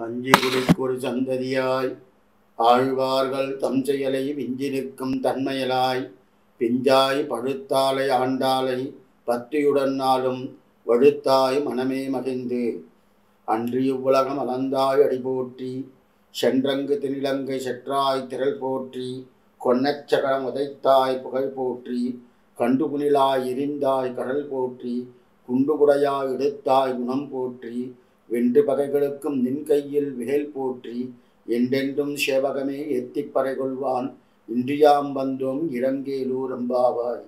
அஞ்சி குடிக்கொரு சந்ததியாய் ஆழ்வார்கள் தம் செயலை விஞ்சி நிற்கும் தன்மையலாய் பிஞ்சாய் பழுத்தாலை ஆண்டாலை பத்தியுடன் நாளும் வழுத்தாய் மனமே மகிழ்ந்து அன்று இவ்வுலகம் அலந்தாய் அடி போற்றி சென்றங்கு திணிலங்கை செற்றாய் திரள் போற்றி கொன்னச்சகரம் உதைத்தாய் புகழ் போற்றி கண்டுகுனிலாய் எரிந்தாய் கடல் போற்றி குண்டுகுடையாய் எடுத்தாய் குணம் போற்றி வென்று பகைகளுக்கும் நின் கையில் விகல் போற்றி என்றென்றும் சேவகமே எத்திப் பறை கொள்வான் ఇంద్రియాం బంధం ఇరంగేలు రంబావాయ్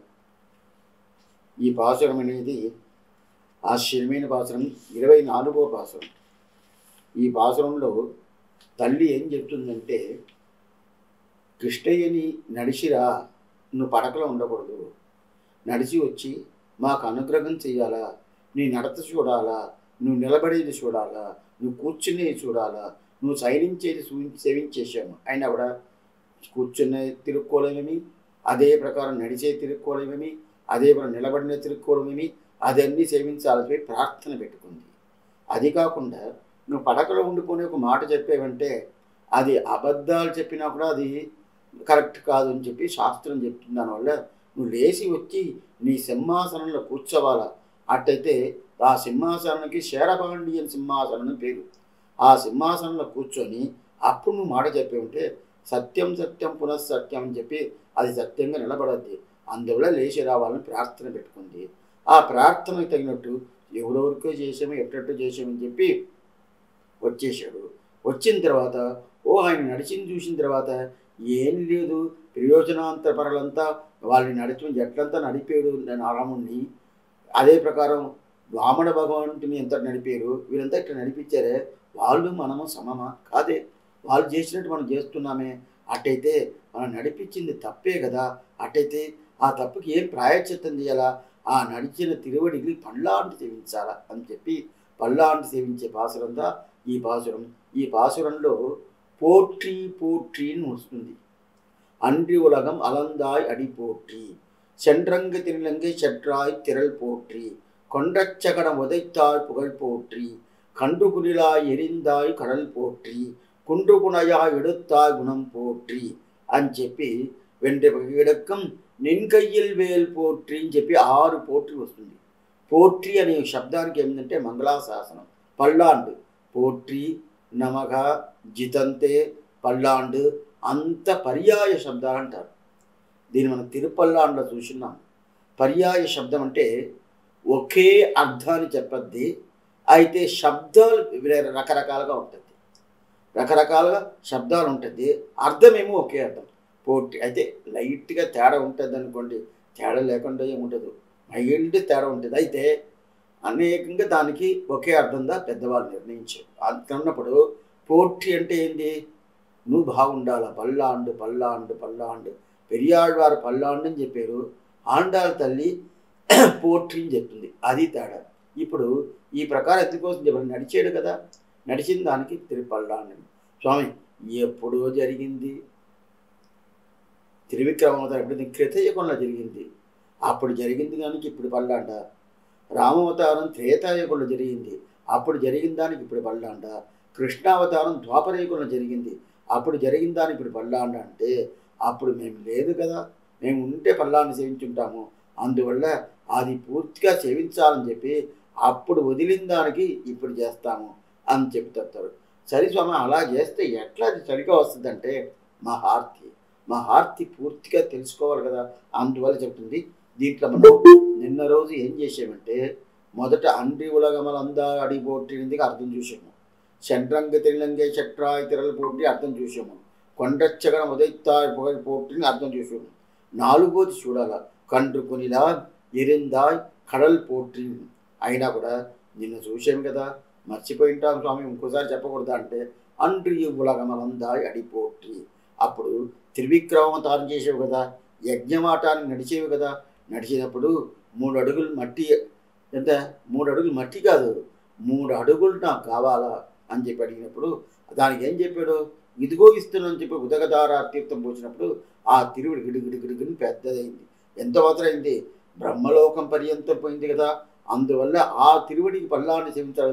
ఈ పాసురం అనేది ఆశ్చర్యమైన పాసురం ఇరవై నాలుగో పాసురం ఈ పాసురంలో తల్లి ఏం చెప్తుందంటే కృష్ణయ్యని నడిచిరా నువ్వు పడకలో ఉండకూడదు నడిచి వచ్చి మాకు అనుగ్రహం చెయ్యాలా నీ నడత చూడాలా నువ్వు నిలబడేది చూడాలా నువ్వు కూర్చునేది చూడాలా నువ్వు సైనించేది సూ- సేవించేసాము అయినా కూడా కూర్చునే తిరుక్కోలేమేమి అదే ప్రకారం నడిచే తిరుక్కోలేమేమి అదే ప్రకారం నిలబడిన తిరుక్కోలేమేమి అదన్నీ సేవించాలని ప్రార్థన పెట్టుకుంది అది కాకుండా నువ్వు పడకలో ఉండుకొని ఒక మాట చెప్పేవంటే అది అబద్ధాలు చెప్పినా కూడా అది కరెక్ట్ కాదు అని చెప్పి శాస్త్రం చెప్తుంది దానివల్ల నువ్వు లేచి వచ్చి నీ సింహాసనంలో కూర్చోవాలా అట్టయితే ఆ సింహాసనానికి శేరపాండియన్ సింహాసనం అని పేరు ఆ సింహాసనంలో కూర్చొని అప్పుడు నువ్వు మాట చెప్పే ఉంటే సత్యం సత్యం పునఃసత్యం అని చెప్పి అది సత్యంగా నిలబడద్ది అందువల్ల లేచి రావాలని ప్రార్థన పెట్టుకుంది ఆ ప్రార్థనకు తగినట్టు ఎవరెవరికో చేసామో ఎట్టట్టు చేసామని చెప్పి వచ్చేసాడు వచ్చిన తర్వాత ఓ ఆయన నడిచింది చూసిన తర్వాత ఏం లేదు ప్రయోజనాంతరపరలంతా వాళ్ళని నడిచి ఎట్లంతా నడిపాడు రాముణ్ణి అదే ప్రకారం వామన భగవంతుని ఎంత నడిపారు వీరంతా ఇట్లా నడిపించారే వాళ్ళు మనము సమమా కాదే వాళ్ళు చేసినట్టు మనం చేస్తున్నామే అట్టయితే మనం నడిపించింది తప్పే కదా అట్టయితే ఆ తప్పుకి ఏం ప్రాయశ్చిత్తం చేయాలా ఆ నడిచిన తిరువడికి పళ్ళాంటి సేవించాలా అని చెప్పి పళ్ళాంటి సేవించే పాసురందా ఈ పాసురం ఈ పాసురంలో పోట్రీ పోట్రీ అని వస్తుంది அன்றி உலகம் அலந்தாய் அடி போற்றி சென்றங்கு திருநங்கை செற்றாய் திரள் போற்றி கொண்டச்சகடம் உதைத்தாய் புகழ் போற்றி கண்டுகுடிலாய் எரிந்தாய் கடல் போற்றி குன்றுகுணையாய் எடுத்தாய் குணம் పోట్రి అని చెప్పి వెండి పగిడకం నిన్ కయ్యిల్ వేల్ పోట్రి అని చెప్పి ఆరు పోట్రి వస్తుంది పోట్రి అనే శబ్దానికి ఏమిటంటే మంగళాశాసనం పల్లాండు పోట్రి నమగ జితంతే పల్లాండు అంత పర్యాయ శబ్దాలు అంటారు దీన్ని మనం తిరుపల్లాండ్లో చూస్తున్నాం పర్యాయ శబ్దం అంటే ఒకే అర్థాన్ని చెప్పద్ది అయితే శబ్దాలు వేరే రకరకాలుగా ఉంటుంది రకరకాలుగా శబ్దాలు ఉంటుంది అర్థమేమో ఒకే అర్థం పోటీ అయితే లైట్గా తేడా ఉంటుంది అనుకోండి తేడా లేకుండా ఏముండదు మైల్డ్ తేడా ఉంటుంది అయితే అనేకంగా దానికి ఒకే అర్థంగా పెద్దవాళ్ళు నిర్ణయించారు అందుకన్నప్పుడు పోటీ అంటే ఏంటి నువ్వు బాగుండాల పల్లాండు పల్లాండు పల్లాండు పెరియాழ்వారు పల్లాండు అని చెప్పారు ఆండాల తల్లి పోట్రీ అని చెప్తుంది అది తేడా ఇప్పుడు ఈ ప్రకారం ఎందుకోసం చెప్పారు నడిచాడు కదా నడిచిన దానికి తిరుగు పల్లాండు స్వామి ఎప్పుడో జరిగింది త్రివిక్రమావతారం ఎప్పుడు క్రితయుగంలో జరిగింది అప్పుడు జరిగింది దానికి ఇప్పుడు పల్లాండ రామావతారం త్రేతాయుగంలో జరిగింది అప్పుడు జరిగిన దానికి ఇప్పుడు పల్లాండ కృష్ణావతారం ద్వాపరయుగంలో జరిగింది అప్పుడు జరిగిన దానికి ఇప్పుడు పల్లాండ అంటే అప్పుడు మేము లేదు కదా మేము ఉంటే పల్లాన్ని సేవించుంటాము అందువల్ల అది పూర్తిగా సేవించాలని చెప్పి అప్పుడు వదిలిన దానికి ఇప్పుడు చేస్తాము అని చెప్తారు సరే స్వామి అలా చేస్తే ఎట్లా అది సరిగా వస్తుందంటే మా హార్తి మా హార్తి పూర్తిగా తెలుసుకోవాలి కదా అందువల్ల చెప్తుంది దీంట్లో మనం నిన్న రోజు ఏం చేసామంటే మొదట అండి ఉలగమలందా అడిపోట్టిందికి అర్థం చూసాము சென்றங்கு తిరిలంగే చెట్రాయ్ తిరల పోటీ అర్థం చూసాము కొండచ్చగడం ఉదయిత్తాయ్ పొగ పోటీని అర్థం చూసాము నాలుగోది చూడాల కండ్రు కొనిలా ఎరిందాయ్ కడల్ పోటీ అయినా కూడా నిన్ను చూసాం కదా మర్చిపోయింటాం స్వామి ఇంకోసారి చెప్పకూడదా అంటే అండ్రి ఉలగమలందాయ్ అడిపోట్రి అప్పుడు త్రివిక్రమతారం చేసేవి కదా యజ్ఞమాటాన్ని నడిచేవి కదా నడిచినప్పుడు మూడు అడుగులు మట్టి ఎంత మూడు అడుగులు మట్టి కాదు మూడు అడుగులు నాకు కావాలా అని చెప్పి అడిగినప్పుడు దానికి ఏం చెప్పాడు ఇదిగో ఇస్తున్నాను చెప్పి ఉదగదార తీర్థం పోసినప్పుడు ఆ తిరువుడు గిడిగిడి గిడిగిడి పెద్దదైంది ఎంత మాత్రం అయింది బ్రహ్మలోకం పర్యంతం పోయింది కదా అందువల్ల ఆ తిరువడికి పల్లాన్ని సేవించాలి కదా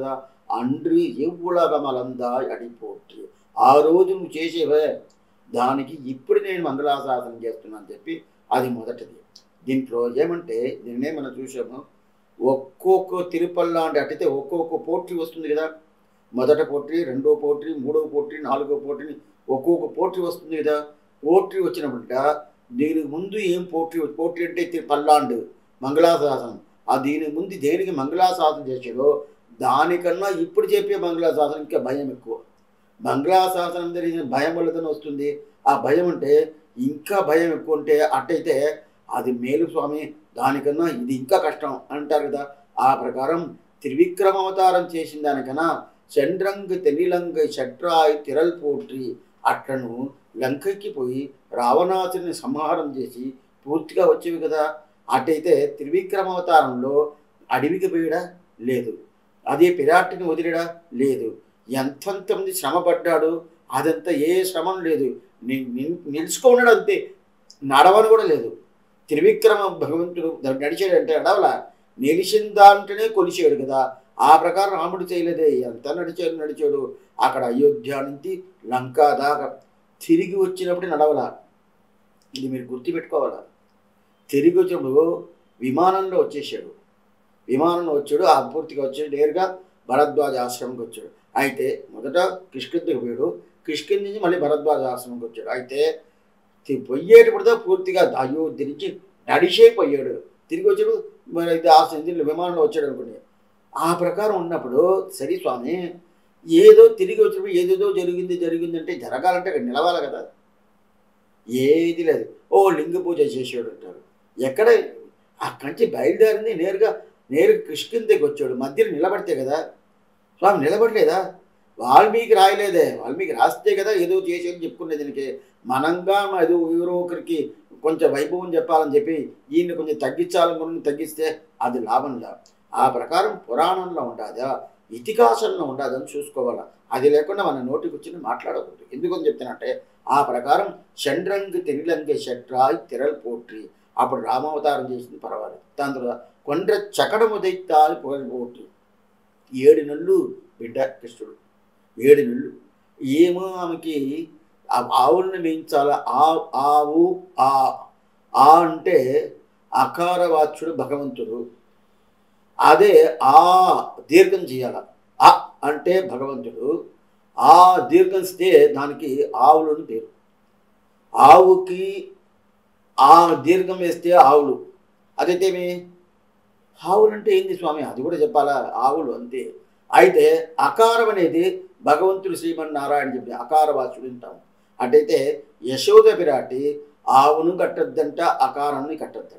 அன்று ఎవ్వులగమలందాయ్ అడిపోట్టి ఆ రోజు నువ్వు చేసేవే దానికి ఇప్పుడు నేను మంగళాశాసనం చేస్తున్నాను చెప్పి అది మొదటిది దీంట్లో ఏమంటే నిన్నే మనం చూసాము ఒక్కొక్క తిరుపల్లా అంటే అట్టయితే ఒక్కొక్క పోట్రీ వస్తుంది కదా మొదట పోట్రీ రెండో పోట్రీ మూడో పోట్రీ నాలుగో పోట్రీ ఒక్కొక్క పోట్రీ వస్తుంది కదా పోట్రీ వచ్చినప్పుడ దీనికి ముందు ఏం పోట్రీ పోట్రీ అంటే తి- పల్లాండు మంగళాశాసనం ఆ దీని ముందు దేనికి మంగళాశాసనం చేసాడో దానికన్నా ఇప్పుడు చెప్పే మంగళాశాసనం ఇంకా భయం ఎక్కువ మంగళాశాసనం జరిగిన భయం వల్లదని వస్తుంది ఆ భయం అంటే ఇంకా భయం ఎక్కువ ఉంటే అట్టయితే అది మేలు స్వామి దానికన్నా ఇది ఇంకా కష్టం అంటారు కదా ఆ ప్రకారం త్రివిక్రమ అవతారం చేసిన దానికన్నా చంద్రంగ్ తెనిలంగ షట్రాయ్ తిరల్ పోట్రి అట్లను లంకకి పోయి రావణాసుని సంహారం చేసి పూర్తిగా వచ్చేవి కదా అటైతే త్రివిక్రమ అవతారంలో అడవికి పోయడా లేదు అదే పిరాటిని వదిలేడా లేదు ఎంతెంతమంది శ్రమ పడ్డాడు అదంతా ఏ శ్రమం లేదు ని- ని- నిలుచుకున్నాడు అంతే నడవని కూడా లేదు త్రివిక్రమ భగవంతుడు నడిచాడు అంటే నడవల నిలిచిన దాంట్లోనే కొలిచాడు కదా ఆ ప్రకారం రాముడు చేయలేదే ఎంత నడిచాడు నడిచాడు అక్కడ అయోధ్య నుంచి లంకా దాకా తిరిగి వచ్చినప్పుడు నడవల ఇది మీరు గుర్తుపెట్టుకోవాలా తిరిగి వచ్చినప్పుడు విమానంలో వచ్చేసాడు విమానంలో వచ్చాడు ఆ పూర్తిగా వచ్చాడు నేరుగా భరద్వాజ ఆశ్రమంకి వచ్చాడు అయితే మొదట కిష్కిందకి పోయాడు కిష్కింద నుంచి మళ్ళీ భరద్వాజ ఆశ్రమంకి వచ్చాడు అయితే తి- పోయేటప్పుడుతో పూర్తిగా అయోధ్య నుంచి నడిచే పోయాడు తిరిగి వచ్చాడు మరి ఇది ఆశ్రమం నుంచి విమానంలో వచ్చాడు అనుకోండి ఆ ప్రకారం ఉన్నప్పుడు సరే స్వామి ఏదో తిరిగి వచ్చినప్పుడు ఏదేదో జరిగింది జరిగింది అంటే జరగాలంటే అక్కడ నిలవాలి కదా ఏది లేదు ఓ లింగ పూజ చేసాడు అంటారు ఎక్కడ అక్కడి నుంచి బయలుదేరింది నేరుగా నేరుగా కృష్ణ దగ్గర వచ్చాడు మధ్యలో నిలబడితే కదా స్వామి నిలబడలేదా వాల్మీకి రాయలేదే వాల్మీకి రాస్తే కదా ఏదో చేసేది చెప్పుకునే దీనికి మనంగా ఏదో ఎవరో ఒకరికి కొంచెం వైభవం చెప్పాలని చెప్పి ఈయన్ని కొంచెం తగ్గించాలనుకుని తగ్గిస్తే అది లాభం లా ఆ ప్రకారం పురాణంలో ఉండాదా ఇతిహాసంలో ఉండాదని చూసుకోవాలా అది లేకుండా మన నోటికి వచ్చి మాట్లాడకూడదు ఎందుకని చెప్తానంటే ఆ ప్రకారం చండ్రంగి తెనిలంగి షట్రాయ్ తిరల్ పోట్రి అప్పుడు రామావతారం చేసింది పర్వాలేదు దాని తర్వాత కొండ్ర చకడము దైత్యాలు పొగలు పోట్రి ఏడు నెలలు బిడ్డ కృష్ణుడు ఏడు నెలలు ఏమో ఆమెకి ఆ ఆవులను మేయించాల ఆ ఆవు ఆ ఆ అంటే అకారవాచ్యుడు భగవంతుడు అదే ఆ దీర్ఘం చేయాల ఆ అంటే భగవంతుడు ఆ దీర్ఘం ఇస్తే దానికి ఆవులను పేరు ఆవుకి ఆ దీర్ఘం వేస్తే ఆవులు అదైతేమి ఆవులు అంటే ఏంది స్వామి అది కూడా చెప్పాలా ఆవులు అంతే అయితే అకారం అనేది భగవంతుడు శ్రీమన్నారాయణ చెప్పి అకారవాసుడు అంటాం అటైతే యశోద పిరాటి ఆవును కట్టద్దంట అకారాన్ని కట్టద్దంట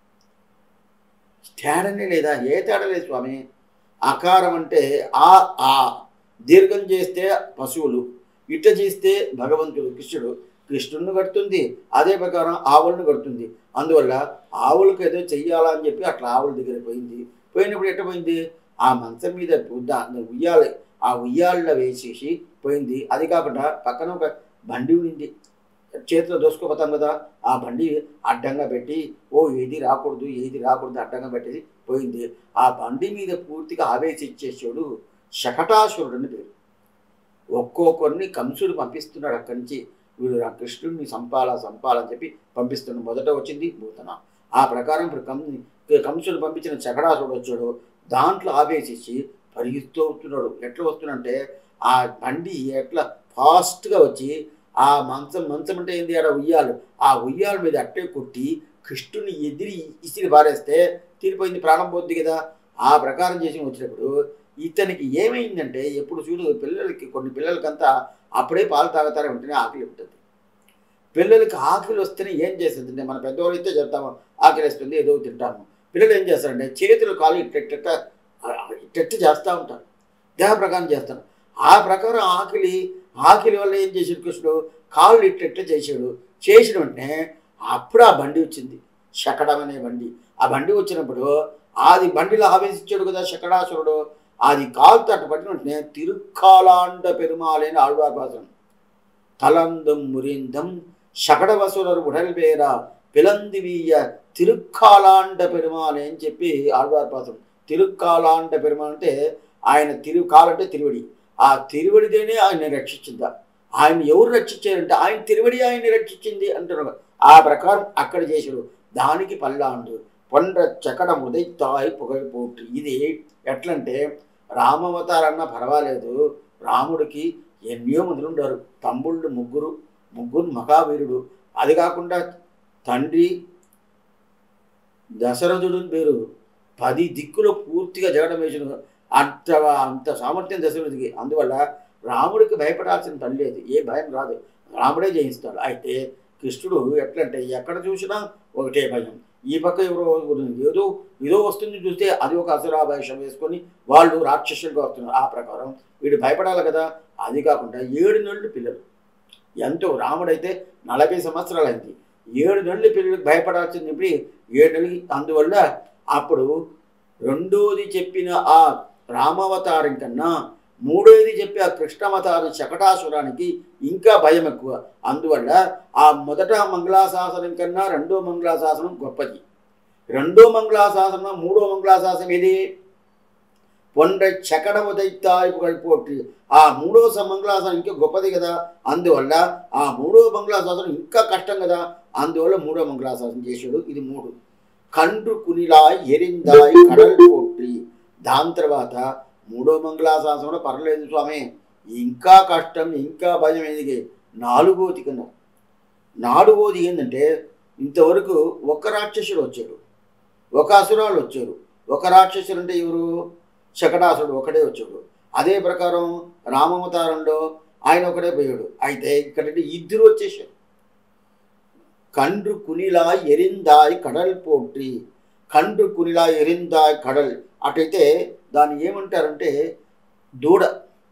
తేడానే లేదా ఏ తేడా లేదు స్వామి అకారం అంటే ఆ ఆ దీర్ఘం చేస్తే పశువులు ఇట్ట చేస్తే భగవంతుడు కృష్ణుడు కృష్ణుడిని కడుతుంది అదే ప్రకారం ఆవులను కడుతుంది అందువల్ల ఆవులకు ఏదో చెయ్యాలా అని చెప్పి అట్లా ఆవుల దగ్గర పోయింది పోయినప్పుడు ఎట్ట పోయింది ఆ మంచం మీద దాన్ని ఉయ్యాలి ఆ ఉయ్యాలలో వేసేసి పోయింది అది కాకుండా పక్కన ఒక బండి ఉంది చేతిలో దోసుకోపోతాం కదా ఆ బండి అడ్డంగా పెట్టి ఓ ఏది రాకూడదు ఏది రాకూడదు అడ్డంగా పెట్టేది పోయింది ఆ బండి మీద పూర్తిగా ఆవేశ ఇచ్చేసాడు శకటాసురుడు అని పేరు ఒక్కొక్కరిని కంసుడు పంపిస్తున్నాడు అక్కడి నుంచి వీడు ఆ కృష్ణుడిని సంపాలా సంపాలని చెప్పి పంపిస్తున్నాడు మొదట వచ్చింది భూతన ఆ ప్రకారం ఇప్పుడు కం కంసుడు పంపించిన శకటాసురుడు వచ్చాడు దాంట్లో ఆవేశించి పరిగిస్తూ వస్తున్నాడు ఎట్లా వస్తున్నాడంటే ఆ బండి ఎట్లా ఫాస్ట్గా వచ్చి ఆ మంచం మంచం అంటే ఏంది ఆడ ఉయ్యాలు ఆ ఉయ్యాల మీద అట్టే కొట్టి కృష్ణుని ఎదిరి ఇసిరి పారేస్తే తీరిపోయింది ప్రాణం పోద్ది కదా ఆ ప్రకారం చేసి వచ్చినప్పుడు ఇతనికి ఏమైందంటే ఎప్పుడు చూడు పిల్లలకి కొన్ని పిల్లలకంతా అప్పుడే పాలు తాగుతారే ఉంటేనే ఆకలి ఉంటుంది పిల్లలకి ఆకలి వస్తేనే ఏం చేస్తుంది మన పెద్దవాళ్ళు అయితే చెప్తాము ఆకలి వేస్తుంది ఏదో తింటాము పిల్లలు ఏం చేస్తారంటే చేతులు కాలు ఇట్టెట్ట ఇట్టెట్ట చేస్తూ ఉంటారు దేహ ప్రకారం చేస్తారు ఆ ప్రకారం ఆకలి ఆకలి వల్ల ఏం చేసాడు కృష్ణుడు కాళ్ళు ఇట్టెట్ట చేశాడు చేసిన వెంటనే అప్పుడు ఆ బండి వచ్చింది శకడం అనే బండి ఆ బండి వచ్చినప్పుడు అది బండిలో ఆవేశించాడు కదా శకడాసురుడు అది కాలు తట్టు పట్టిన వెంటనే తిరుక్కాలాండ పెరుమాలైన ఆళ్వార్ భాషం తలందం మురిందం శకడవసురరు ఉడల్వేర పిలందివీయ తిరుక్కాలాండ పెరుమాలే అని చెప్పి ఆళ్వార్ పాసం తిరుక్కాలాండ పెరుమాల్ అంటే ఆయన తిరుగు కాలంటే తిరువడి ఆ తిరువడిదేనే ఆయన రక్షించిందా ఆయన ఎవరు రక్షించారంటే ఆయన తిరువడి ఆయన్ని రక్షించింది అంటున్నారు ఆ ప్రకారం అక్కడ చేశాడు దానికి పల్లాండు పొండ్ర చకడ ఉదయితాయి పొగైపోటు ఇది ఎట్లంటే రామవతారన్నా పర్వాలేదు రాముడికి ఎన్నో మందులు ఉంటారు తమ్ముళ్ళు ముగ్గురు ముగ్గురు మహావీరుడు అది కాకుండా తండ్రి దశరథుడు పేరు పది దిక్కులు పూర్తిగా జగడం వేసిన అంత అంత సామర్థ్యం దశరథుడికి అందువల్ల రాముడికి భయపడాల్సిన పని లేదు ఏ భయం రాదు రాముడే జయిస్తాడు అయితే కృష్ణుడు ఎట్లంటే ఎక్కడ చూసినా ఒకటే భయం ఈ పక్క ఎవరో ఏదో ఏదో వస్తుంది చూస్తే అది ఒక అసురాభాషం వేసుకొని వాళ్ళు రాక్షసులుగా వస్తున్నారు ఆ ప్రకారం వీడు భయపడాలి కదా అది కాకుండా ఏడు నెలలు పిల్లలు ఎంతో రాముడైతే నలభై సంవత్సరాలు అయింది ఏడు నెలలు పిల్లలకు భయపడాల్సింది ఇప్పుడు ఏడు నెలలు అందువల్ల అప్పుడు రెండోది చెప్పిన ఆ రామావతారం కన్నా మూడోది చెప్పి ఆ కృష్ణావతారం శకటాసురానికి ఇంకా భయం ఎక్కువ అందువల్ల ఆ మొదట మంగళాశాసనం కన్నా రెండో మంగళాశాసనం గొప్పది రెండో మంగళాశాసనం మూడో మంగళాశాసనం ఏది పొండ చకడము దైత్యాయి పోటీ ఆ మూడో మంగళాశాసనం ఇంకా గొప్పది కదా అందువల్ల ఆ మూడో మంగళాశాసనం ఇంకా కష్టం కదా అందువల్ల మూడో మంగళాశాసనం చేశాడు ఇది మూడు కండ్రు కునిలాయ్ ఎరిందాయ్ కడల్ పోట్టి దాని తర్వాత మూడో మంగళాశాసనం పర్లేదు స్వామి ఇంకా కష్టం ఇంకా భయం ఎందుకు నాలుగోది కన్నా నాలుగోది ఏంటంటే ఇంతవరకు ఒక రాక్షసుడు వచ్చాడు ఒక అసురాలు వచ్చారు ఒక రాక్షసుడు అంటే ఎవరు శకటాసుడు ఒకడే వచ్చాడు అదే ప్రకారం రామవతారంలో ఆయన ఒకడే పోయాడు అయితే ఇక్కడంటే ఇద్దరు వచ్చేసారు కండ్రు కునిలా ఎరిందాయ్ కడల్ పోట్రి కండ్రు కునిలా ఎరిందాయ్ కడల్ అటైతే దాన్ని ఏమంటారంటే దూడ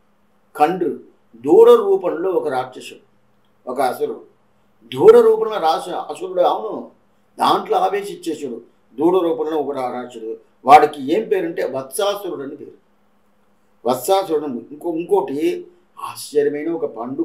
కండ్రు దూడ రూపంలో ఒక రాక్షసుడు ఒక అసురుడు దూడ రూపంలో రాస అసురుడు అవును దాంట్లో ఆవేశించేసాడు దూడ రూపంలో ఒక రాక్షసుడు వాడికి ఏం పేరంటే వత్సాసురుడు అని పేరు వత్సాసురుడు అని. ఇంకో ఇంకోటి ఆశ్చర్యమైన ఒక పండు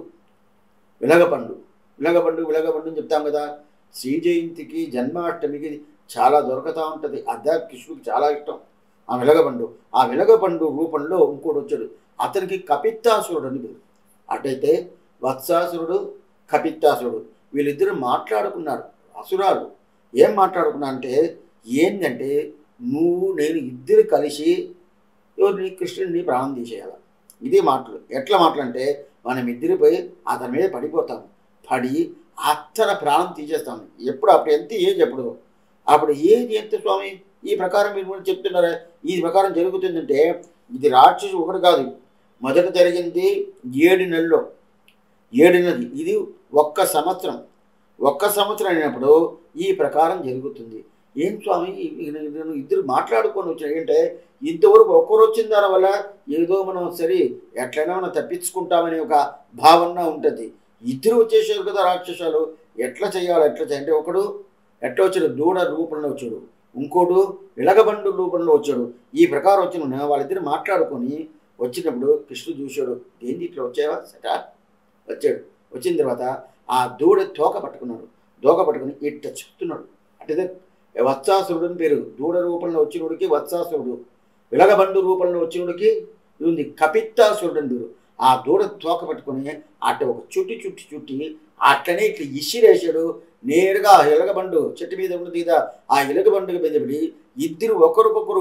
విలగ పండు విలగ పండు విలగ పండు అని చెప్తాం కదా శ్రీ జయంతికి జన్మాష్టమికి చాలా దొరకతా ఉంటుంది అదే కృష్ణుడికి చాలా ఇష్టం ఆ వెలగపండు ఆ వెలగపండు రూపంలో ఇంకోటి వచ్చాడు అతనికి కపిత్తాసురుడు అని పేరు అటైతే వత్సాసురుడు కపిత్తాసురుడు వీళ్ళిద్దరు మాట్లాడుకున్నారు అసురాలు ఏం మాట్లాడుకున్నా అంటే ఏంటంటే నువ్వు నేను ఇద్దరు కలిసి ఎవరిని కృష్ణుడిని ప్రాణం తీసేయాలి ఇది మాటలు ఎట్లా మాటలంటే మనం ఇద్దరు పోయి అతని మీద పడిపోతాం పడి అత్తన ప్రాణం తీసేస్తాం ఎప్పుడు అప్పుడు ఎంత ఏజ్ ఎప్పుడు అప్పుడు ఏది ఎంత స్వామి ఈ ప్రకారం మీరు కూడా చెప్తున్నారా ఈ ప్రకారం జరుగుతుందంటే ఇది రాక్షసు ఒకటి కాదు మొదట జరిగింది ఏడు నెలల్లో ఏడు నెలలు ఇది ఒక్క సంవత్సరం ఒక్క సంవత్సరం అయినప్పుడు ఈ ప్రకారం జరుగుతుంది ఏం స్వామి నేను ఇద్దరు మాట్లాడుకొని వచ్చాను ఏంటంటే ఇంతవరకు ఒక్కరు వచ్చిన దాని వల్ల ఏదో మనం సరే ఎట్లయినా మనం తప్పించుకుంటామనే ఒక భావన ఉంటుంది ఇద్దరు వచ్చేసారు కదా రాక్షసాలు ఎట్లా చేయాలి ఎట్లా చేయాలి అంటే ఒకడు ఎట్లా వచ్చాడు దూడ రూపంలో వచ్చాడు ఇంకోడు వెలగబండు రూపంలో వచ్చాడు ఈ ప్రకారం వచ్చిన వాళ్ళిద్దరు మాట్లాడుకొని వచ్చినప్పుడు కృష్ణుడు చూశాడు ఏంది ఇట్లా వచ్చావా సటా వచ్చాడు వచ్చిన తర్వాత ఆ దూడ తోక పట్టుకున్నాడు దోక పట్టుకుని ఇట్ట చెప్తున్నాడు అంటే వత్సాసురుడు అని పేరు దూడ రూపంలో వచ్చినోడికి వత్సాసురుడు విలగబండు రూపంలో వచ్చినోడికి ఉంది కపిత్తాసురుడు అని పేరు ఆ దూడ తోక పట్టుకొని అట్ట ఒక చుట్టి చుట్టి చుట్టి అట్లనే ఇట్లా ఇసిరేసాడు నేరుగా ఆ ఎలగబండు చెట్టు మీద ఉన్నది కదా ఆ ఎలగబండు మీద పడి ఇద్దరు ఒకరికొకరు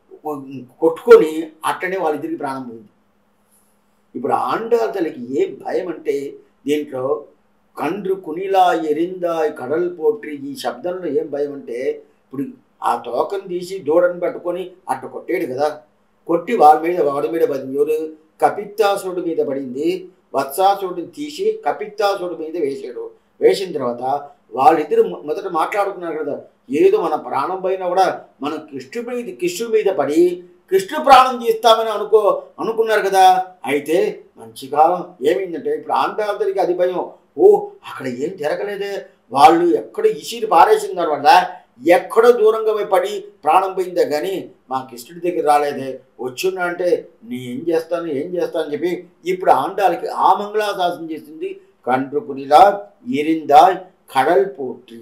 కొట్టుకొని అట్లనే వాళ్ళిద్దరికి ప్రాణం పోయింది ఇప్పుడు ఆండాల తల్లికి ఏ భయం అంటే దీంట్లో కండ్రు కునిలా ఎరిందాయ్ కడల్ పోట్రి ఈ శబ్దంలో ఏం భయం అంటే ఇప్పుడు ఆ తోకను తీసి దూడని పట్టుకొని అట్ట కొట్టాడు కదా కొట్టి వాళ్ళ మీద వాడి మీద పడింది ఎవరు కపిత్తాసురుడి మీద పడింది వత్సాసురుడిని తీసి కపిత్తాసురుడి మీద వేసాడు వేసిన తర్వాత వాళ్ళిద్దరు మొ- మొదట మాట్లాడుకున్నారు కదా ఏదో మన ప్రాణం పైన కూడా మనం కృష్ణుడి మీద కృష్ణుడి మీద పడి కృష్ణు ప్రాణం తీస్తామని అనుకో అనుకున్నారు కదా అయితే మంచి కాలం ఏమైందంటే ఇప్పుడు ఆంధ్రాంతరికి అది భయం ఓ అక్కడ ఏం జరగలేదే వాళ్ళు ఎక్కడ ఇసిరి పారేసిన దానివల్ల ఎక్కడో దూరంగా పోయి పడి ప్రాణం పోయిందే కానీ మా కృష్ణుడి దగ్గర రాలేదే వచ్చున్నా అంటే నీ ఏం చేస్తాను ఏం చేస్తాను అని చెప్పి ఇప్పుడు ఆండాలకి ఆ మంగళాశాసనం చేసింది కండ్రుకునిలా ఎరిందా కడల్ పోట్రి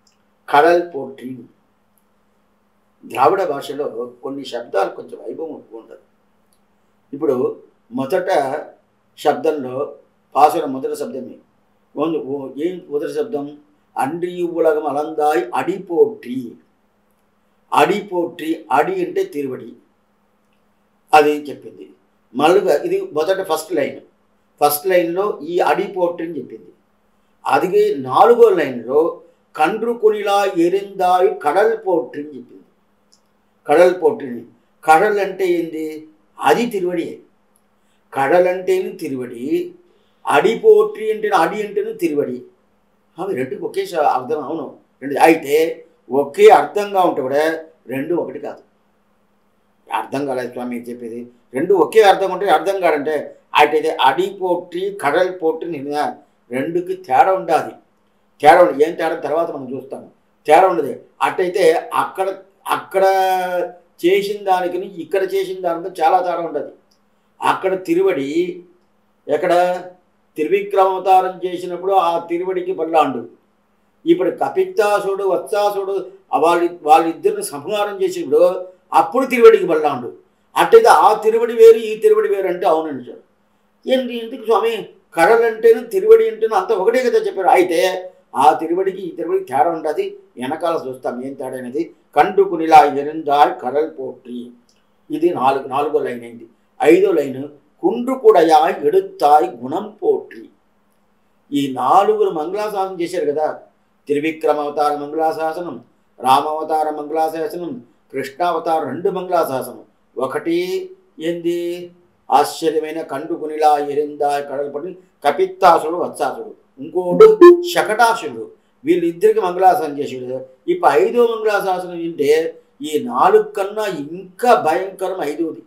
కడల్ పోట్రి ద్రావిడ భాషలో కొన్ని శబ్దాలు కొంచెం వైభవం ఉంటుంది ఇప్పుడు మొదట శబ్దంలో పాసుర మొదటి శబ్దమే ఓ- ఓ- ఏం మొదటి శబ్దం అండ్రి ఉలగం అలందాయి అడి పోற்றி అడి పోற்றி అడి అంటే తిరువడి అది చెప్పింది మళ్ళుగా ఇది మొదట ఫస్ట్ లైన్ ఫస్ట్ లైన్లో ఈ అడి పోற்றி అని చెప్పింది అదిగే నాలుగో లైన్లో కండ్రు కొనిలా ఎరిందాయి కడల్ పోற்றி అని చెప్పింది కడల్ పోట్రిని కడల్ అంటే ఏంది అది తిరువడి కడల్ అంటేను తిరువడి అడి పోట్రి అంటే అడి అంటేను తిరువడి అవి రెండు ఒకే శ- అర్థం అవును రెండు అయితే ఒకే అర్థంగా ఉంటే కూడా రెండు ఒకటి కాదు అర్థం కాలేదు స్వామి మీరు చెప్పేది రెండు ఒకే అర్థం ఉంటే అర్థం కాదంటే అయితే అడి పోట్రి కడల్ పోట్రి నిన్న రెండుకి తేడా ఉండాలి తేడా ఉండదు ఏం తేడా తర్వాత మనం చూస్తాము తేడా ఉండదు అట్టయితే అక్కడ అక్కడ చేసిన దానికి ఇక్కడ చేసిన దానికి చాలా తేడా ఉండదు అక్కడ తిరువడి ఎక్కడ త్రివిక్రమవతారం చేసినప్పుడు ఆ తిరువడికి బల్లాండు ఇప్పుడు కపిత్తాసుడు వత్సాసుడు వాళ్ళ వాళ్ళిద్దరిని సంహారం చేసినప్పుడు అప్పుడు తిరువడికి బల్లాండు అట్టయితే ఆ తిరువడి వేరు ఈ తిరువడి వేరు అంటే అవునండి సార్ ఏంటి ఎందుకు స్వామి కడలంటేను తిరువడి అంటేను అంత ఒకటే కదా చెప్పారు అయితే ఆ తిరువడికి ఈ తిరువడికి తేడా ఉండదు వెనకాల చూస్తాం ఏం తేడా అనేది కండుకునిలా ఎరిందాయ్ కడల్ పోట్రి ఇది నాలుగు నాలుగో లైన్ అయింది ఐదో లైన్ కుండ్రు కుడయాయ్ ఎడుతాయ్ గుణం పోట్రి ఈ నాలుగురు మంగళాశాసనం చేశారు కదా త్రివిక్రమ అవతార మంగళాశాసనం రామావతార మంగళాశాసనం కృష్ణావతార రెండు మంగళాశాసనం ఒకటి ఏంది ఆశ్చర్యమైన కండుకునిలా ఎరిందా కడలపడి కపిత్తాసుడు వత్సాసుడు ఇంకోటి శకటాసుడు వీళ్ళిద్దరికి మంగళాశాసనం చేసాడు ఇప్పుడు ఐదో మంగళాశాసనం వింటే ఈ నాలుగు కన్నా ఇంకా భయంకరం ఐదోది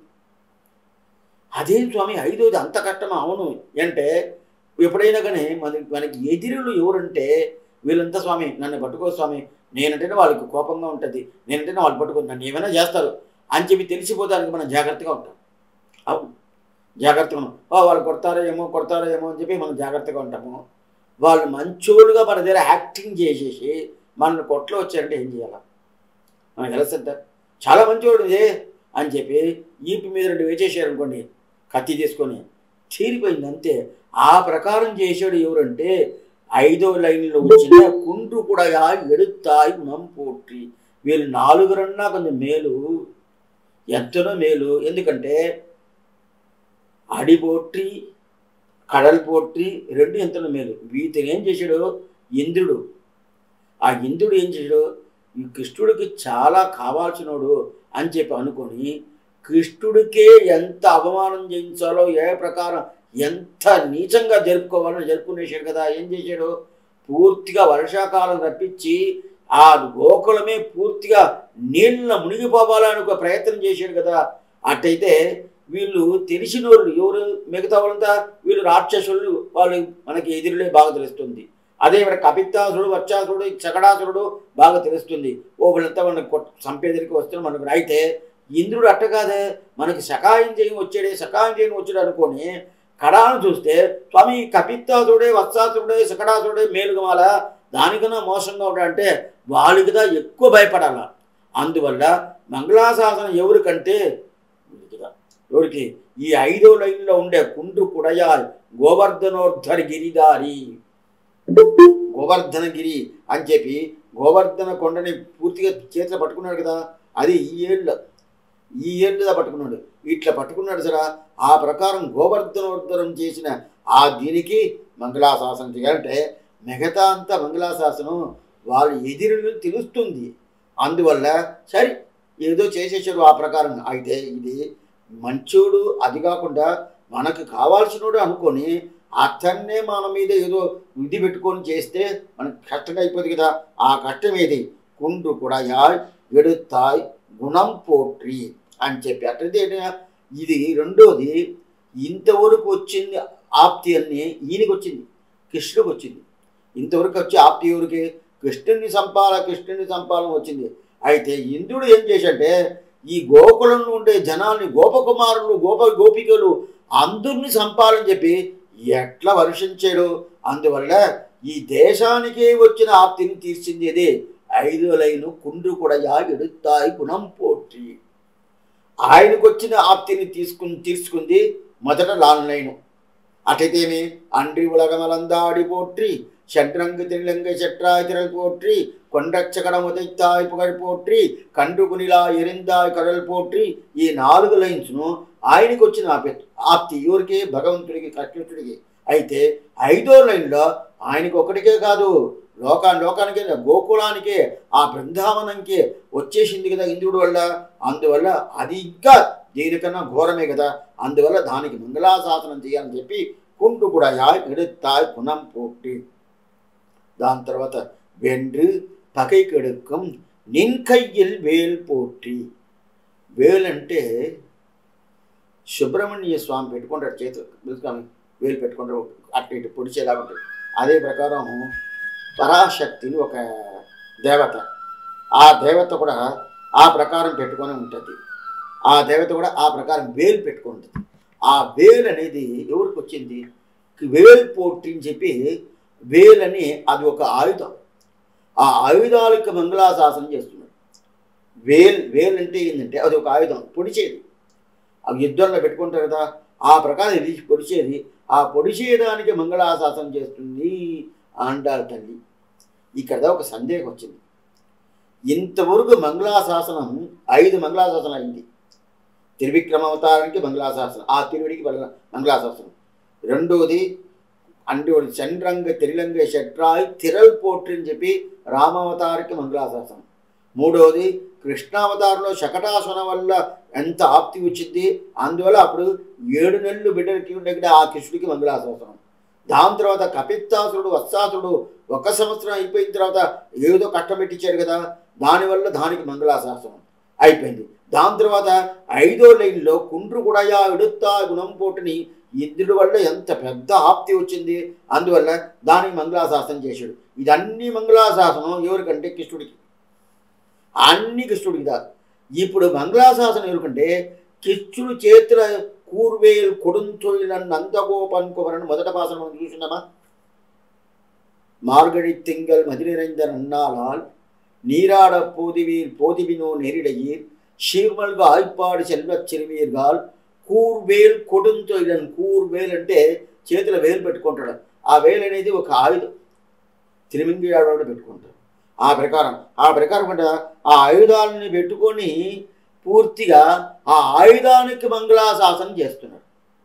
అదేం స్వామి ఐదోది అంత కష్టమా అవును అంటే ఎప్పుడైనా కానీ మనకి మనకి ఎదిరులు ఎవరంటే వీళ్ళంతా స్వామి నన్ను పట్టుకో స్వామి నేనంటేనే వాళ్ళకి కోపంగా ఉంటుంది నేనంటేనే వాళ్ళు పట్టుకో నన్ను ఏమైనా చేస్తారు అని చెప్పి తెలిసిపోతానికి మనం జాగ్రత్తగా ఉంటాం అవును జాగ్రత్తగా ఉన్నాం ఓ వాళ్ళు కొడతారో ఏమో కొడతారో ఏమో అని చెప్పి మనం జాగ్రత్తగా ఉంటాము వాళ్ళు మంచోళ్ళుగా మన దగ్గర యాక్టింగ్ చేసేసి మనల్ని కొట్లో వచ్చారంటే ఏం చేయాలా మనకు తెలుస్తుందా చాలా మంచివాడు ఇదే అని చెప్పి ఈపి మీద రెండు వేసేసారు అనుకోండి కత్తి తీసుకొని తీరిపోయింది అంతే ఆ ప్రకారం చేసాడు ఎవరంటే ఐదో లైన్లో వచ్చిన కుండ్రు కూడా ఎడుతాయి గుణం పోట్రి వీళ్ళు నాలుగురన్నా కొంచెం మేలు ఎంతనో మేలు ఎందుకంటే అడిపోట్రి కడల్ పోట్రి రెండు ఎంతనో మేలు వీటిని ఏం చేశాడు ఇంద్రుడు ఆ ఇంద్రుడు ఏం చేశాడు ఈ కృష్ణుడికి చాలా కావాల్సినోడు అని చెప్పి అనుకొని కృష్ణుడికే ఎంత అవమానం చేయించాలో ఏ ప్రకారం ఎంత నీచంగా జరుపుకోవాలో జరుపుకునేసాడు కదా ఏం చేశాడు పూర్తిగా వర్షాకాలం రప్పించి ఆ గోకులమే పూర్తిగా నీళ్ళ మునిగిపోవాలని ఒక ప్రయత్నం చేశాడు కదా అట్టయితే వీళ్ళు తెలిసిన వాళ్ళు ఎవరు మిగతా వాళ్ళంతా వీళ్ళు రాక్షసులు వాళ్ళు మనకి ఎదురులే బాగా తెలుస్తుంది అదే ఇక్కడ కపిత్తాసుడు వచ్చాసుడు చకడాసురుడు బాగా తెలుస్తుంది ఓ వీళ్ళంతా మనకు కొట్- చంపేదరికి వస్తున్నారు మనకు అయితే ఇంద్రుడు అట్ట కాదే మనకి సకాయం చేయని వచ్చాడే సకాయం చేయని వచ్చాడు అనుకొని కడాను చూస్తే స్వామి కపిత్తాసుడే వత్సాసుడే శకడాసుడే మేలుగమాల దానికన్నా మోసంగా ఉంటాడంటే వాళ్ళకిదా ఎక్కువ భయపడాల అందువల్ల మంగళాశాసనం ఎవరికంటే వీడికిదా. ఎవరికి ఈ ఐదో లైన్లో ఉండే కుండ్రు కుడయా గోవర్ధనోద్ధరి గిరిదారి గోవర్ధనగిరి అని చెప్పి గోవర్ధన కొండని పూర్తిగా చేతిలో పట్టుకున్నాడు కదా అది ఈ ఏళ్ళు ఈ ఏళ్ళుదా పట్టుకున్నాడు ఇట్లా పట్టుకున్నాడు సరా ఆ ప్రకారం గోవర్ధనోద్ధరం చేసిన ఆ దీనికి మంగళాశాసనం చేయాలంటే మిగతా అంతా మంగళాశాసనం వాళ్ళ ఎదురు తెలుస్తుంది అందువల్ల సరే ఏదో చేసేసాడు ఆ ప్రకారం అయితే ఇది మంచోడు అది కాకుండా మనకు కావాల్సినోడు అనుకొని అతన్నే మన మీద ఏదో విధి పెట్టుకొని చేస్తే మనకు కష్టంగా అయిపోతుంది కదా ఆ కష్టం ఏది కుండు కూడా యాయ్ ఎడుతాయ్ గుణం పోట్రి అని చెప్పి అట్లయితే ఏంటి? ఇది రెండోది ఇంతవరకు వచ్చింది ఆప్తి అన్ని ఈయనకి వచ్చింది కృష్ణుడికి వచ్చింది ఇంతవరకు వచ్చి ఆప్తి ఎవరికి కృష్ణుని సంపాల కృష్ణుని సంపాలన వచ్చింది అయితే ఇంద్రుడు ఏం చేశాడంటే ఈ గోకులంలో ఉండే జనాల్ని గోపకుమారులు గోప గోపికలు అందరిని సంపాలని చెప్పి ఎట్లా వర్షించాడు అందువల్ల ఈ దేశానికే వచ్చిన ఆప్తిని తీర్చింది అదే ఐదో లైను కుండ్రు కూడా ఎడుతాయి గుణం పోற்றி ఆయనకు వచ్చిన ఆప్తిని తీసుకుని తీసుకుంది మొదట లాన్లైను అటైతేమి அன்றி உலகமலந்தாடி போற்றி சென்றங்கு திருலங்கை செற்றாய் திரள் போற்றி కొండచ్చకడం ఉదైతాయ్ పుగళ్ పోట్రి కండు గునిలా ఎరిందాయ్ కడల్ పోట్రి ఈ నాలుగు లైన్స్ను ఆయనకు వచ్చిన ఆపి ఆప్తి ఎవరికి భగవంతుడికి కృష్ణుడికి అయితే ఐదో లైన్లో ఆయనకు ఒకటికే కాదు లోకా లోకానికే గోకులానికే ఆ బృందావనంకి వచ్చేసింది కదా ఇంద్రుడి వల్ల అందువల్ల అది ఇంకా దీనికన్నా ఘోరమే కదా అందువల్ల దానికి మంగళాశాసనం చేయాలని చెప్పి కుండు కూడా యాయ్ ఎడుతాయ్ పునం పోట్టి దాని తర్వాత వెండ్రు పగై కెడుక్కం నిన్ కయ్యిల్ వేల్ పోట్టి వేల్ అంటే సుబ్రహ్మణ్య స్వామి పెట్టుకుంటాడు చేతు స్వామి వేలు పెట్టుకుంటాడు అటు ఇటు పొడిచేలాగా ఉంటుంది అదే ప్రకారం పరాశక్తిని ఒక దేవత ఆ దేవత కూడా ఆ ప్రకారం పెట్టుకొని ఉంటుంది ఆ దేవత కూడా ఆ ప్రకారం వేలు పెట్టుకొని ఉంటుంది ఆ వేలు అనేది ఎవరికి వచ్చింది వేలు పోటీ అని చెప్పి వేలని అది ఒక ఆయుధం ఆ ఆయుధాలకు మంగళాశాసనం చేస్తున్నాడు వేల్ వేల్ అంటే ఏంటంటే అది ఒక ఆయుధం పొడిచేది అవి యుద్ధంలో పెట్టుకుంటారు కదా ఆ ప్రకారం ఇది పొడిచేది ఆ పొడిచేయడానికి మంగళాశాసనం చేస్తుంది ఆండాల తల్లి ఇక్కడ ఒక సందేహం వచ్చింది ఇంతవరకు మంగళాశాసనం ఐదు మంగళాశాసనం అయింది త్రివిక్రమ అవతారానికి మంగళాశాసనం ఆ తిరువిడికి మంగళ- మంగళాశాసనం రెండోది అండోడి చంద్రంగ తిరిలంగ షట్రాయ్ తిరల్ పోట్రి అని చెప్పి రామావతారికి మంగళాశాసనం మూడవది కృష్ణావతారంలో శకటాసున వల్ల ఎంత ఆప్తి వచ్చింది అందువల్ల అప్పుడు ఏడు నెలలు బిడ్డలకి ఉండగిన ఆ కృష్ణుడికి మంగళాశాసనం దాని తర్వాత కపిత్తాసురుడు వత్సాసుడు ఒక సంవత్సరం అయిపోయిన తర్వాత ఏదో కట్టబెట్టించాడు కదా దానివల్ల దానికి మంగళాశాసనం అయిపోయింది దాని తర్వాత ఐదో లైన్లో కుండ్రు కూడా ఎడుత్తా గుణం పోటుని ఇంద్రుడి వల్ల ఎంత పెద్ద ఆప్తి వచ్చింది అందువల్ల దానికి మంగళాశాసనం చేశాడు ఇదన్నీ మంగళాశాసనం ఎవరికంటే కృష్ణుడికి అన్ని కృష్ణుడికి దా ఇప్పుడు మంగళాశాసనం ఎవరికంటే కిచ్చుడు చేతుల కూర్వేల్ కొడుంతొలిన నందగోపన్ కుమరన్ మొదట భాషను మనం చూసినామా மார்கழி திங்கள் மதிநிறைந்த நன்னாளால் நீராட போதிவீர் போதிவினோ நெரிடையீர் சீர்மல்க ஆய்ப்பாடு செல்வச் சிறுమీర్గాల్ కూర్వేల్ కొడుంతొయిలన్ కూర్వేల్ అంటే చేతుల వేలు పెట్టుకుంటాడు ఆ వేలు అనేది ఒక ఆయుధం తిరుమింగి ఆడవాడు పెట్టుకుంటాడు ఆ ప్రకారం ఆ ప్రకారం అంటే ఆ ఆయుధాలని పెట్టుకొని పూర్తిగా ఆ ఆయుధానికి మంగళాశాసనం చేస్తున్నాడు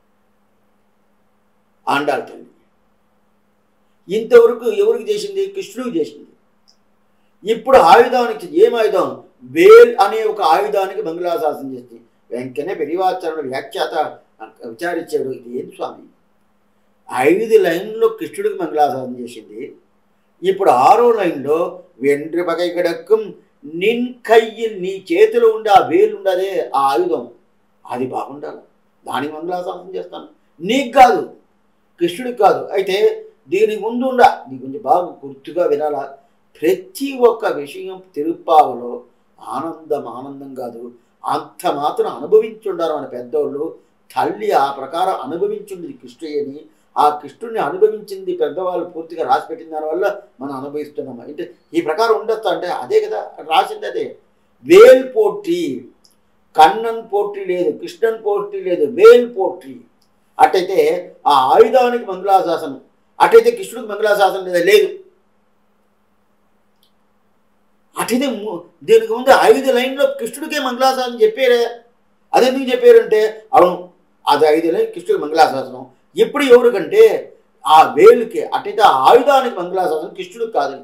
ఆండాల్ తల్లి ఇంతవరకు ఎవరికి చేసింది కృష్ణుడికి చేసింది ఇప్పుడు ఆయుధానికి ఏం ఆయుధం వేల్ అనే ఒక ఆయుధానికి మంగళాశాసనం చేసింది వెంకనే పెరివాచరణ వ్యాఖ్యాత విచారించాడు ఇది ఏం స్వామి ఐదు లైన్లో కృష్ణుడికి మంగళాశాసనం చేసింది ఇప్పుడు ఆరో లైన్లో వెండ్రి పగై గడక్కం నిన్ కయ్యిల్ నీ చేతిలో ఉండే ఆ వేలు ఉండదే ఆ ఆయుధం అది బాగుండాలి దానికి మంగళాశాసనం చేస్తాను నీకు కాదు కృష్ణుడికి కాదు అయితే దీని ముందు ఉండ నీ కొంచెం బాగా గుర్తుగా వినాలా ప్రతి ఒక్క విషయం తిరుప్పావలో ఆనందం ఆనందం కాదు అంత మాత్రం అనుభవించుండారు మన పెద్దోళ్ళు తల్లి ఆ ప్రకారం అనుభవించింది కృష్ణయ్యని ఆ కృష్ణుడిని అనుభవించింది పెద్దవాళ్ళు పూర్తిగా రాసి పెట్టిన దానివల్ల మనం అనుభవిస్తున్నాం అంటే ఈ ప్రకారం ఉండొచ్చు అంటే అదే కదా రాసింది అదే వేల్ పోట్రీ కన్నన్ పోట్రీ లేదు కృష్ణన్ పోట్రీ లేదు వేల్ పోట్రీ అటైతే ఆ ఆయుధానికి మంగళాశాసనం అటైతే కృష్ణుడికి మంగళాశాసనం లేదా లేదు అటైతే ము- దీనికి ముందు ఐదు లైన్లో కృష్ణుడికే మంగళాశాసనం చెప్పారే అదెందుకు చెప్పారంటే అవును అది ఐదు లైన్ కృష్ణుడికి మంగళాశాసనం ఇప్పుడు ఎవరికంటే ఆ వేలుకి అటైతే ఆ ఆయుధానికి మంగళాశాసనం కృష్ణుడికి కాదు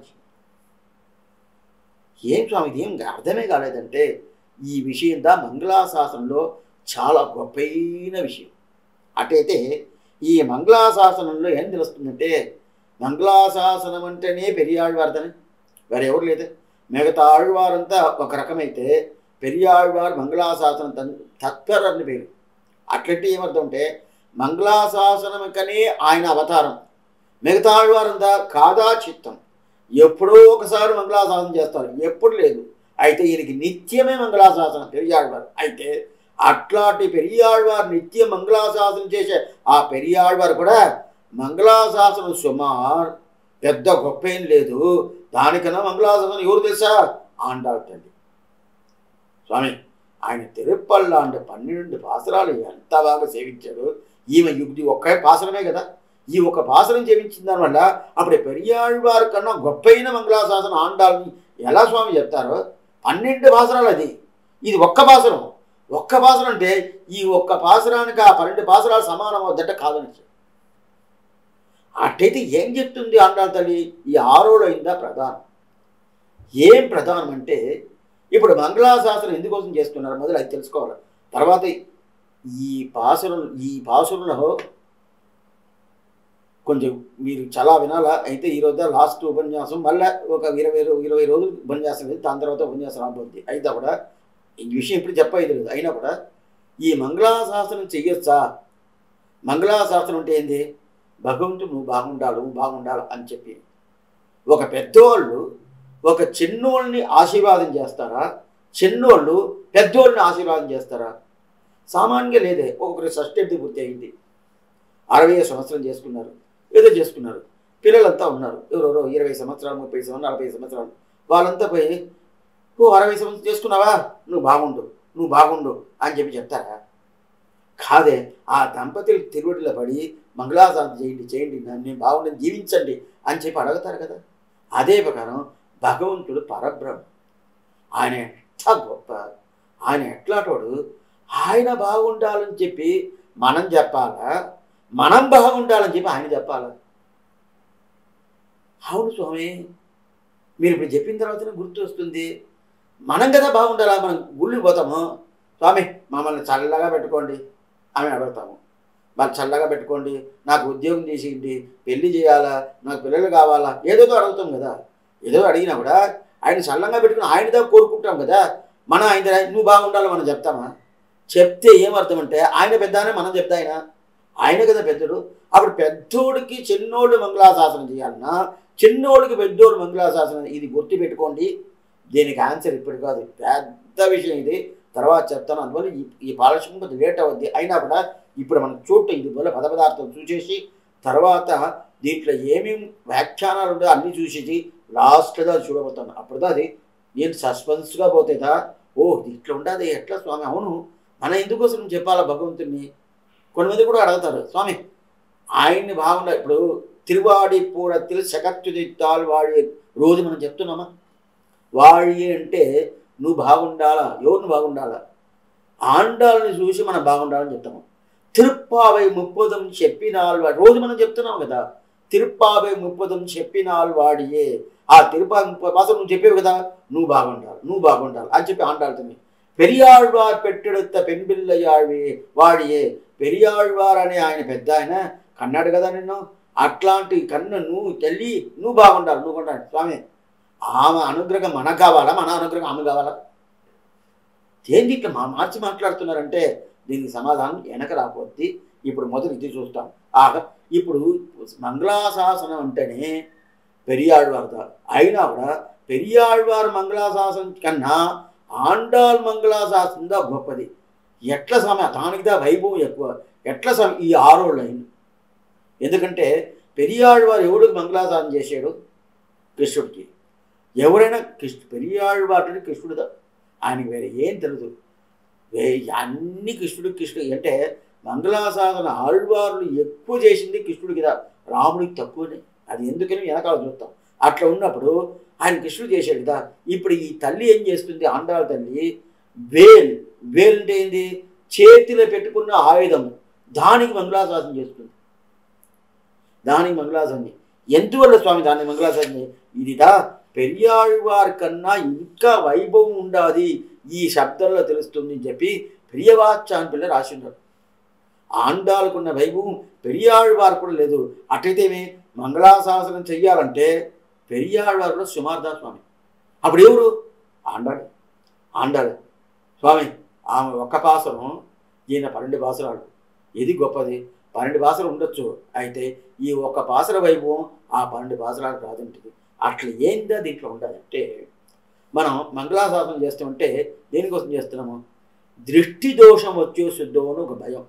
ఏం స్వామి ఇది ఏం అర్థమే కాలేదంటే ఈ విషయం దా మంగళాశాసనంలో చాలా గొప్పైన విషయం అటైతే ఈ మంగళాశాసనంలో ఏం తెలుస్తుందంటే మంగళాశాసనం అంటేనే పెరియాழ்వార్దని వేరే ఎవరు లేదు మిగతా ఆళ్వారంతా ఒక రకమైతే పెరియాళ్వార్ మంగళాశాసనం తన్ తత్పర్ అని పేరు అట్లంటే ఏమర్థం అంటే మంగళాశాసనకనే ఆయన అవతారం మిగతా ఆళ్వారంతా కాదా చిత్తం ఎప్పుడో ఒకసారి మంగళాశాసనం చేస్తారు ఎప్పుడు లేదు అయితే ఈయనకి నిత్యమే మంగళాశాసనం పెరియాళ్వారు అయితే అట్లాంటి పెరియాళ్వారు నిత్యం మంగళాశాసనం చేసే ఆ పెరియాళ్వారు కూడా మంగళాశాసనం సుమార్ పెద్ద గొప్ప ఏం లేదు దానికన్నా మంగళాశాసనం ఎవరు తెలుసా ఆండాడు తల్లి స్వామి ఆయన తిరుప్పల్లా అంటే పన్నెండు పాసరాలు ఎంత బాగా సేవించాడు ఈమె ఇది ఒక్క పాసరమే కదా ఈ ఒక పాసరం సేవించిన దానివల్ల అప్పుడు పెరియాళ్వారి కన్నా గొప్పైన మంగళాశాసన ఆండాలని ఎలా స్వామి చెప్తారో పన్నెండు పాసరాలు అది ఇది ఒక్క పాసరం ఒక్క పాసరం అంటే ఈ ఒక్క పాసరానికి ఆ పన్నెండు పాసరాలు సమానం అవుద్దట కాదని అట్టయితే ఏం చెప్తుంది ఆండాళ్ళ తల్లి ఈ ఆరోలో అయిందా ప్రధానం ఏం ప్రధానం అంటే ఇప్పుడు మంగళాశాసనం ఎందుకోసం చేస్తున్నారు మొదలు అది తెలుసుకోవాలి తర్వాత ఈ పాసురం ఈ పాసురంలో కొంచెం మీరు చాలా వినాలా అయితే ఈ రోజు లాస్ట్ ఉపన్యాసం మళ్ళీ ఒక ఇరవై రో- ఇరవై రోజులు ఉపన్యాసం ఉంది దాని తర్వాత ఉపన్యాసం రాబోద్ది అయితే కూడా ఈ విషయం ఇప్పుడు చెప్పేది లేదు అయినా కూడా ఈ మంగళాశాసనం చెయ్యొచ్చా మంగళాశాసనం అంటే ఏంది భగవంతుడు నువ్వు బాగుండాలి నువ్వు బాగుండాలి అని చెప్పి ఒక పెద్దోళ్ళు ఒక చిన్నోళ్ళని ఆశీర్వాదం చేస్తారా చిన్నోళ్ళు పెద్దోళ్ళని ఆశీర్వాదం చేస్తారా సామాన్యంగా లేదే ఒక్కొక్కరి షష్ఠి పూర్తి అయింది అరవై సంవత్సరం చేసుకున్నారు ఏదో చేసుకున్నారు పిల్లలంతా ఉన్నారు ఎవరెవరో ఇరవై సంవత్సరాలు ముప్పై సంవత్సరాలు నలభై సంవత్సరాలు వాళ్ళంతా పోయి ఓ అరవై సంవత్సరం చేసుకున్నావా నువ్వు బాగుండు నువ్వు బాగుండు అని చెప్పి చెప్తారా కాదే ఆ దంపతులు తిరుగుడిలో పడి మంగళాశాంతి చేయండి చేయండి నన్ను బాగుండని జీవించండి అని చెప్పి అడుగుతారు కదా అదే ప్రకారం భగవంతుడు పరబ్రహ్మ ఆయన ఎంత గొప్ప ఆయన ఎట్లాటోడు ఆయన బాగుండాలని చెప్పి మనం చెప్పాలా మనం బాగుండాలని చెప్పి ఆయన చెప్పాలా అవును స్వామి మీరు ఇప్పుడు చెప్పిన తర్వాతనే గుర్తు వస్తుంది మనం కదా బాగుండాలా మనం గుళ్ళకి పోతాము స్వామి మమ్మల్ని చల్లగా పెట్టుకోండి అని అడుగుతాము వాళ్ళు చల్లగా పెట్టుకోండి నాకు ఉద్యోగం చేసేయండి పెళ్లి చేయాలా నాకు పిల్లలు కావాలా ఏదేదో అడుగుతాం కదా ఏదో అడిగినా కూడా ఆయన చల్లంగా పెట్టుకుని ఆయనదా కోరుకుంటాం కదా మనం ఆయన దగ్గర, నువ్వు బాగుండాలి మనం చెప్తామా చెప్తే ఏమర్థం అంటే ఆయన పెద్దానే మనం చెప్తా ఆయన ఆయన కదా పెద్దడు అప్పుడు పెద్దోడికి చిన్నోడు మంగళాశాసనం చేయాలన్నా చిన్నోడికి పెద్దోడు మంగళాశాసనం ఇది గుర్తు పెట్టుకోండి దీనికి ఆన్సర్ ఇప్పుడు కాదు పెద్ద విషయం ఇది తర్వాత చెప్తాను అందువల్ల ఈ ఈ పాలసీ కొంచెం లేట్ అవుద్ది అయినా కూడా ఇప్పుడు మనం చూడటం ఇది వల్ల పద పదార్థం చూసేసి తర్వాత దీంట్లో ఏమేమి వ్యాఖ్యానాలు ఉండో అన్నీ చూసేసి లాస్ట్గా అది చూడబోతాను అప్పుడు అది నేను సస్పెన్స్గా పోతేదా ఓ ఇది ఇట్లా ఉండదు ఎట్లా స్వామి అవును మన ఎందుకోసం చెప్పాలా భగవంతుడిని కొంతమంది కూడా అడుగుతారు స్వామి ఆయన్ని బాగుండాలి ఇప్పుడు తిరువాడి పూడతిల్ శకత్యుదిత్తాలు వాడి రోజు మనం చెప్తున్నామా వాడి అంటే నువ్వు బాగుండాలా ఎవరిని బాగుండాలా ఆండాలని చూసి మనం బాగుండాలని చెప్తాము తిరుప్పావై ముప్పదం చెప్పినాల్ వాడి రోజు మనం చెప్తున్నాం కదా తిరుప్పావై ముప్పదం చెప్పినాల్ వాడియే ఆ తిరుపా మాసం నువ్వు చెప్పేవి కదా నువ్వు బాగుండాలి నువ్వు బాగుండాలి అని చెప్పి ఆండాడుతుంది పెరియాళ్వార్ పెట్టెడుத்த పెన్బిల్లయాழ்వే వాడియే పెరియాళ్వార్ అనే ఆయన పెద్ద ఆయన కన్నాడు కదా నిన్ను అట్లాంటి కన్ను నువ్వు తల్లి నువ్వు బాగుండాలి నువ్వు ఉండాలి స్వామి ఆమె అనుగ్రహం మనకు కావాలా మన అనుగ్రహం ఆమె కావాలా ఏంది ఇట్లా మా మార్చి మాట్లాడుతున్నారంటే దీనికి సమాధానం వెనక రాకపోతే ఇప్పుడు మొదలు ఇది చూస్తాం ఆగ ఇప్పుడు మంగళాశాసనం అంటేనే పెరియాళ్వార్ద అయినా కూడా పెరియాళ్వార్ మంగళాశాసనం కన్నా ఆండాల్ మంగళాశాసనం దా గొప్పది ఎట్ల సమయ దానికిదా వైభవం ఎక్కువ ఎట్ల సమయం ఈ ఆరో లైన్ ఎందుకంటే పెరియాళ్వారు ఎవడికి మంగళాశాసనం చేశాడు కృష్ణుడికి ఎవరైనా కృష్ణ పెరియాళ్వారుని కృష్ణుడిదా ఆయనకి వేరే ఏం తెలియదు వే అన్ని కృష్ణుడికి కృష్ణుడు అంటే మంగళాసాధన ఆళ్వార్లు ఎక్కువ చేసింది కృష్ణుడికి రా రాముడికి తక్కువనే అది ఎందుకని వెనకాల చూస్తాం అట్లా ఉన్నప్పుడు ఆయన కృష్ణుడు చేశాడు కదా ఇప్పుడు ఈ తల్లి ఏం చేస్తుంది ఆండాల తల్లి వేల్ వేల్ అంటే ఏంది చేతిలో పెట్టుకున్న ఆయుధం దానికి మంగళాశాసనం చేస్తుంది దానికి మంగళాశాసనం ఎందువల్ల స్వామి దానికి మంగళాశాసనం ఇదిదా పెరియాళ్వారి కన్నా ఇంకా వైభవం ఉండాది ఈ శబ్దంలో తెలుస్తుంది అని చెప్పి ప్రియవాచ్యాన్ పిల్ల రాసి ఉన్నారు ఆండాలకున్న వైభవం పెరియాళ్వారు కూడా లేదు అటైతేమే మంగళాశాసనం చెయ్యాలంటే పెరియాళ్వారులో సుమార్దా స్వామి అప్పుడు ఎవరు ఆండాడు ఆండాడు స్వామి ఆమె ఒక్క పాసరం ఈయన పన్నెండు పాసరాలు ఇది గొప్పది పన్నెండు పాసలు ఉండొచ్చు అయితే ఈ ఒక్క పాసర వైభవం ఆ పన్నెండు పాసరాలు రాదంటుంది అట్లా ఏందా దీంట్లో ఉండాలంటే మనం మంగళాశాసనం చేస్తుంటే దేనికోసం చేస్తున్నాము దృష్టి దోషం వచ్చేసిద్దో అని ఒక భయం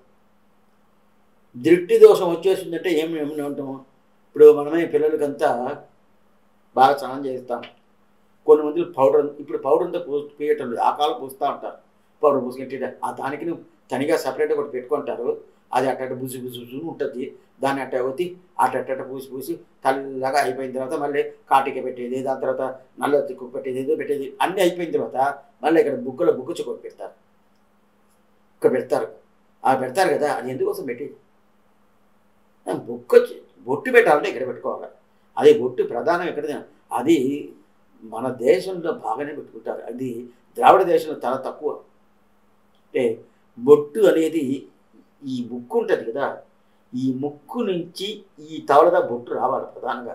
దృష్టి దోషం వచ్చేసిందంటే ఏమి ఏమి ఉంటాము ఇప్పుడు మనమే పిల్లలకంతా బాగా స్నానం చేస్తాం కొన్ని మంది పౌడర్ ఇప్పుడు పౌడర్ అంతా పూ పీయటం లేదు ఆ కాలం పూస్తూ ఉంటారు పౌడర్ పూసుకుంటే ఆ దానికి తనిగా సపరేట్గా ఒకటి పెట్టుకుంటారు అది అట్ట బుజు బుజు బుజు ఉంటుంది దాన్ని అట్ట ఒత్తి అట్ట అట్ట పూసి పూసి తెల్లగా అయిపోయిన తర్వాత మళ్ళీ కాటిక పెట్టేది దాని తర్వాత నల్ల తిక్కు పెట్టేది ఏదో పెట్టేది అన్నీ అయిపోయిన తర్వాత మళ్ళీ ఇక్కడ బుక్కలో బుక్కు చుక్క పెడతారు ఇక్కడ పెడతారు ఆ పెడతారు కదా అది ఎందుకోసం పెట్టేది ఆ బుక్క చి- బొట్టు పెట్టాలంటే ఇక్కడ పెట్టుకోవాలి అది బొట్టు ప్రధానం ఎక్కడ అది మన దేశంలో బాగానే పెట్టుకుంటారు అది ద్రావిడ దేశంలో చాలా తక్కువ అంటే బొట్టు అనేది ఈ ముక్కు ఉంటుంది కదా ఈ ముక్కు నుంచి ఈ తవలదా బొట్టు రావాలి ప్రధానంగా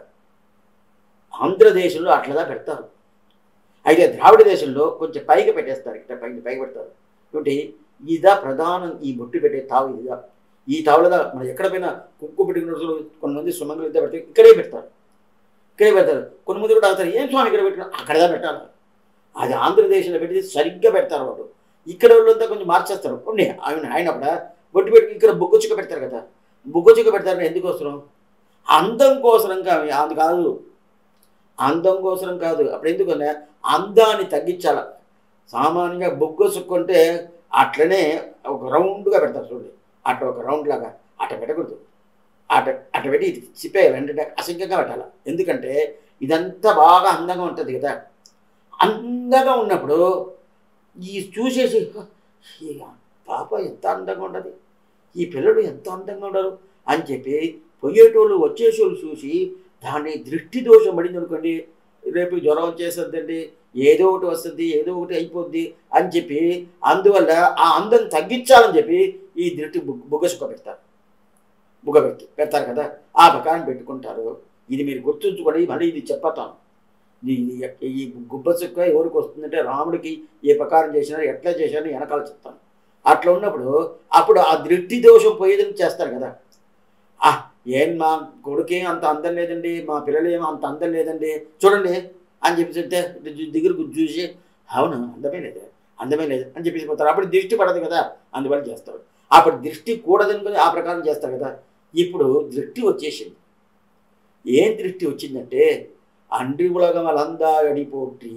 ఆంధ్రదేశంలో అట్లదా పెడతారు అయితే ద్రావిడ దేశంలో కొంచెం పైకి పెట్టేస్తారు ఇక్కడ పైకి పైకి పెడతారు కాబట్టి ఇదా ప్రధానం ఈ బొట్టు పెట్టే తావు ఇదిగా ఈ తావులదా మనం ఎక్కడ పోయినా కుక్కు పెట్టుకున్న రోజులు కొంతమంది సుమంగళ ఇద్దరు పెడితే ఇక్కడే పెడతారు ఇక్కడే పెడతారు కొంతమంది కూడా అవుతారు ఏం స్వామి ఇక్కడ పెట్టిన అక్కడదా పెట్టాలి అది ఆంధ్రదేశంలో పెట్టి సరిగ్గా పెడతారు వాళ్ళు ఇక్కడ వాళ్ళంతా కొంచెం మార్చేస్తారు కొన్ని ఆయన ఆయన కూడా బొట్టు పెట్టి ఇక్కడ బుగ్గు చుక్క పెడతారు కదా బుగ్గు చుక్క పెడతారు ఎందుకోసం అందం కోసరం కాదు అది కాదు అందం కోసరం కాదు అప్పుడు ఎందుకన్నా అందాన్ని తగ్గించాల సామాన్యంగా బొగ్గు చుక్కుంటే అట్లనే ఒక రౌండ్గా పెడతారు చూడండి అట్ట ఒక రౌండ్ లాగా అట్ట పెట్టకూడదు అట అట్ట పెట్టి ఇది చిప్పేయాలి అంటే అసంఖ్యంగా పెట్టాలి ఎందుకంటే ఇదంతా బాగా అందంగా ఉంటుంది కదా అందంగా ఉన్నప్పుడు ఈ చూసేసి "హ, ఈ పాప ఎంత అందంగా ఉండదు ఈ పిల్లడు ఎంత అందంగా ఉండరు అని చెప్పి పోయేటోళ్ళు వచ్చేటోళ్ళు చూసి దాన్ని దృష్టి దోషం పడింది అనుకోండి రేపు జ్వరం వచ్చేస్తుందండి ఏదో ఒకటి వస్తుంది ఏదో ఒకటి అయిపోద్ది అని చెప్పి అందువల్ల ఆ అందం తగ్గించాలని చెప్పి ఈ దృష్టి బుగ్గ బుగ్గ సుఖ పెడతారు బుగ్గ పెట్టి పెడతారు కదా ఆ ప్రకారం పెట్టుకుంటారు ఇది మీరు గుర్తుంచుకోండి మళ్ళీ ఇది చెప్పతాను ఇది ఈ గుబ్బ చుక్క ఎవరికి వస్తుందంటే రాముడికి ఏ ప్రకారం చేసినా ఎట్లా చేసినా వెనకాల చెప్తాను అట్లా ఉన్నప్పుడు అప్పుడు ఆ దృష్టి దోషం పోయేదని చేస్తారు కదా ఆ ఏం మా కొడుకే అంత అందం లేదండి మా పిల్లలు ఏమో అంత అందం లేదండి చూడండి అని చెప్పి చెప్తే దగ్గరకు చూసి అవును అందమే లేదు అందమే లేదు అని చెప్పేసి పోతారు అప్పుడు దృష్టి పడదు కదా అందువల్ల చేస్తారు అప్పుడు దృష్టి కూడదనుకుని ఆ ప్రకారం చేస్తారు కదా ఇప్పుడు దృష్టి వచ్చేసింది ఏం దృష్టి వచ్చిందంటే அன்றி உலகம் அலந்தாயடி போற்றி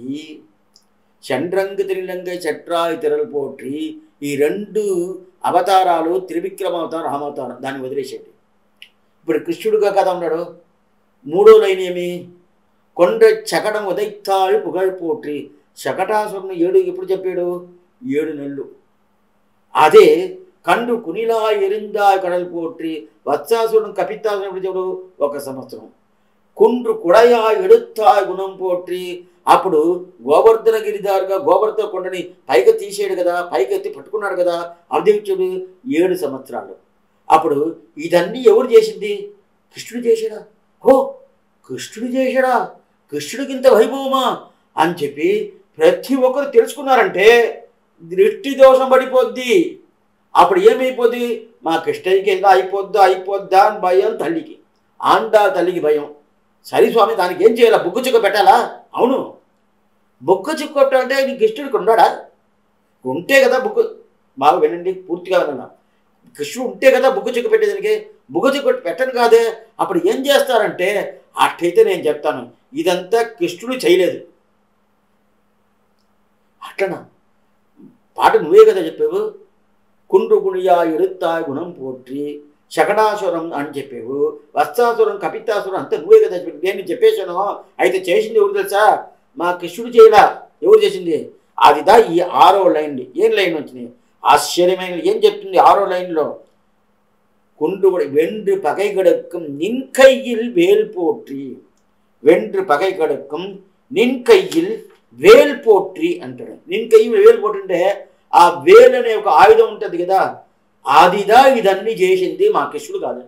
చండ్రంగ తిరిలంగ చట్రాయి తెరలు పోట్రి ఈ రెండు అవతారాలు త్రివిక్రమ అవతారం రామావతారం దాన్ని వదిలేసేయండి ఇప్పుడు కృష్ణుడుగా కదా ఉన్నాడు మూడో లైన్ ఏమి కొండ చకడం ఉదైతాళి పుగళ్ పోట్రి శకటాసురుని ఏడు ఎప్పుడు చెప్పాడు ఏడు నెలలు అదే కండు కునిలా ఎరిందా కడలు పోట్రి వత్సాసురుడు కపిత్తాసురుడు ఎప్పుడు చెప్పాడు ఒక సంవత్సరం కుండ్రు కుడయా ఎడుత్తా గుణం పోట్రి అప్పుడు గోవర్ధన గిరిదారుగా గోవర్ధన కొండని పైకి తీసేడు కదా పైకి ఎత్తి పట్టుకున్నాడు కదా అర్ధవిచ్చుడు ఏడు సంవత్సరాలు అప్పుడు ఇదన్నీ ఎవరు చేసింది కృష్ణుడు చేశాడా ఓ కృష్ణుడు చేశాడా కృష్ణుడికి ఇంత వైభవమా అని చెప్పి ప్రతి ఒక్కరు తెలుసుకున్నారంటే దృష్టి దోషం పడిపోద్ది అప్పుడు ఏమైపోద్ది మా కృష్ణయ్యకి ఎలా అయిపోద్దా అయిపోద్దా అని భయం తల్లికి ఆండా తల్లికి భయం సరే స్వామి దానికి ఏం చేయాలా బుగ్గు చుక్క పెట్టాలా అవును బుగ్గ చుక్క పెట్టాలంటే నీ కృష్ణుడికి ఉన్నాడా ఉంటే కదా బుగ్గు బాగా వినండి పూర్తిగా వినన్నా కృష్ణుడు ఉంటే కదా బుగ్గు చుక్క పెట్టేదానికి బుగ్గు చుక్క పెట్టను కాదే అప్పుడు ఏం చేస్తారంటే అట్టయితే నేను చెప్తాను ఇదంతా కృష్ణుడు చేయలేదు అట్లనా పాట నువ్వే కదా చెప్పావు కుండ్రు గుణియా ఎడుత్తా గుణం పోట్రి శకటాసురం అని చెప్పావు వత్సాసురం కపితాసురం అంతా నువ్వే కదా చెప్పి నేను చెప్పేశాను అయితే చేసింది ఎవరు తెలుసా మా కృష్ణుడు చేయలా ఎవరు చేసింది అదిదా ఈ ఆరో లైన్ ఏం లైన్ వచ్చింది ఆశ్చర్యమైన ఏం చెప్తుంది ఆరో లైన్లో குண்டு வென்று பகை கெடுக்கும் நின் கையில் வேல் போற்றி వెంట్రు పగై కడుక్కం నిన్ కయ్యిల్ వేల్ పోట్రి అంటాడు నిన్ కయ్యి వేలు పోట్టుంటే ఆ వేల్ అనే ఒక ఆయుధం ఉంటుంది కదా ఆదిదా ఇదన్నీ చేసింది మా కృష్ణుడు కాదు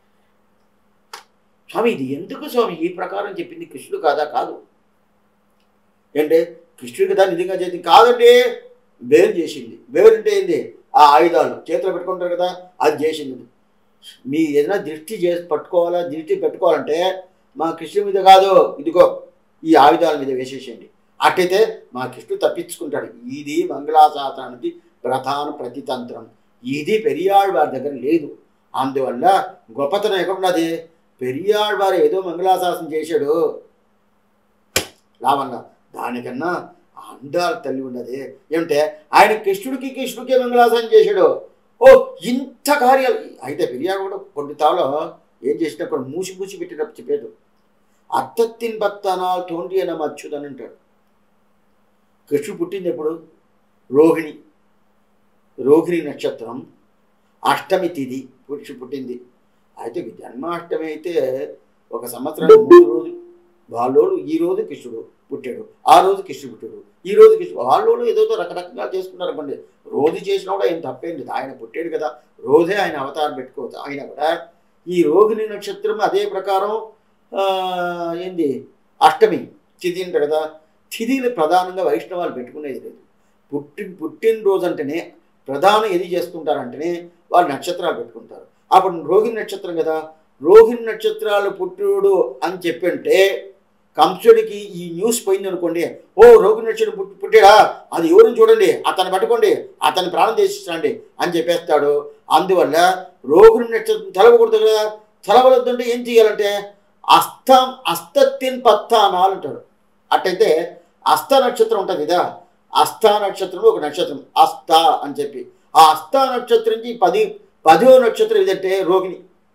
స్వామి ఇది ఎందుకు స్వామి ఈ ప్రకారం చెప్పింది కృష్ణుడు కాదా కాదు ఏంటే కృష్ణుడు కదా నిజంగా చేసింది కాదండి వేలు చేసింది వేలు అంటే ఏంది ఆ ఆయుధాలు చేతిలో పెట్టుకుంటారు కదా అది చేసింది మీ ఏదైనా దృష్టి చేసి పట్టుకోవాలా దృష్టి పెట్టుకోవాలంటే మా కృష్ణుడి మీద కాదు ఇదిగో ఈ ఆయుధాల మీద వేసేసేయండి అట్టయితే మా కృష్ణుడు తప్పించుకుంటాడు ఇది మంగళాశాసనానికి ప్రధాన ప్రతితంత్రం ఇది పెరియాళ్ వారి దగ్గర లేదు అందువల్ల గొప్పతనం ఎక్కడున్నది పెరియాళ్ వారు ఏదో మంగళాశాసనం చేశాడు లావన్న దానికన్నా అందాల తల్లి ఉన్నది ఏమంటే ఆయన కృష్ణుడికి కృష్ణుడికి మంగళాసనం చేశాడు ఓ ఇంత కార్యాలు అయితే పెరియాడు కూడా కొన్ని తాలో ఏం చేసినప్పుడు మూసి మూసి పెట్టినప్పుడు చెప్పాడు అత్తత్తిన్ బత్తనాలు తోండి అన్న మచ్చుదని అంటాడు కృష్ణుడు పుట్టింది ఎప్పుడు రోహిణి రోహిణి నక్షత్రం అష్టమి తిథి పురుషు పుట్టింది అయితే జన్మాష్టమి అయితే ఒక సంవత్సరానికి మూడు రోజులు వాళ్ళోడు ఈ రోజు కృష్ణుడు పుట్టాడు ఆ రోజు కృష్ణుడు పుట్టాడు ఈ రోజు కృష్ణుడు వాళ్ళోడు ఏదో రకరకంగా చేసుకున్నారు అనుకోండి రోజు చేసినా కూడా ఏం తప్పేం లేదు ఆయన పుట్టాడు కదా రోజే ఆయన అవతారం పెట్టుకోవచ్చు ఆయన కూడా ఈ రోహిణి నక్షత్రం అదే ప్రకారం ఆ, ఏంది అష్టమి తిథి అంటారు కదా తిథిని ప్రధానంగా వైష్ణవాలు పెట్టుకునేది లేదు పుట్టి పుట్టినరోజు అంటేనే ప్రధానం ఏది చేసుకుంటారంటేనే వాళ్ళు నక్షత్రాలు పెట్టుకుంటారు అప్పుడు రోహిణి నక్షత్రం కదా రోహిణి నక్షత్రాలు పుట్టుడు అని చెప్పంటే కంసుడికి ఈ న్యూస్ పోయింది అనుకోండి ఓ రోగిణి నక్షత్రం పుట్టి పుట్టాడా అది ఎవరిని చూడండి అతన్ని పట్టుకోండి అతన్ని ప్రాణం చేసిస్తాండి అని చెప్పేస్తాడు అందువల్ల రోగిణి నక్షత్రం తెలవకూడదు కదా తెలవలొద్దంటే ఏం చేయాలంటే అస్తం అస్తత్తిన్ పత్తానాలు అంటాడు అట్టయితే అస్త నక్షత్రం ఉంటుంది కదా అస్త నక్షత్రం ఒక నక్షత్రం అస్త అని చెప్పి ఆ అస్త నక్షత్రం నుంచి పది పదో నక్షత్రం ఏదంటే రోగిణి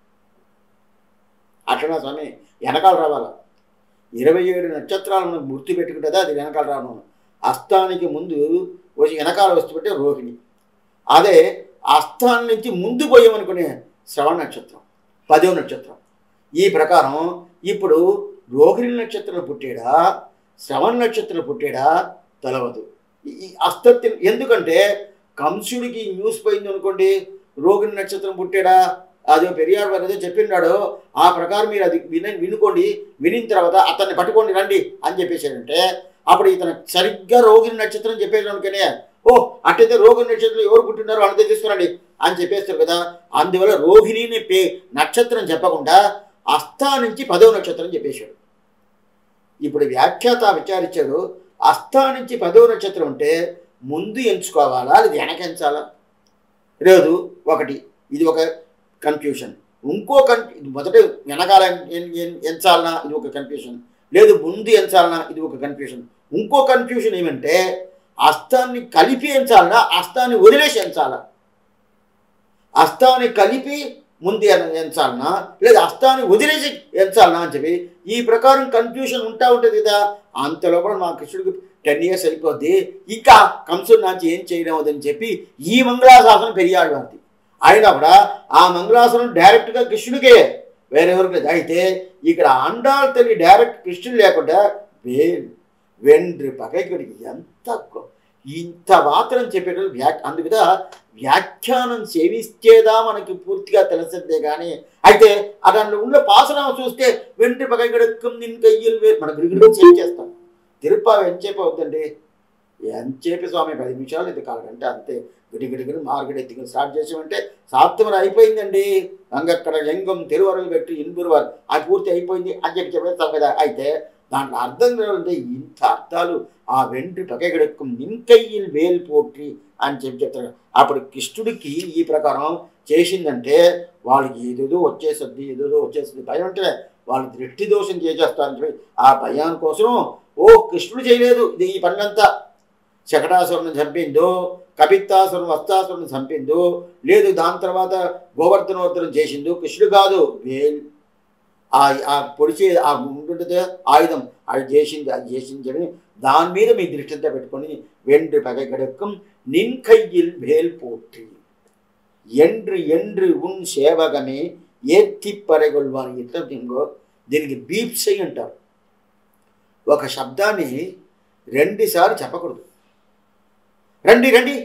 అట్లనా స్వామి వెనకాల రావాల ఇరవై ఏడు నక్షత్రాలు మనకు గుర్తు పెట్టుకుంటుందా అది వెనకాల రాను అస్తానికి ముందు వచ్చి వెనకాల వస్తుంటే రోహిణి అదే అస్తాన్ నుంచి ముందు పోయామనుకునే శ్రవణ నక్షత్రం పదో నక్షత్రం ఈ ప్రకారం ఇప్పుడు రోహిణి నక్షత్రం పుట్టాడా శ్రవణ నక్షత్రం పుట్టాడా తెలవదు ఈ- ఈ అస్తత్యం ఎందుకంటే కంసుడికి న్యూస్ పోయింది అనుకోండి రోగిణి నక్షత్రం పుట్టాడా అదో పెరియాడు వారు ఏదో చెప్పినాడు ఆ ప్రకారం మీరు అది విన వినుకోండి వినిన తర్వాత అతన్ని పట్టుకోండి రండి అని చెప్పేసాడంటే అప్పుడు ఇతను సరిగ్గా రోగిణి నక్షత్రం చెప్పేసాడు అనుకునే ఓ అట్టయితే రోగిణి నక్షత్రం ఎవరు పుట్టినారో వాళ్ళతో తీసుకురండి అని చెప్పేస్తారు కదా అందువల్ల రోహిణిని పే నక్షత్రం చెప్పకుండా అస్థా నుంచి పదవ నక్షత్రం చెప్పేశాడు ఇప్పుడు వ్యాఖ్యాత విచారించాడు అస్థా నుంచి పదవ నక్షత్రం అంటే ముందు ఎంచుకోవాలా అది వెనకెంచాలా లేదు ఒకటి ఇది ఒక కన్ఫ్యూషన్ ఇంకో కన్ ఇది మొదట వెనకాల ఎన్- ఎన్- ఎంచాలనా ఇది ఒక కన్ఫ్యూషన్ లేదు ముందు ఎంచాలనా ఇది ఒక కన్ఫ్యూషన్ ఇంకో కన్ఫ్యూషన్ ఏమంటే అస్తాన్ని కలిపి ఎంచాలనా అస్తాన్ని వదిలేసి ఎంచాలా అస్తాన్ని కలిపి ముందు ఎన- ఎంచాలనా లేదా అస్తాన్ని వదిలేసి ఎంచాలనా అని చెప్పి ఈ ప్రకారం కన్ఫ్యూషన్ ఉంటా ఉంటుంది కదా అంత లోపల మా కృష్ణుడికి టెన్ ఇయర్స్ అయిపోద్ది ఇంకా కంసుడు నాచి ఏం చేయడం అని చెప్పి ఈ మంగళాశాసనం పెరియాడు వారిది అయినా కూడా ఆ మంగళాసనం డైరెక్ట్గా కృష్ణుడికే వేరెవరికి లేదు అయితే ఇక్కడ అండాల తల్లి డైరెక్ట్ కృష్ణుడు లేకుండా వే వెండ్రి పకైకుడికి ఎంత గొ- ఇంత మాత్రం చెప్పేటప్పుడు వ్యా అందుకుదా వ్యాఖ్యానం సేవిస్తేదా మనకి పూర్తిగా తెలిసిందే కానీ అయితే ఆ దాంట్లో ఉన్న పాసనం చూస్తే వెంట్రి పకైకడక్కం నిన్ కయ్యలు వే మన గిరిగిరి సేవ్ చేస్తాం తిరుప్పావి ఎంచేపు అవుతుందండి ఎంచేపి స్వామి పది నిమిషాలు ఇది కాలంటే అంతే గిడి గిడిగిడి మార్గడి ఎత్తుకుని స్టార్ట్ చేసామంటే సాప్తమని అయిపోయిందండి అంగక్కడ ఎంగం తిరువరలు పెట్టి ఇన్బురువారు అది పూర్తి అయిపోయింది అని చెప్పి చెప్పేస్తాం కదా అయితే దాంట్లో అర్థం అంటే ఇంత అర్థాలు ఆ వెంట్రి పకైకడక్కం నిన్కయ్యిల్ వేలు పోట్రి అని చెప్పి చెప్తారు అప్పుడు కృష్ణుడికి ఈ ప్రకారం చేసిందంటే వాళ్ళకి ఏదేదో వచ్చేస్తుంది ఏదేదో వచ్చేస్తుంది భయం అంటే వాళ్ళు దృష్టి దోషం చేసేస్తారని చెప్పి ఆ భయాని కోసం ఓ కృష్ణుడు చేయలేదు ఇది ఈ పనులంతా శకటాసురుని చంపిందో కపిత్తాసురుని వస్తాసురుని చంపిందో లేదు దాని తర్వాత గోవర్ధనోత్తరం చేసిందో కృష్ణుడు కాదు వేల్ ఆ ఆ పొడిచే ఆ ఉంటుంటే ఆయుధం అది చేసింది అది చేసింది చెప్పి దాని మీద మీ దృష్టి అంతా పెట్టుకొని వెండ్రు పగగడక్కం నిన్ కయ్యిల్ వేల్ పోற்றி என்று என்று ఉన్ సేవగమే ఏత్తి పరగొల్వాని ఇట్లా దీనిగో దీనికి బీప్సై అంటారు ఒక శబ్దాన్ని రెండుసార్లు చెప్పకూడదు రండి రండి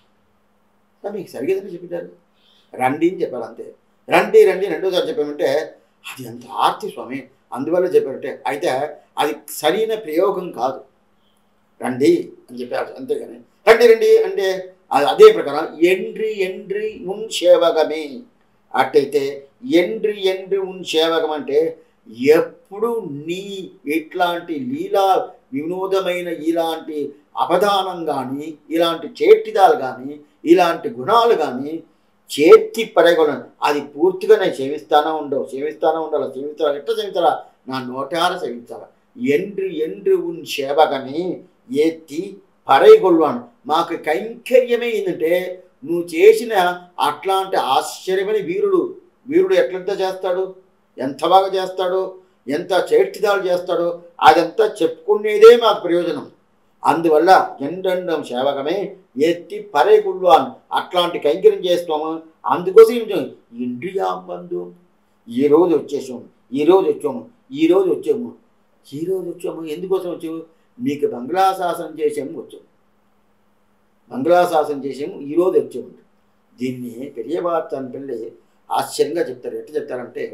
ఆ, మీకు సరిగ్గా చెప్పారు రండి అని చెప్పారు అంతే రండి రండి రెండోసారి చెప్పామంటే అది అంత ఆర్తి స్వామి అందువల్ల చెప్పారంటే అయితే అది సరైన ప్రయోగం కాదు రండి అని చెప్పారు అంతేగాని రండి రండి అంటే అది అదే ప్రకారం ఎండ్రి ఎండ్రి ఉన్ సేవగమే అట్టయితే ఎండ్రి ఎండ్రి ఉన్ సేవకం అంటే ఎప్పుడు నీ ఇట్లాంటి లీలా వినోదమైన ఇలాంటి అపదానం కానీ ఇలాంటి చేట్టిదాలు కానీ ఇలాంటి గుణాలు కానీ చేతి పడగొన అది పూర్తిగా నేను సేవిస్తానా ఉండవు సేవిస్తానా ఉండాలి సేవిస్తారా ఎట్లా సేవిస్తారా నా నోటార సేవించాలా ఎండ్రి ఎండ్రి ఉన్ సేవకమే ఎత్తి పరైగొల్వాను మాకు కైంకర్యమే ఏంటంటే నువ్వు చేసిన అట్లాంటి ఆశ్చర్యమైన వీరుడు వీరుడు ఎట్లంతా చేస్తాడు ఎంత బాగా చేస్తాడో ఎంత చేష్టిదాలు చేస్తాడో అదంతా చెప్పుకునేదే మాకు ప్రయోజనం అందువల్ల ఎండండం సేవకమే ఎత్తి పరేగుళ్ళాను అట్లాంటి కైంకర్యం చేస్తాము అందుకోసం ఏం చేయం? ఇంద్రియాంబంధు ఈ రోజు వచ్చేసాము ఈ రోజు వచ్చాము ఈ రోజు వచ్చాము ఈ రోజు వచ్చాము ఎందుకోసం వచ్చాము మీకు బంగ్లాశాసనం చేసాము వచ్చాము బంగ్లాశాసనం చేసాము ఈ రోజు వచ్చాము దీన్ని పెరియవార్తని పిల్లి ఆశ్చర్యంగా చెప్తారు ఎట్లా చెప్తారంటే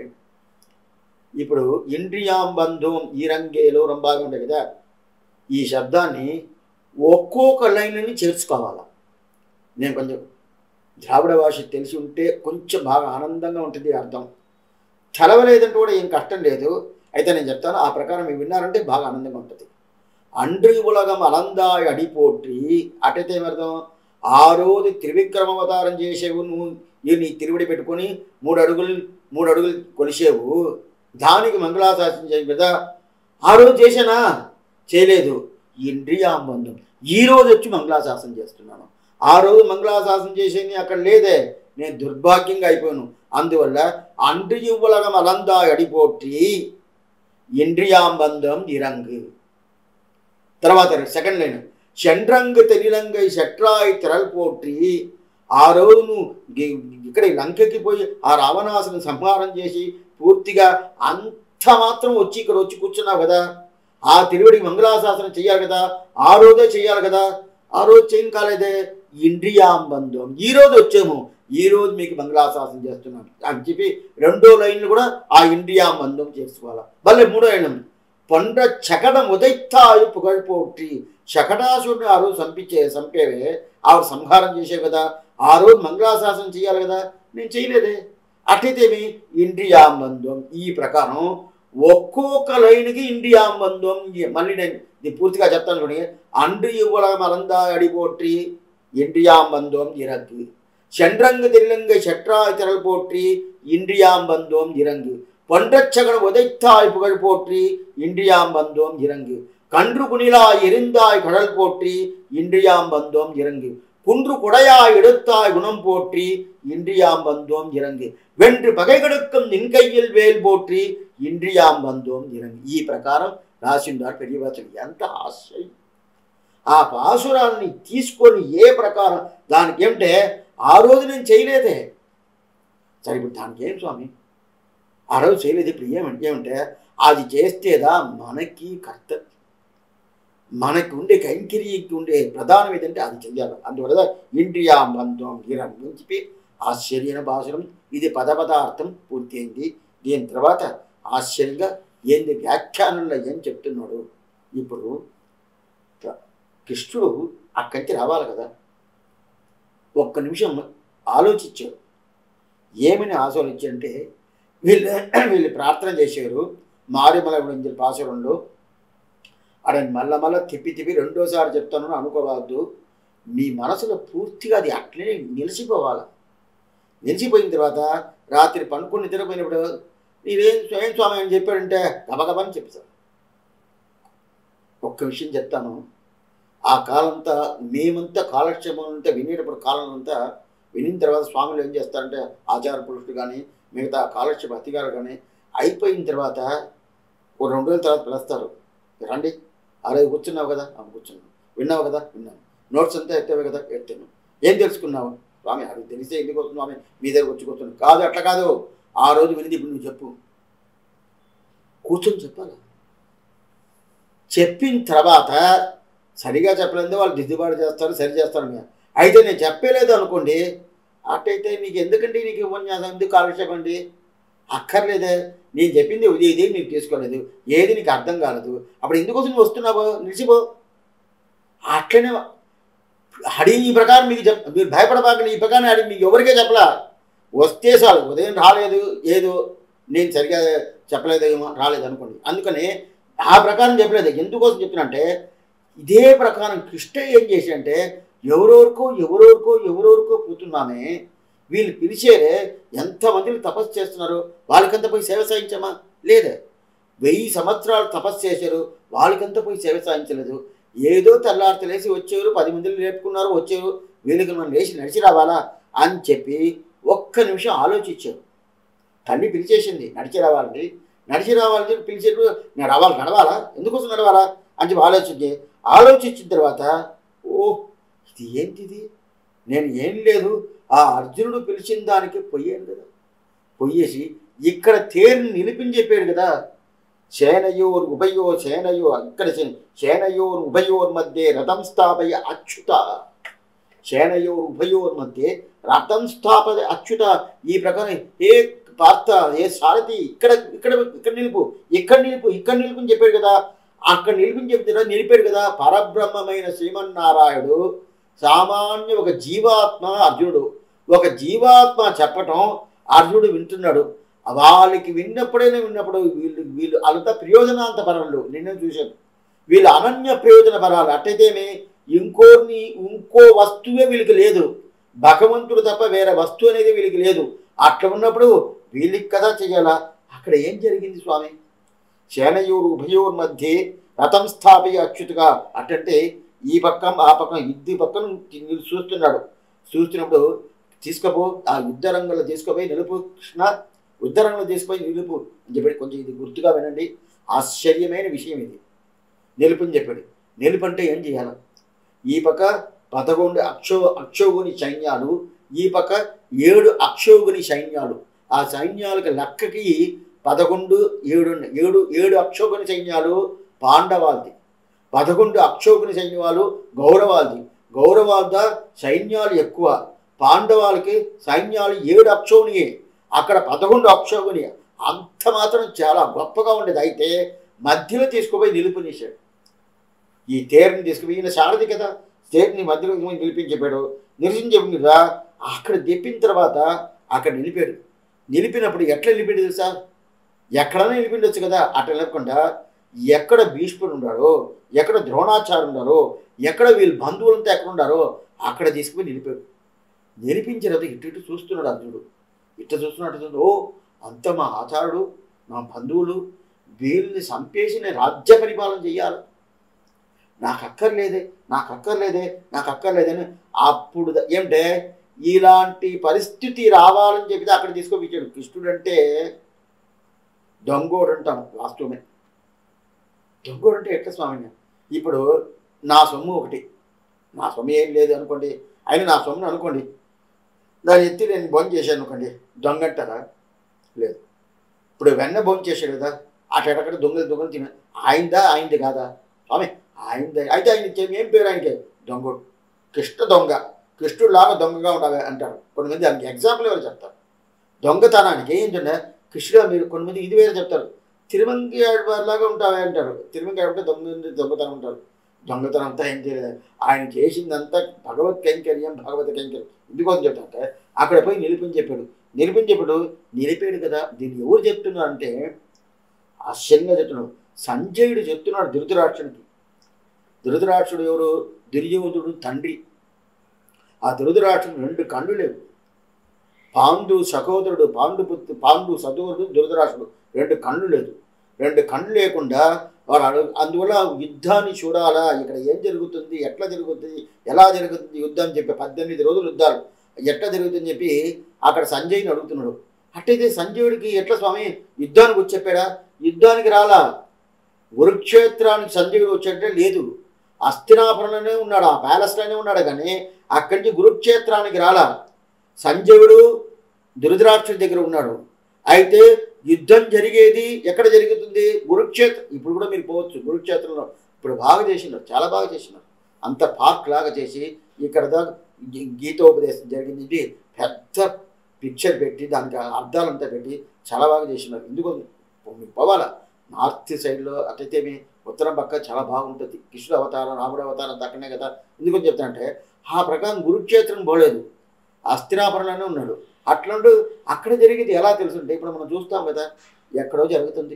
ఇప్పుడు ఇంద్రియాంబంధం ఈ రంగేలో రంబాగా ఉంటాయి కదా ఈ శబ్దాన్ని ఒక్కొక్క లైన్ని చేర్చుకోవాలి నేను కొంచెం ద్రావిడ భాష తెలిసి ఉంటే కొంచెం బాగా ఆనందంగా ఉంటుంది ఈ అర్థం తెలవలేదంటే కూడా ఏం కష్టం లేదు అయితే నేను చెప్తాను ఆ ప్రకారం మీరు విన్నారంటే బాగా ఆనందంగా ఉంటుంది అండ్రి ఉలగం అలందాయి అడిపోట్రి అటైతే ఏమర్థం ఆ రోజు త్రివిక్రమ అవతారం చేసేవు నువ్వు ఈ నీ తిరువిడి పెట్టుకొని మూడు అడుగులు మూడు అడుగులు కొలిసేవు దానికి మంగళాశాసనం చేయ కదా ఆ రోజు చేశానా చేయలేదు ఇంద్రియాంబంధం ఈ రోజు వచ్చి మంగళాశాసనం చేస్తున్నాను ఆ రోజు మంగళాశాసనం చేసేది అక్కడ లేదే నేను దుర్భాగ్యంగా అయిపోయాను అందువల్ల அன்றியுலகம் அலந்தாய் அடிபோற்றி ఇంద్రియాంబంధం ఇరంగు తర్వాత సెకండ్ లైన్ చండ్రంగు తెలిలంగై శట్రాయి తెరల్ పోట్రి ఆ రోజు నువ్వు గి- ఇక్కడ ఈ లంకకి పోయి ఆ రావణాసుని సంహారం చేసి పూర్తిగా అంత మాత్రం వచ్చి ఇక్కడ వచ్చి కూర్చున్నావు కదా ఆ తిరువడి మంగళాశాసనం చెయ్యాలి కదా ఆ రోజే చెయ్యాలి కదా ఆ రోజు చేయం కాలేదే ఇంద్రియాంబంధం ఈ రోజు వచ్చాము ఈ రోజు మీకు మంగళాశాసనం చేస్తున్నాను అని చెప్పి రెండో లైన్లు కూడా ఆ ఇంద్రియాంబంధం చేసుకోవాలి మళ్ళీ మూడో లైన్ పండ్ర చకడం ఉదైత్తాయు పుగడిపోట్టి శకటాసుడిని ఆ రోజు చంపించే చంపేవే ఆవిడ సంహారం చేసే కదా ఆ రోజు మంగళాశాసనం చేయాలి కదా నేను చేయలేదే అట్లయితేమి ఇంద్రియాంబంధం ఈ ప్రకారం ఒక్కొక్క లైన్కి ఇంద్రియాంబంధం ఈ- మళ్ళీ నేను ఇది పూర్తిగా చెప్తాను చూడండి అండ్రి ఇవ్వల మలందా అడిపోట్రి ఇంద్రియాంబంధం ఇరగ్గు చండ్రంగు తిల్లంగ శట్రాய் திரள் போற்றி இன்றியாம்பந்தோம் இறங்கு பொன்றச்சகன உதைத்தாய் புகழ் போற்றி இன்றியாம்பந்தோம் இறங்கு கன்று குணிலாய் எரிந்தாய் கடல் போற்றி இன்றியாம்பந்தோம் இறங்கு குன்று குடையாய் எடுத்தாய் குணம் போற்றி இன்றியாம்பந்தோம் இறங்கு వెంట్రు పగైగడుక్కం నిన్కయ్యల్ వేల్ పోట్రి ఇంద్రియాంబంధం ఇరంగి ఈ ప్రకారం రాసిండారు పెరియవచనం ఎంత ఆశ్చర్యం ఆ పాసురాల్ని తీసుకొని ఏ ప్రకారం దానికి ఏమిటే ఆ రోజు నేను చేయలేదే సరే ఇప్పుడు దానికి ఏం స్వామి ఆ రోజు చేయలేదు ఇప్పుడు ఏమంటే ఏమంటే అది చేస్తేదా మనకి కర్తవ్యం మనకి ఉండే కైంకర్యకి ఉండే ప్రధానం ఏదంటే అది చెయ్యాలి అందువల్ల ఇంద్రియాంబంధం గిరం అని చెప్పి ఆశ్చర్యన భాషణం ఇది పద పదార్థం పూర్తయింది దీని తర్వాత ఆశ్చర్యంగా ఏంది వ్యాఖ్యానంలో ఏం చెప్తున్నాడు ఇప్పుడు కృష్ణుడు అక్కడికి రావాలి కదా ఒక్క నిమిషం ఆలోచించాడు ఏమని ఆలోచించంటే వీళ్ళు వీళ్ళు ప్రార్థన చేశారు మారిమల గురించి పాసురంలో అక్కడ మళ్ళా మళ్ళా తిప్పి తిప్పి రెండోసారి చెప్తాను అనుకోవద్దు మీ మనసులో పూర్తిగా అది అట్లనే నిలిచిపోవాలి నిలిచిపోయిన తర్వాత రాత్రి పనుకుని నిద్రపోయినప్పుడు నీవేం స్వయం స్వామి అని చెప్పాడంటే గబగబని చెప్తాను ఒక్క విషయం చెప్తాను ఆ కాలంతా మేమంతా కాలక్షేమం అంతా వినేటప్పుడు కాలం అంతా వినిన తర్వాత స్వాములు ఏం చేస్తారంటే ఆచార పురుషుడు కానీ మిగతా కాలక్షేప అధికారులు కానీ అయిపోయిన తర్వాత ఓ రెండు రోజుల తర్వాత పిలుస్తారు రండి అరే కూర్చున్నావు కదా అవును కూర్చున్నావు విన్నావు కదా విన్నాను నోట్స్ అంతా ఎత్తావు కదా ఎత్తాను ఏం తెలుసుకున్నావు స్వామి అది తెలిస్తే ఎందుకు వస్తుంది స్వామి మీ దగ్గర వచ్చి కూర్చున్నాను కాదు అట్లా కాదు ఆ రోజు వినిది ఇప్పుడు నువ్వు చెప్పు కూర్చొని చెప్పాలి చెప్పిన తర్వాత సరిగా చెప్పలేదు వాళ్ళు దిద్దుబాటు చేస్తారు సరి చేస్తారు మీరు. అయితే నేను చెప్పలేదు అనుకోండి అట్టయితే నీకు ఎందుకండి నీకు ఉపన్యాసం ఎందుకు కాలక్షేపం అండి అక్కర్లేదే నేను చెప్పింది ఇది ఇది నీకు తీసుకోలేదు ఏది నీకు అర్థం కాలేదు అప్పుడు ఎందుకోసం నువ్వు వస్తున్నావు నిలిచిపో అట్లనే అడిగి ఈ ప్రకారం మీకు చెప్ మీరు భయపడబాకండి ఈ ప్రకారం అడిగి మీకు ఎవరికే చెప్పలా వస్తే చాలు ఉదయం రాలేదు ఏదో నేను సరిగా చెప్పలేదేమో రాలేదు అనుకోండి అందుకని ఆ ప్రకారం చెప్పలేదు ఎందుకోసం చెప్తున్నంటే ఇదే ప్రకారం కృష్ణ ఏం చేశాడంటే ఎవరెవరికో ఎవరెవరికో ఎవరెవరికో పోతున్నామే వీళ్ళు పిలిచేరే ఎంతమందిని తపస్సు చేస్తున్నారు వాళ్ళకంత పోయి సేవ సాయించమా లేదే వెయ్యి సంవత్సరాలు తపస్సు చేశారు వాళ్ళకంతా పోయి సేవ సాయించలేదు ఏదో తెల్లారి తెలిసి వచ్చేవారు పది మందిని లేపుకున్నారు వచ్చేవారు వీళ్ళకి మనం లేచి నడిచి రావాలా అని చెప్పి ఒక్క నిమిషం ఆలోచించారు తల్లి పిలిచేసింది నడిచి రావాలండి నడిచి రావాలని చెప్పి పిలిచేటప్పుడు నేను రావాలి నడవాలా ఎందుకోసం నడవాలా అని చెప్పి ఆలోచించి ఆలోచించిన తర్వాత ఓ ఇది ఏంటిది నేను ఏం లేదు ఆ అర్జునుడు పిలిచిన దానికి పొయ్యాను కదా పొయ్యేసి ఇక్కడ తేరుని నిలిపిని చెప్పాడు కదా సేనయోర్ ఉభయో సేనయో ఇక్కడ సే- సేనయోర్ ఉభయోర్ మధ్య రథం స్థాపయ అచ్యుత సేనయోర్ ఉభయోర్ మధ్య రథం స్థాపయ అచ్యుత ఈ ప్రకారం ఏ పార్త ఏ సారథి ఇక్కడ ఇక్కడ ఇక్కడ నిలుపు ఇక్కడ నిలుపు ఇక్కడ నిలుపు అని చెప్పాడు కదా అక్కడ నిలిపిని చెప్తారా నిలిపాడు కదా పరబ్రహ్మమైన శ్రీమన్నారాయుడు సామాన్య ఒక జీవాత్మ అర్జునుడు ఒక జీవాత్మ చెప్పటం అర్జునుడు వింటున్నాడు వాళ్ళకి విన్నప్పుడైనా విన్నప్పుడు వీళ్ళు వీళ్ళు అంత ప్రయోజనాంత పరాలు నిన్నే చూశాను వీళ్ళు అనన్య ప్రయోజన పరాలు అట్టయితేమి ఇంకోని ఇంకో వస్తువే వీళ్ళకి లేదు భగవంతుడు తప్ప వేరే వస్తువు అనేది వీళ్ళకి లేదు అట్లా ఉన్నప్పుడు వీళ్ళకి కదా చెయ్యాలా అక్కడ ఏం జరిగింది స్వామి సేనయోరు ఉభయోర్ మధ్య రథం స్థాపయ అచ్యుతుగా అట్టంటే ఈ పక్కం ఆ పక్కం ఇద్ది పక్కన వీళ్ళు చూస్తున్నాడు చూస్తున్నప్పుడు తీసుకపో ఆ యుద్ధ రంగంలో తీసుకుపోయి నిలుపు కృష్ణ యుద్ధ రంగంలో తీసుకుపోయి నిలుపు అని చెప్పాడు కొంచెం ఇది గుర్తుగా వినండి ఆశ్చర్యమైన విషయం ఇది నిలుపు అని చెప్పాడు నిలుపు అంటే ఏం చేయాలి ఈ పక్క పదకొండు అక్షో అక్షోగుని సైన్యాలు ఈ పక్క ఏడు అక్షోగుని సైన్యాలు ఆ సైన్యాలకు లెక్కకి పదకొండు ఏడు ఉన్నాయి. ఏడు ఏడు అక్షోగుని సైన్యాలు పాండవాల్ది పదకొండు అక్షోగుని సైన్యాలు గౌరవాల్ది గౌరవాల్ద సైన్యాలు ఎక్కువ పాండవాలకి సైన్యాలు ఏడు అక్షోగునియే అక్కడ పదకొండు అక్షోగుని అంత మాత్రం చాలా గొప్పగా ఉండేది అయితే మధ్యలో తీసుకుపోయి నిలుపునిశాడు ఈ తేరుని తీసుకుపోయి ఈయన సారథి కదా తేరుని మధ్యలో నిలిపించాడు నిలిపించి కదా అక్కడ తెప్పిన తర్వాత అక్కడ నిలిపాడు నిలిపినప్పుడు ఎట్లా నిలిపాడు తెలుసా ఎక్కడైనా నిలిపిండొచ్చు కదా అట్లా నిలపకుండా ఎక్కడ భీష్ముడు ఉన్నాడో ఎక్కడ ద్రోణాచార్య ఉన్నారో ఎక్కడ వీళ్ళ బంధువులంతా ఎక్కడ ఉన్నారో అక్కడ తీసుకుపోయి నిలిపాడు నిలిపించిన తర్వాత ఇటు ఇటు చూస్తున్నాడు అర్జునుడు ఇట్లా చూస్తున్నాడు అటు చూస్తున్నాడు, ఓ అంత మా ఆచారుడు నా బంధువులు వీళ్ళని చంపేసి నేను రాజ్య పరిపాలన చెయ్యాలి నాకు అక్కర్లేదే నాకు అక్కర్లేదే నాకు అక్కర్లేదని అప్పుడు ద- ఏమిటే ఇలాంటి పరిస్థితి రావాలని చెప్పి అక్కడ తీసుకొచ్చాడు కృష్ణుడు అంటే దొంగోడు అంటాం వాస్తవమే దొంగోడు అంటే ఎట్లా స్వామి ఇప్పుడు నా సొమ్ము ఒకటి నా సొమ్ము ఏం లేదు అనుకోండి అయినా నా సొమ్మును అనుకోండి దాన్ని ఎత్తి నేను భోజనం చేశాను అనుకోండి దొంగ అంటారా లేదు ఇప్పుడు వెన్న భోజనం చేశాడు కదా అక్కడ దొంగ దొంగలు తిన ఆయిందా ఆయింది కాదా స్వామి ఆయిందే అయితే ఆయన ఇచ్చే- ఏం పేరు ఆయనకి దొంగడు కృష్ణ దొంగ కృష్ణుడు లాగా దొంగగా ఉండాలి అంటారు కొంతమంది దానికి ఎగ్జాంపుల్ ఎవరు చెప్తారు దొంగతనానికి ఏంటంటే కృష్ణుడు మీరు కొంతమంది ఇది వేరే చెప్తారు తిరుమంగి లాగా ఉంటావే అంటారు తిరుమంగి అంటే దొంగ దొంగతనం ఉంటారు దొంగతనం అంతా ఏం చేయలేదు ఆయన చేసిందంతా భగవత్ కైంకర్యం భగవత్ కైంకర్యం ఎందుకోసం చెప్తారంటే అక్కడ పోయి నిలిపని చెప్పాడు నిలిపని చెప్పాడు నిలిపాడు కదా దీన్ని ఎవరు చెప్తున్నారు అంటే ఆశ్చర్యంగా చెప్తున్నాడు సంజయుడు చెప్తున్నాడు ధృతరాక్షుడికి ధృతరాక్షుడు ఎవరు దుర్యోధుడు తండ్రి ఆ ధృతరాక్షుడు రెండు కళ్ళు లేవు పాండు సహోదరుడు పాండు పుత్రు పాండు సహోదరుడు ధృతరాక్షుడు రెండు కళ్ళు లేదు రెండు కళ్ళు లేకుండా వాడు అడు- అందువల్ల యుద్ధాన్ని చూడాలా ఇక్కడ ఏం జరుగుతుంది ఎట్లా జరుగుతుంది ఎలా జరుగుతుంది యుద్ధం అని చెప్పి పద్దెనిమిది రోజులు యుద్ధాలు ఎట్లా జరుగుతుందని చెప్పి అక్కడ సంజయ్ని అడుగుతున్నాడు అట్టయితే సంజయుడికి ఎట్లా స్వామి యుద్ధానికి వచ్చి చెప్పాడా యుద్ధానికి రాలా కురుక్షేత్రానికి సంజయుడు వచ్చేటే లేదు అస్థినాపురంలోనే ఉన్నాడు ఆ ప్యాలెస్లోనే ఉన్నాడు కానీ అక్కడి నుంచి కురుక్షేత్రానికి రాలా సంజయుడు దురదరాక్షుడి దగ్గర ఉన్నాడు అయితే యుద్ధం జరిగేది ఎక్కడ జరుగుతుంది కురుక్షేత్రం ఇప్పుడు కూడా మీరు పోవచ్చు కురుక్షేత్రంలో ఇప్పుడు బాగా చేసినారు చాలా బాగా చేసినారు అంత పార్క్ లాగా చేసి ఇక్కడ దాకా గీ- గీతోపదేశం జరిగింది పెద్ద పిక్చర్ పెట్టి దానికి అర్థాలంతా పెట్టి చాలా బాగా చేసినారు ఎందుకు మీకు పోవాలా నార్త్ సైడ్లో అటైతే మీ ఉత్తరం పక్క చాలా బాగుంటుంది కృష్ణుడు అవతారం రాముడు అవతారం దక్కనే కదా ఎందుకని చెప్తానంటే ఆ ప్రకారం కురుక్షేత్రం పోలేదు అస్థినాపురంలోనే ఉన్నాడు అట్లుండు అక్కడ జరిగేది ఎలా తెలుసుంటే ఇప్పుడు మనం చూస్తాం కదా ఎక్కడో జరుగుతుంది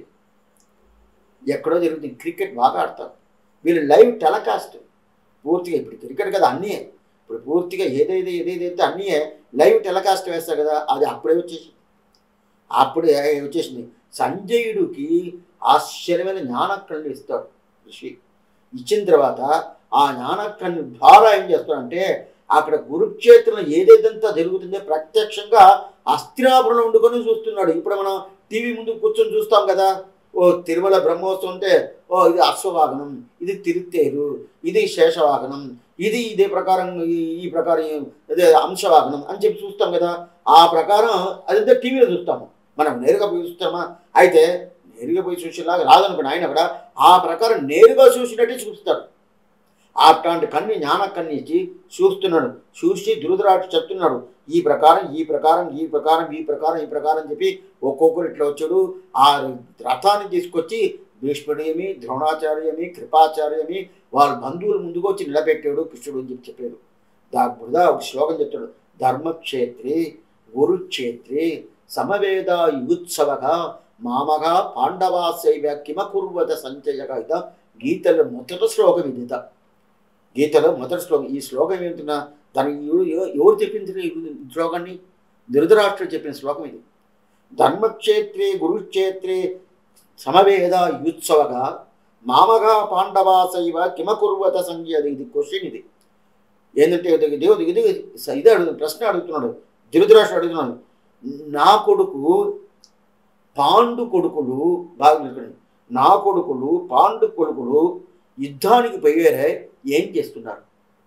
ఎక్కడో జరుగుతుంది క్రికెట్ బాగా ఆడతారు వీళ్ళు లైవ్ టెలికాస్ట్ పూర్తిగా ఇప్పుడు క్రికెట్ కదా అన్నీ ఇప్పుడు పూర్తిగా ఏదైతే ఏదైతే అన్నీ లైవ్ టెలికాస్ట్ వేస్తారు కదా అది అప్పుడే వచ్చేసింది అప్పుడే వచ్చేసింది సంజయుడికి ఆశ్చర్యమైన జ్ఞానకళ్ళు ఇస్తాడు ఋషి ఇచ్చిన తర్వాత ఆ జ్ఞానక్కని ద్వారా ఏం చేస్తాడంటే అక్కడ కురుక్షేత్రంలో ఏదేదంతా జరుగుతుందో ప్రత్యక్షంగా అస్థిరాపురంలో వండుకొని చూస్తున్నాడు ఇప్పుడు మనం టీవీ ముందు కూర్చొని చూస్తాం కదా ఓ తిరుమల బ్రహ్మోత్సవం అంటే ఓ ఇది అశ్వవాహనం ఇది తిరుత్తేరు ఇది శేషవాహనం ఇది ఇదే ప్రకారం ఈ- ఈ ప్రకారం అదే అంశవాహనం అని చెప్పి చూస్తాం కదా ఆ ప్రకారం అదంతా టీవీలో చూస్తాము మనం నేరుగా పోయి చూస్తామా అయితే నేరుగా పోయి చూసేలాగా రాదనుకోండి ఆయన కూడా ఆ ప్రకారం నేరుగా చూసినట్టే చూస్తాడు అట్లాంటి కన్ని జ్ఞాన కన్ని ఇచ్చి చూస్తున్నాడు చూసి దురదరాట చెప్తున్నాడు ఈ ప్రకారం ఈ ప్రకారం ఈ ప్రకారం ఈ ప్రకారం ఈ ప్రకారం చెప్పి ఒక్కొక్కరు ఇట్లా వచ్చాడు ఆ రథాన్ని తీసుకొచ్చి భీష్ముడేమి ద్రోణాచార్యమి కృపాచార్యమి వాళ్ళ బంధువుల ముందుకు వచ్చి నిలబెట్టాడు కృష్ణుడు అని చెప్పి చెప్పాడు దా బురద ఒక శ్లోకం చెప్తాడు ధర్మక్షేత్రే గురుక్షేత్రే సమవేద యుత్సవగా మామగా పాండవాశైవ కిమకుర్వత సంచయక ఇద గీతలో మొదటి శ్లోకం ఇది ఇద. గీతలో మొదటి శ్లోకం ఈ శ్లోకం ఏంటున్నా దానికి ఎవరు ఎవ- ఎవరు చెప్పించిన ఈ శ్లోకాన్ని ధృతరాష్ట్రుడు చెప్పిన శ్లోకం ఇది ధర్మక్షేత్రే గురుక్షేత్రే సమవేద యుత్సవగా మామగా పాండవాసైవ కిమకుర్వత సంఖ్య ఇది క్వశ్చన్ ఇది ఏంటంటే ఇది దేవుడు ఇది ఇది అడుగు ప్రశ్న అడుగుతున్నాడు ధృతరాష్ట్రుడు అడుగుతున్నాడు నా కొడుకు పాండు కొడుకులు బాగా నిలకండి నా కొడుకులు పాండు కొడుకులు యుద్ధానికి పోయారే ఏం చేస్తున్నారు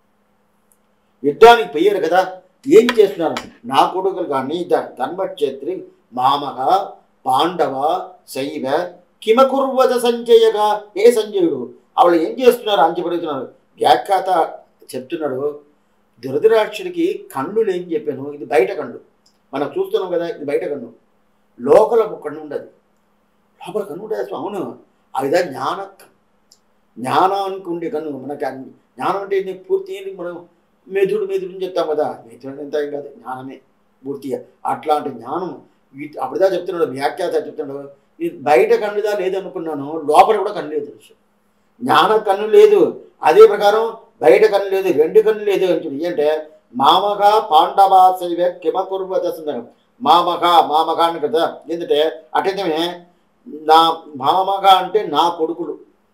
యుద్ధానికి పోయారు కదా ఏం చేస్తున్నారు నా కొడుకులు కానీ ద- ధర్మక్షేత్రి మామగ పాండవ శైవ కిమకుర్వత సంజయగా ఏ సంజయుడు వాళ్ళు ఏం చేస్తున్నారు అని చెప్పడుతున్నారు వ్యాఖ్యాత చెప్తున్నాడు దురదరాక్షుడికి కన్నులు ఏం చెప్పాను ఇది బయట కన్ను మనం చూస్తున్నాం కదా ఇది బయట కన్ను లోపల ఒక కన్ను ఉండదు లోపల కన్ను ఉండదు అవును అదిదా జ్ఞాన కన్ను జ్ఞానానికి ఉండే కన్ను మనకి అన్ని- జ్ఞానం అంటే ఏంటి? పూర్తి ఏంటి? మనం మెదుడు మెదుడు అని చెప్తాం కదా మెదుడు ఎంత ఏం కాదు జ్ఞానమే పూర్తిగా అట్లాంటి జ్ఞానం వీటి అప్పుడుదా చెప్తున్నాడు వ్యాఖ్యాత చెప్తున్నాడు ఇది బయట కన్నుదా లేదనుకున్నాను లోపల కూడా కన్ను లేదు జ్ఞాన కన్ను లేదు అదే ప్రకారం బయట కన్ను లేదు రెండు కన్ను లేదు అంటుంది ఏంటంటే మామగ పాండవ శైవ కిమకుర్వత సందర్భం మామగ మామగ అని కదా ఎందుకంటే అటైతే నా మామగ అంటే నా కొడుకులు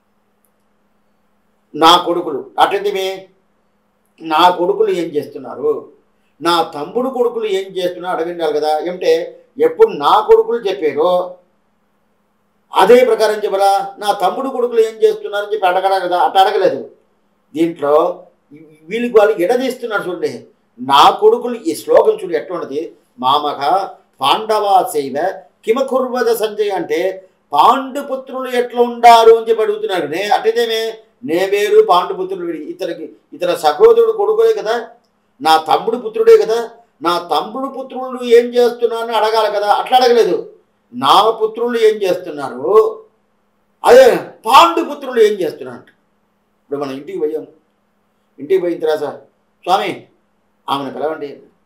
నా కొడుకులు అటైతే నా కొడుకులు ఏం చేస్తున్నారు నా తమ్ముడు కొడుకులు ఏం చేస్తున్నారు అడగండాలి కదా ఏమిటే ఎప్పుడు నా కొడుకులు చెప్పారో అదే ప్రకారం చెప్పరా నా తమ్ముడు కొడుకులు ఏం చేస్తున్నారని చెప్పి అడగడా కదా అట్ట అడగలేదు దీంట్లో వీళ్ళకి వాళ్ళు ఎడదీస్తున్నారు చూడండి నా కొడుకులు ఈ శ్లోకం చూడు ఎట్లా ఉన్నది మామక పాండవా శైవ కిమకుర్వద సంజయ్ అంటే పాండుపుత్రులు ఎట్లా ఉండారు అని చెప్పి అడుగుతున్నారు నే అట్టేదేమే నే వేరు పాండుపుత్రులు వేరు. ఇతనికి ఇతర సహోదరుడు కొడుకులే కదా నా తమ్ముడు పుత్రుడే కదా నా తమ్ముడు పుత్రులు ఏం చేస్తున్నారని అడగాలి కదా అట్లా అడగలేదు నా పుత్రులు ఏం చేస్తున్నారు అదే పాండు పుత్రులు ఏం చేస్తున్నారు ఇప్పుడు మనం ఇంటికి పోయాం ఇంటికి పోయిన తర్వాత స్వామి ఆమెను పిలవండి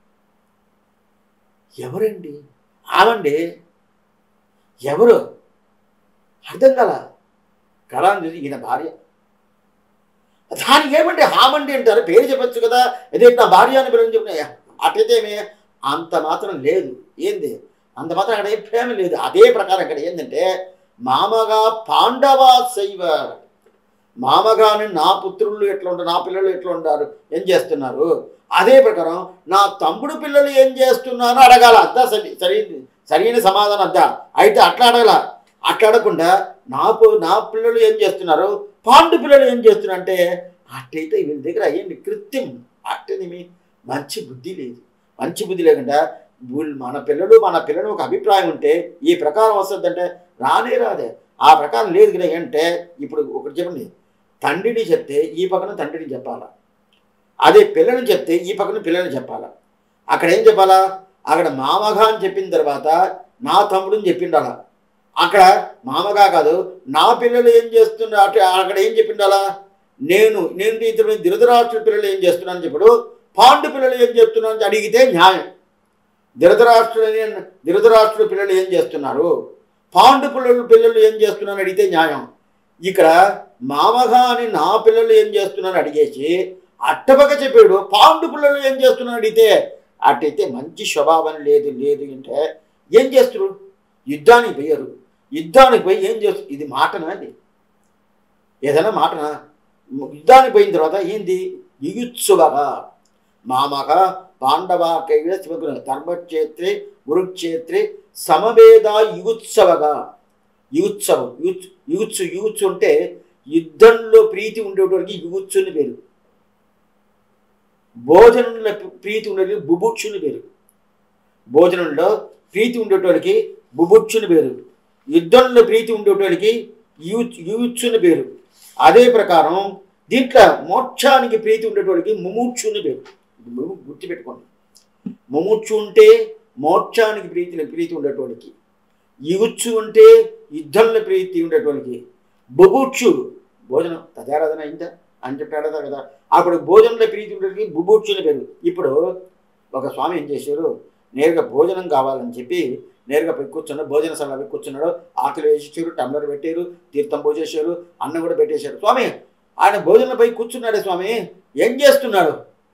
ఎవరండి ఆమండి ఎవరు అర్థం కల కళాన్ని చూసి ఈయన భార్య దానికి ఏమంటే హామండి అంటారు పేరు చెప్పచ్చు కదా అదే నా భార్య అని పిల్లలు చెప్పిన అటైతేమే అంత మాత్రం లేదు ఏంది అంత మాత్రం అక్కడ ఏ ప్రేమ లేదు అదే ప్రకారం ఇక్కడ ఏంటంటే మామగా పాండవ శైవ మామగాని నా పుత్రులు ఎట్లా ఉంటారు నా పిల్లలు ఎట్లా ఉంటారు ఏం చేస్తున్నారు అదే ప్రకారం నా తమ్ముడు పిల్లలు ఏం చేస్తున్నారు అడగాల అంతా సరి సరైన సరైన సమాధానం అంతా అయితే అట్లా అడగల అట్లా అడగకుండా నా పు- నా పిల్లలు ఏం చేస్తున్నారు పాండు పిల్లలు ఏం చేస్తున్నారు అంటే అట్టయితే వీళ్ళ దగ్గర ఏంటి కృత్యం అట్టని మంచి బుద్ధి లేదు మంచి బుద్ధి లేకుండా వీళ్ళు మన పిల్లలు మన పిల్లలు ఒక అభిప్రాయం ఉంటే ఈ ప్రకారం వస్తుందంటే రానే రాదే ఆ ప్రకారం లేదు కదా అంటే ఇప్పుడు ఒకటి చెప్పండి తండ్రిని చెప్తే ఈ పక్కన తండ్రిని చెప్పాలా అదే పిల్లని చెప్తే ఈ పక్కన పిల్లని చెప్పాలా అక్కడ ఏం చెప్పాలా అక్కడ మామగా అని చెప్పిన తర్వాత నా తమ్ముడుని చెప్పిండాలా అక్కడ మామగా కాదు నా పిల్లలు ఏం చేస్తున్నా అటు అక్కడ ఏం చెప్పిండాలా నేను నేను ఇతడు ధృతరాష్ట్ర పిల్లలు ఏం చేస్తున్నాను చెప్పడు పాండు పిల్లలు ఏం చేస్తున్నాను అని అడిగితే న్యాయం ధృతరాష్ట్రుడు ధృతరాష్ట్రుడు పిల్లలు ఏం చేస్తున్నారు పాండు పిల్లలు పిల్లలు ఏం చేస్తున్నారని అడిగితే న్యాయం ఇక్కడ మామగా అని నా పిల్లలు ఏం చేస్తున్నారని అడిగేసి అట్టపక్క చెప్పాడు పాండు పిల్లలు ఏం చేస్తున్నారని అడిగితే అట్టయితే మంచి స్వభావం లేదు లేదు అంటే ఏం చేస్తారు యుద్ధానికి పోయారు యుద్ధానికి పోయి ఏం చేస్తారు ఇది మాటనా అది ఏదైనా మాటనా యుద్ధానికి పోయిన తర్వాత ఏంది యుయుత్సువగా మామక పాండవ కైవ శివగుణ ధర్మక్షేత్రే కురుక్షేత్రే సమవేద యుగుత్సవగా యుగుత్సవం యుగుత్సు యుగుత్సు యుగుత్సు అంటే యుద్ధంలో ప్రీతి ఉండేటోడికి యుగుత్సుని పేరు భోజనంలో ప్రీతి ఉండేటికి బుభుక్షుని పేరు భోజనంలో ప్రీతి ఉండేటోడికి బుభుక్షుని పేరు యుద్ధంలో ప్రీతి ఉండేటోడికి యు యుయుత్సుని పేరు అదే ప్రకారం దీంట్లో మోక్షానికి ప్రీతి ఉండేటోడికి ముముక్షుని పేరు ఇది గుర్తుపెట్టుకోండి ముముక్షు ఉంటే మోక్షానికి ప్రీతి ప్రీతి ఉండేటోడికి యుగుచ్చు ఉంటే యుద్ధంలో ప్రీతి ఉండేటోడికి బుభుక్షు భోజనం తదారాధన అయిందా అని చెప్పాడు కదా అప్పుడు భోజనంలో ప్రీతి ఉండేటికి బుభుక్షుని పేరు ఇప్పుడు ఒక స్వామి ఏం చేశారు నేరుగా భోజనం కావాలని చెప్పి నేరుగా పోయి కూర్చున్నాడు భోజనశాల పోయి కూర్చున్నాడు ఆకలి వేసేసారు టమ్లర్ పెట్టారు తీర్థం పోసేసారు అన్నం కూడా పెట్టేశారు స్వామి ఆయన భోజనం పోయి కూర్చున్నాడే స్వామి ఏం చేస్తున్నాడు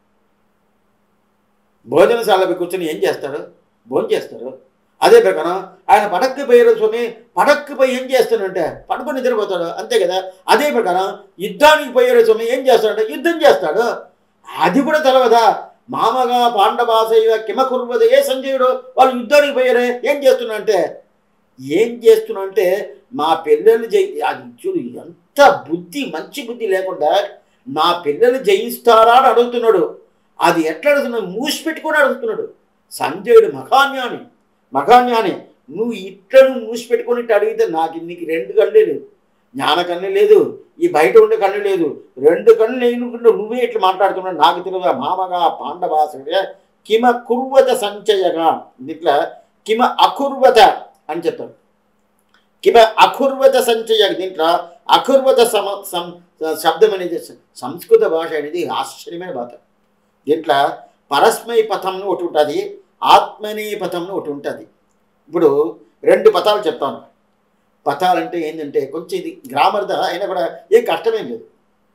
భోజనశాల పోయి కూర్చొని ఏం చేస్తాడు భోజనం చేస్తాడు అదే ప్రకారం ఆయన పడక్కి పోయారు స్వామి పడక్కి పోయి ఏం చేస్తాడంటే పడుకొని నిద్రపోతాడు అంతే కదా అదే ప్రకారం యుద్ధానికి పోయారు స్వామి ఏం చేస్తాడంటే యుద్ధం చేస్తాడు అది కూడా తెలవదా మామగా పాండవాసైవ కిమకుర్వద ఏ సంజయుడు వాళ్ళు యుద్ధానికి పోయారే ఏం చేస్తున్నా అంటే ఏం చేస్తున్నా అంటే మా పిల్లలు జయి అది చూడు ఎంత బుద్ధి మంచి బుద్ధి లేకుండా నా పిల్లలు జయిస్తారా అని అడుగుతున్నాడు అది ఎట్లా అడుగుతున్నాడు మూసి పెట్టుకొని అడుగుతున్నాడు సంజయుడు మహాజ్ఞాని మహాజ్ఞాని నువ్వు ఇట్లను మూసి పెట్టుకొని ఇట్లా అడిగితే నాకు నీకు రెండు కళ్ళే లేదు జ్ఞాన కన్ను లేదు ఈ బయట ఉండే కన్ను లేదు రెండు కన్ను లేనుకుంటే నువ్వే ఇట్లా మాట్లాడుతున్నావు నాకు తెలియదు మామగా పాండవాసుడే కిమ కుర్వత సంచయగా ఇట్లా కిమ అకుర్వత అని చెప్తాడు కిమ అకుర్వత సంచయ దీంట్లో అకుర్వత సమ సం శబ్దం అనేది సంస్కృత భాష అనేది ఆశ్చర్యమైన భాష దీంట్లో పరస్మై పథంను ఒకటి ఉంటుంది ఆత్మనీ పథంను ఒకటి ఉంటుంది ఇప్పుడు రెండు పథాలు చెప్తాను పథాలంటే ఏంటంటే కొంచెం ఇది గ్రామర్ దా అయినా కూడా ఏం కష్టమేం లేదు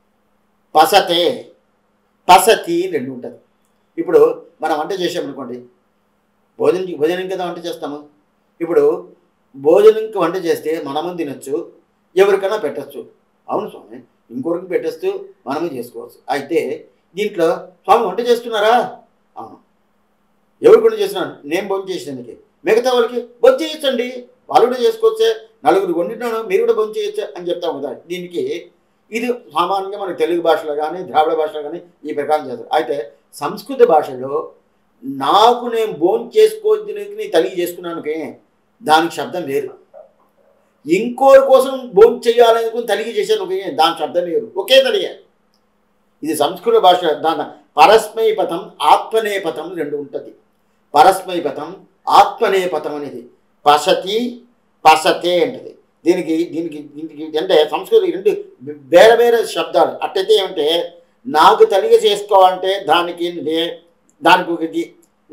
పసతే పసతి రెండు ఉంటుంది ఇప్పుడు మనం వంట చేసామనుకోండి భోజనం భోజనం కదా వంట చేస్తాము ఇప్పుడు భోజనంకి వంట చేస్తే మనము తినొచ్చు ఎవరికైనా పెట్టచ్చు అవును స్వామి ఇంకొకరికి పెట్టచ్చు మనమే చేసుకోవచ్చు అయితే దీంట్లో స్వామి వంట చేస్తున్నారా అవును ఎవరు వంట చేస్తున్నాను నేను భోజనం చేసినందుకే మిగతా వాళ్ళకి భోజనం చేయొచ్చండి వాళ్ళు కూడా చేసుకోవచ్చే నలుగురు వండినాను మీరు కూడా భోజనం చేయొచ్చు అని చెప్తాం కదా దీనికి ఇది సామాన్యంగా మన తెలుగు భాషలో కానీ ద్రావిడ భాషలో కానీ ఈ ప్రకారం చేస్తారు అయితే సంస్కృత భాషలో నాకు నేను భోజనం చేసుకోవడానికి నీ తల్లి చేసుకున్నానుకే దానికి శబ్దం వేరు ఇంకోరి కోసం భోజనం చేయాలనుకుని తలిగి చేశాను ఒకే దాని శబ్దం వేరు ఒకే తలిగే ఇది సంస్కృత భాష దాని పరస్మై పథం ఆత్మనే పథం రెండు ఉంటుంది పరస్మై పథం ఆత్మనే పథం అనేది పసతి పసతే అంటది దీనికి దీనికి దీనికి అంటే సంస్కృతం ఈ రెండు వేరే వేరే శబ్దాలు అట్టయితే ఏమంటే నాకు తలిగి చేసుకోవాలంటే దానికి ఏంటంటే దానికి ఒక ఇది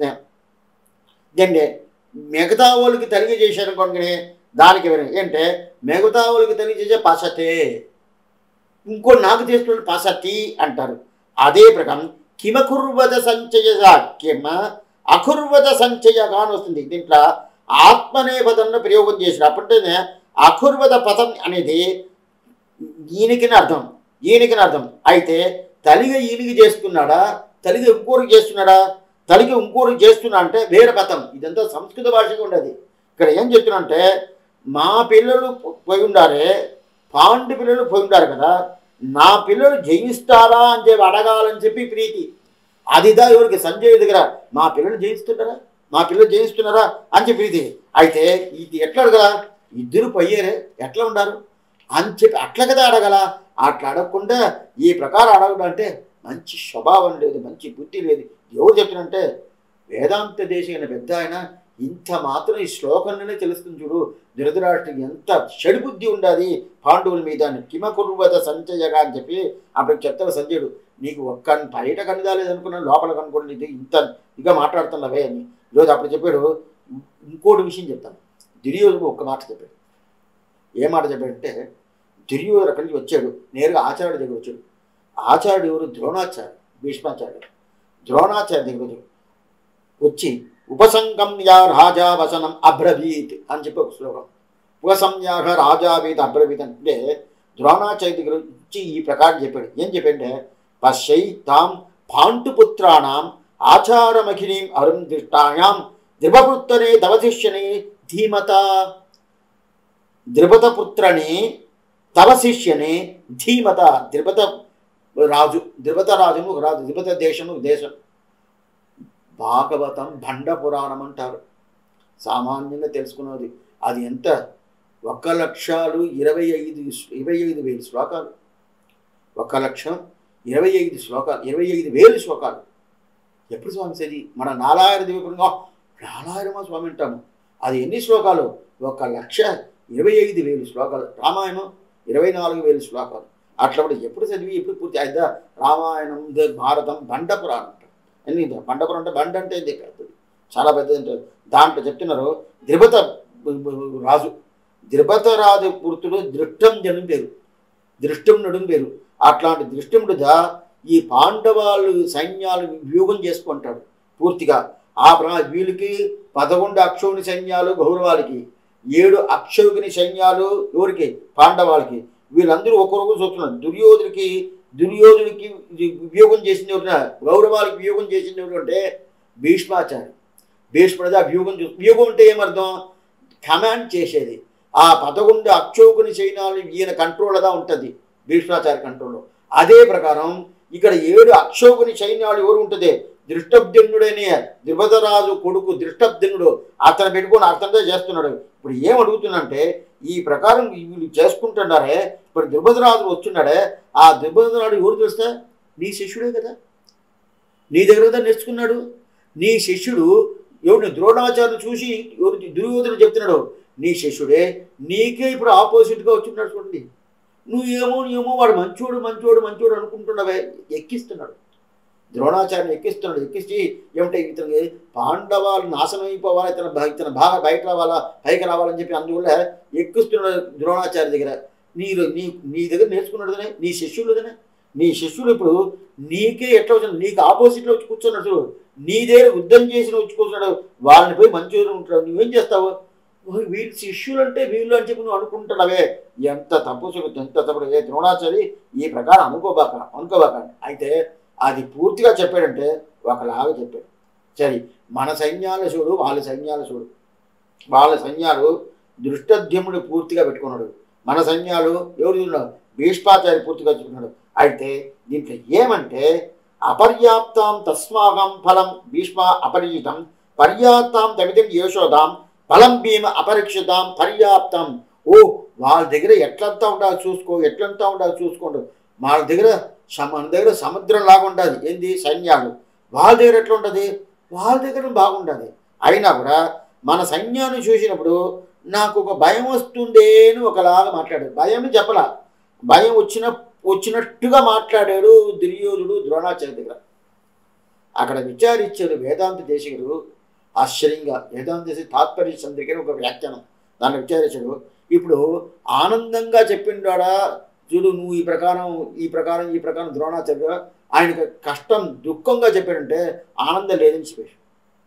దీన్ని మిగతా వాళ్ళకి తలిగి చేశారు అనుకోండి దానికి వేరే ఏంటంటే మిగతా వాళ్ళకి తలిగి చేసే పసతే ఇంకో నాకు చేస్తున్న పసతి అంటారు అదే ప్రకారం కిమకుర్వత సంచయ కిమ అకుర్వత సంచయగా అని వస్తుంది దీంట్లో ఆత్మనే పదంలో ప్రయోగం చేసిన అప్పటినే అకుర్వత పదం అనేది ఈయనకి అర్థం ఈయనకి అర్థం అయితే తలిగ ఈయనకి చేస్తున్నాడా తలిగ ఇంకోరికి చేస్తున్నాడా తలిగ ఇంకోరికి చేస్తున్నా అంటే వేరే పదం ఇదంతా సంస్కృత భాషగా ఉండదు ఇక్కడ ఏం చెప్తున్నా అంటే మా పిల్లలు పోయి ఉండారే పాండు పిల్లలు పోయి ఉండారు కదా నా పిల్లలు జయిస్తారా అని చెప్పి అడగాలని చెప్పి ప్రీతి అదిదా ఎవరికి సంజయ్ దగ్గర మా పిల్లలు జయిస్తున్నారా మా పిల్లలు జయిస్తున్నారా అని చెప్పి ప్రీతి అయితే ఇది ఎట్లా అడగల ఇద్దరు పోయారే ఎట్లా ఉండారు అని చెప్పి అట్లా కదా అడగల అట్లా అడగకుండా ఈ ప్రకారం అడగడం అంటే మంచి స్వభావం లేదు మంచి బుద్ధి లేదు ఎవరు చెప్తున్నంటే వేదాంత దేశమైన పెద్ద ఆయన ఇంత మాత్రం ఈ శ్లోకంలోనే తెలుస్తుంది చూడు ధృతరాష్ట్రకి ఎంత షడ్బుద్ధి ఉండాలి పాండవుల మీద అని కిమకుర్వత సంచయగా అని చెప్పి అప్పుడు చెప్తాడు సంజయుడు నీకు ఒక్క బయట కనిదాలేదనుకున్నాను లోపల కనుకోండి ఇది ఇంత ఇక మాట్లాడుతున్నావే అని ఈరోజు అప్పుడు చెప్పాడు ఇంకోటి విషయం చెప్తాను దుర్యోధను ఒక్క మాట చెప్పాడు ఏ మాట చెప్పాడంటే దుర్యోధన అక్కడి నుంచి వచ్చాడు నేరుగా ఆచార్యుడి దగ్గర వచ్చాడు ఆచార్యుడు ఎవరు ద్రోణాచార్య భీష్మాచార్యుడు ద్రోణాచార్య దగ్గర వచ్చాడు వచ్చి ఉపసంగమ్య రాజా వసనం అబ్రవీత్ అని చెప్పి ఒక శ్లోకం ఉపసంయాహ రాజావీత్ అబ్రవీత్ అంటే ద్రోణాచార్య దగ్గర ఇచ్చి ఈ ప్రకారం చెప్పాడు ఏం చెప్పంటే పశ్యై తాం పాండుపుత్రాణం ఆచారమఖినీం అరుందిష్టాయాం ద్రిపపుత్రనే దవశిష్యనే ధీమత ద్రిపతపుత్రని తవ శిష్యనే ధీమత ద్రిపత రాజు ద్రిపత రాజును ఒక రాజు ద్రిపత దేశము ఒక దేశం భాగవతం భండ పురాణం అంటారు సామాన్యంగా తెలుసుకున్నది అది ఎంత ఒక్క లక్షలు ఇరవై ఐదు ఇరవై ఐదు వేలు శ్లోకాలు ఒక్క లక్షం ఇరవై ఐదు శ్లోకాలు ఇరవై ఐదు వేలు శ్లోకాలు ఎప్పుడు స్వామి సరి మన నాలాయన దీపంగా నాలాయనమా స్వామి అంటాము అది ఎన్ని శ్లోకాలు ఒక లక్ష ఇరవై ఐదు వేలు శ్లోకాలు రామాయణం ఇరవై నాలుగు వేలు శ్లోకాలు అట్లప్పుడు ఎప్పుడు చదివి ఎప్పుడు పూర్తి అయిద్దా రామాయణం ద- భారతం బండ పురాణం అంటారు ఎన్ని బండపురం అంటే బండ అంటే ఏంది పెద్దది చాలా పెద్దది అంటే దాంట్లో చెప్తున్నారు ద్రిపత రాజు ద్రిపత రాజు పురుతుడు దృష్టం జనం పేరు దృష్టమునుడు పేరు అట్లాంటి దృష్టముడుగా ఈ పాండవాళ్ళు సైన్యాలు వ్యూహం చేసుకుంటాడు పూర్తిగా ఆ ప్రా వీళ్ళకి పదకొండు అక్షౌని సైన్యాలు గౌరవాలకి ఏడు అక్షౌగిని సైన్యాలు ఎవరికి పాండవాళ్ళకి వీళ్ళందరూ ఒక్కొక్కరు చూస్తున్నారు దుర్యోధుడికి దుర్యోధుడికి ఇది వ్యూహం చేసింది ఎవరు గౌరవాలకి వ్యూహం చేసింది ఎవరు అంటే భీష్మాచారి భీష్ముడిదా వ్యూహం చూ వ్యూహం అంటే ఏమర్థం కమాండ్ చేసేది ఆ పదకొండు అక్షోకుని సైన్యాలు ఈయన కంట్రోల్గా ఉంటుంది భీష్మాచారి కంట్రోల్లో అదే ప్రకారం ఇక్కడ ఏడు అక్షోకుని సైన్యాలు ఎవరు ఉంటుంది దృష్టబ్దిన్నుడనే ద్రుపదరాజు కొడుకు దృష్టబ్దిన్నుడు అతను పెట్టుకొని అతనితో చేస్తున్నాడు ఇప్పుడు ఏం అడుగుతున్నంటే ఈ ప్రకారం వీళ్ళు చేసుకుంటున్నారే ఇప్పుడు ద్రుపదరాజు వస్తున్నాడే ఆ ద్రుపదరాజు ఎవరు తెలుస్తే నీ శిష్యుడే కదా నీ దగ్గర కదా నేర్చుకున్నాడు నీ శిష్యుడు ఎవరిని ద్రోణాచార్యులు చూసి ఎవరు దుర్యోధనుడు చెప్తున్నాడు నీ శిష్యుడే నీకే ఇప్పుడు ఆపోజిట్గా వచ్చిన్నాడు చూడండి నువ్వేమో ఏమో వాడు మంచోడు మంచోడు మంచోడు అనుకుంటున్నావే ఎక్కిస్తున్నాడు ద్రోణాచార్యుని ఎక్కిస్తున్నాడు ఎక్కించి ఏమిటంటే ఇతనికి పాండవాలు నాశనం అయిపోవాలి ఇతను బా- ఇతను బాగా బయట రావాలా పైకి రావాలని చెప్పి అందువల్ల ఎక్కిస్తున్నాడు ద్రోణాచార్య దగ్గర నీ నీ నీ దగ్గర నేర్చుకున్నాడుదనే నీ శిష్యుడుదనే నీ శిష్యుడు ఇప్పుడు నీకే ఎట్లా వచ్చిన నీకు ఆపోజిట్లో వచ్చి కూర్చున్నాడు చూడు నీ దగ్గర యుద్ధం చేసిన వచ్చి కూర్చున్నాడు వాళ్ళని పోయి మంచిగా ఉంటాడు నువ్వేం చేస్తావు ఓ, వీళ్ళు శిష్యులు అంటే వీళ్ళు అని చెప్పి నువ్వు అనుకుంటున్నావే ఎంత తప్పు సులువు, ఎంత తప్పుడు ఏ ద్రోణాచారి ఈ ప్రకారం అనుకోబాక అనుకోబాక అయితే అది పూర్తిగా చెప్పాడంటే ఒకలాగా చెప్పాడు సరే మన సైన్యాల చూడు వాళ్ళ సైన్యాల చూడు వాళ్ళ సైన్యాలు దృష్టధ్యముడు పూర్తిగా పెట్టుకున్నాడు మన సైన్యాలు ఎవరు చూస్తున్నాడు భీష్మాచారి పూర్తిగా చెప్పుకున్నాడు అయితే దీంట్లో ఏమంటే అపర్యాప్తాం తస్మాగం ఫలం భీష్మ అపరిచితం పర్యాప్తాం తమిదం యశోదాం ఫలం భీమ అపరిక్షితాం పర్యాప్తం ఓ వాళ్ళ దగ్గర ఎట్లంతా ఉండాలి చూసుకో ఎట్లంతా ఉండాలి చూసుకోండి వాళ్ళ దగ్గర సమ- మన దగ్గర సముద్రం లాగా ఉంటుంది ఏంది సైన్యాలు వాళ్ళ దగ్గర ఎట్లా ఉంటుంది వాళ్ళ దగ్గర బాగుంటుంది అయినా కూడా మన సైన్యాన్ని చూసినప్పుడు నాకు ఒక భయం వస్తుందే అని ఒకలాగా మాట్లాడాడు భయం చెప్పలా భయం వచ్చిన వచ్చినట్టుగా మాట్లాడాడు దుర్యోధుడు ద్రోణాచార్య దగ్గర అక్కడ విచారించాడు వేదాంత దేశికుడు ఆశ్చర్యంగా వేదాంత దేశ తాత్పర్య దగ్గర ఒక వ్యాఖ్యానం దాన్ని విచారించాడు ఇప్పుడు ఆనందంగా చెప్పిండాడా చూడు నువ్వు ఈ ప్రకారం ఈ ప్రకారం ఈ ప్రకారం ద్రోణాచార్య ఆయనకు కష్టం దుఃఖంగా చెప్పాడంటే ఆనందం లేదని చెప్పేసి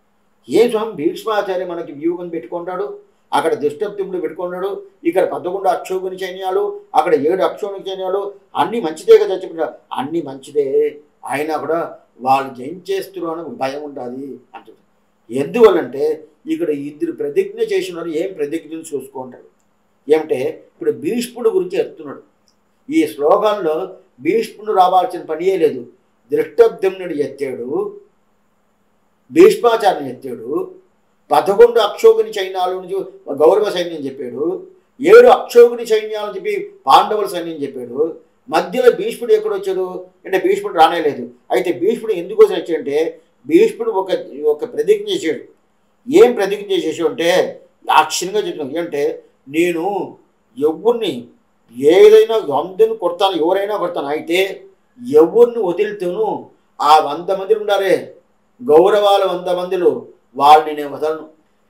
ఏ స్వామి భీష్మాచార్య మనకి వ్యూహం పెట్టుకుంటాడు అక్కడ దుష్టప్తిముడు పెట్టుకున్నాడు ఇక్కడ పదకొండు అక్షోగుని సైన్యాలు అక్కడ ఏడు అక్షోగుని సైన్యాలు అన్నీ మంచిదే కదా చెప్పినాడు అన్నీ మంచిదే అయినా కూడా వాళ్ళు జయించేస్తున్నారు అని ఒక భయం ఉండాలి అంటారు ఎందువల్లంటే ఇక్కడ ఇద్దరు ప్రతిజ్ఞ చేసిన వాళ్ళు ఏం ప్రతిజ్ఞలు చూసుకుంటాడు ఏమంటే ఇప్పుడు భీష్ముడు గురించి ఎత్తున్నాడు ఈ శ్లోకంలో భీష్ముడు రావాల్సిన పనియే లేదు దృష్టబ్దమునుడు ఎత్తాడు భీష్మాచార్యుని ఎత్తాడు పదకొండు అక్షోగుని సైన్యాల నుంచి గౌరవ సైన్యం చెప్పాడు ఏడు అక్షోగుని సైన్యాలను చెప్పి పాండవుల సైన్యం చెప్పాడు మధ్యలో భీష్ముడు ఎక్కడ వచ్చాడు అంటే భీష్ముడు రానేలేదు అయితే భీష్ముడు ఎందుకు వచ్చాడంటే భీష్ముడు ఒక ఒక ప్రతిజ్ఞ చేశాడు ఏం ప్రతిజ్ఞ చేసాడు అంటే అక్షరంగా చెప్తున్నాను ఏంటంటే నేను ఎవరిని ఏదైనా వందను కొడతాను ఎవరైనా కొడతాను అయితే ఎవరిని వదిలితేను ఆ వంద మంది ఉండారే గౌరవాల వంద మందిలో వాళ్ళని నేను వదలను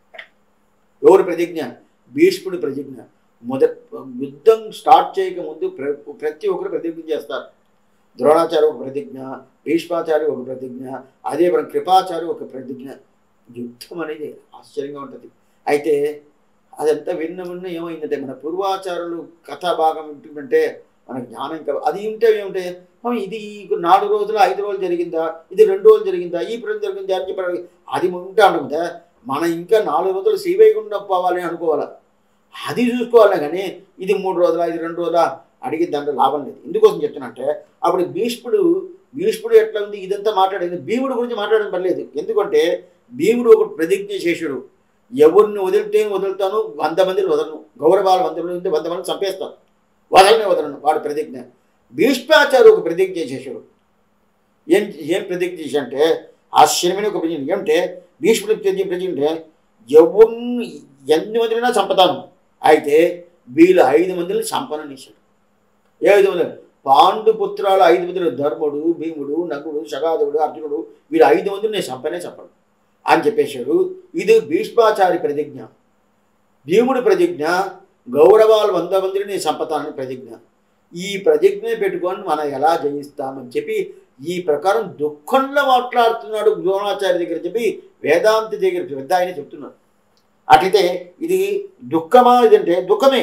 ఎవరు ప్రతిజ్ఞ భీష్ముడి ప్రతిజ్ఞ మొద యుద్ధం స్టార్ట్ చేయక ముందు ప్ర ప్రతి ఒక్కరు ప్రతిజ్ఞ చేస్తారు ద్రోణాచార్య ఒక ప్రతిజ్ఞ భీష్మాచార్య ఒక ప్రతిజ్ఞ అదే మన కృపాచార్య ఒక ప్రతిజ్ఞ యుద్ధం అనేది ఆశ్చర్యంగా ఉంటుంది అయితే అదంతా విన్న విన్న ఏమైందంటే మన పూర్వాచారులు కథా భాగం ఏంటంటే మన జ్ఞానం ఇంకా అది ఉంటే ఏమిటే "ఆ, ఇది నాలుగు రోజులు ఐదు రోజులు జరిగిందా ఇది రెండు రోజులు జరిగిందా ఈ ప్రజలు జరిగిందా అని చెప్పి అది ఉంటే అనుకుంటే మనం ఇంకా నాలుగు రోజులు శ్రీవైకుంఠం పోవాలి అనుకోవాలా అది చూసుకోవాలి కానీ ఇది మూడు రోజుల ఇది రెండు రోజుల అడిగి దాంట్లో లాభం లేదు ఎందుకోసం చెప్తున్నంటే అప్పుడు భీష్ముడు భీష్ముడు ఎట్లా ఉంది ఇదంతా మాట్లాడేది భీముడు గురించి మాట్లాడడం పర్లేదు ఎందుకంటే భీముడు ఒక ప్రతిజ్ఞ చేశాడు ఎవరిని వదిలితే వదులుతాను వంద మందిని వదలను గౌరవాల వంద మంది ఉంటే వంద మంది చంపేస్తాను వదలనే వదలను వాడు ప్రతిజ్ఞ భీష్మాచార్య ఒక ప్రతిజ్ఞ చేశాడు ఏం ఏం ప్రతిజ్ఞ చేశాడంటే ఆశ్చర్యమైన ఒక ప్రతిజ్ఞ ఏమంటే భీష్ముడు ప్రతిజ్ఞ ప్రతిజ్ఞ అంటే ఎవరిని ఎన్ని మందినైనా చంపుతాను అయితే వీళ్ళు ఐదు మందిని చంపననిశాడు ఏ ఐదు మంది పాండు పుత్రాలు ఐదు మందిని ధర్ముడు భీముడు నకుడు శగాదేవుడు అర్జునుడు వీళ్ళు ఐదు మందిని నేను చంపనే చెప్పను అని చెప్పేశాడు ఇది భీష్మాచారి ప్రతిజ్ఞ భీముడి ప్రతిజ్ఞ గౌరవాలు వంద మందిని నేను చంపతానని ప్రతిజ్ఞ ఈ ప్రతిజ్ఞ పెట్టుకొని మనం ఎలా జయిస్తామని చెప్పి ఈ ప్రకారం దుఃఖంలో మాట్లాడుతున్నాడు ద్రోణాచార్య దగ్గర చెప్పి వేదాంతి దగ్గర పెద్ద ఆయన చెప్తున్నాడు అటైతే ఇది దుఃఖమా ఇదంటే దుఃఖమే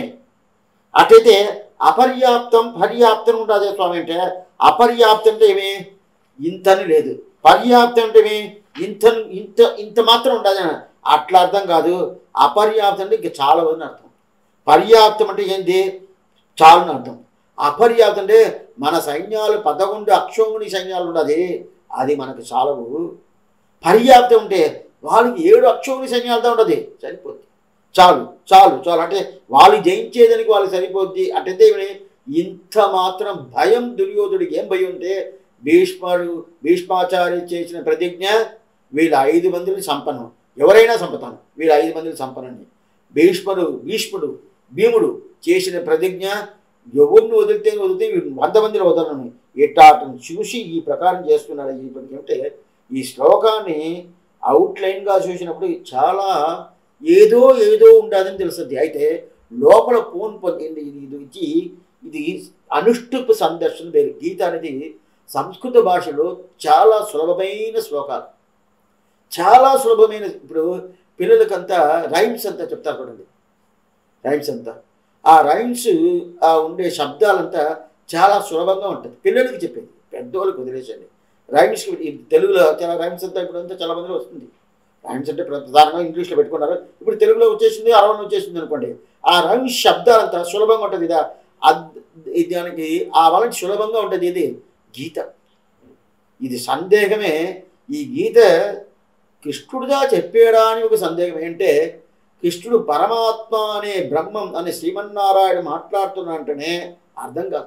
అటైతే అపర్యాప్తం పర్యాప్తం ఉంటుంది స్వామి అంటే అపర్యాప్తం అంటే ఏమి ఇంతని లేదు పర్యాప్తం అంటే ఏమి ఇంత ఇంత ఇంత మాత్రం ఉండదు అట్లా అర్థం కాదు అపర్యాప్తం అంటే ఇంకా చాలా ఉంది అర్థం పర్యాప్తం అంటే ఏంటి చాలని అర్థం అపర్యాప్తం అంటే మన సైన్యాలు పదకొండు అక్షోముని సైన్యాలు ఉన్నది అది మనకు చాలవు పర్యాప్తం ఉంటే వాళ్ళకి ఏడు అక్షోముని సైన్యాలతో ఉండదు సరిపోద్ది చాలు చాలు చాలు అంటే వాళ్ళు జయించేదానికి వాళ్ళు సరిపోద్ది అంటే ఏమని ఇంత మాత్రం భయం దుర్యోధుడికి ఏం భయం ఉంటే భీష్ముడు భీష్మాచార్య చేసిన ప్రతిజ్ఞ వీళ్ళ ఐదు మందిని సంపన్నం ఎవరైనా సంపతాను వీళ్ళ ఐదు మందిని సంపనండి భీష్ముడు భీష్ముడు భీముడు చేసిన ప్రతిజ్ఞ ఎవరిని వదిలితే వదిలితే వీడు వంద మందిని వదలను ఇట్టాటను చూసి ఈ ప్రకారం చేస్తున్నాడు ఇప్పటికి ఏమిటే ఈ శ్లోకాన్ని అవుట్లైన్గా చూసినప్పుడు చాలా ఏదో ఏదో ఉండదని తెలుస్తుంది అయితే లోపల ఫోన్ పొందింది ఇది ఇది ఇచ్చి ఇది అనుష్టుప్ సందర్శన వేరు గీత అనేది సంస్కృత భాషలో చాలా సులభమైన శ్లోకాలు చాలా సులభమైన ఇప్పుడు పిల్లలకంతా రైమ్స్ అంతా చెప్తారు చూడండి రైమ్స్ అంతా ఆ రైమ్స్ ఆ ఉండే శబ్దాలంతా చాలా సులభంగా ఉంటుంది పిల్లలకి చెప్పేది పెద్దవాళ్ళకి వదిలేసండి రైమ్స్ తెలుగులో చాలా రైమ్స్ అంతా ఇప్పుడు అంతా చాలా మందిలో వస్తుంది రైమ్స్ అంటే ప్రధానంగా ఇంగ్లీష్లో పెట్టుకున్నారు ఇప్పుడు తెలుగులో వచ్చేసింది అరవై వచ్చేసింది అనుకోండి ఆ రైమ్స్ శబ్దాలంతా సులభంగా ఉంటుంది ఇదా అద్- ఇది దానికి ఆ వాళ్ళకి సులభంగా ఉంటుంది ఇది గీత ఇది సందేహమే ఈ గీత కృష్ణుడిగా చెప్పాడా అని ఒక సందేహం ఏంటంటే కృష్ణుడు పరమాత్మ అనే బ్రహ్మం అనే శ్రీమన్నారాయణ మాట్లాడుతున్నాడంటేనే అర్థం కాదు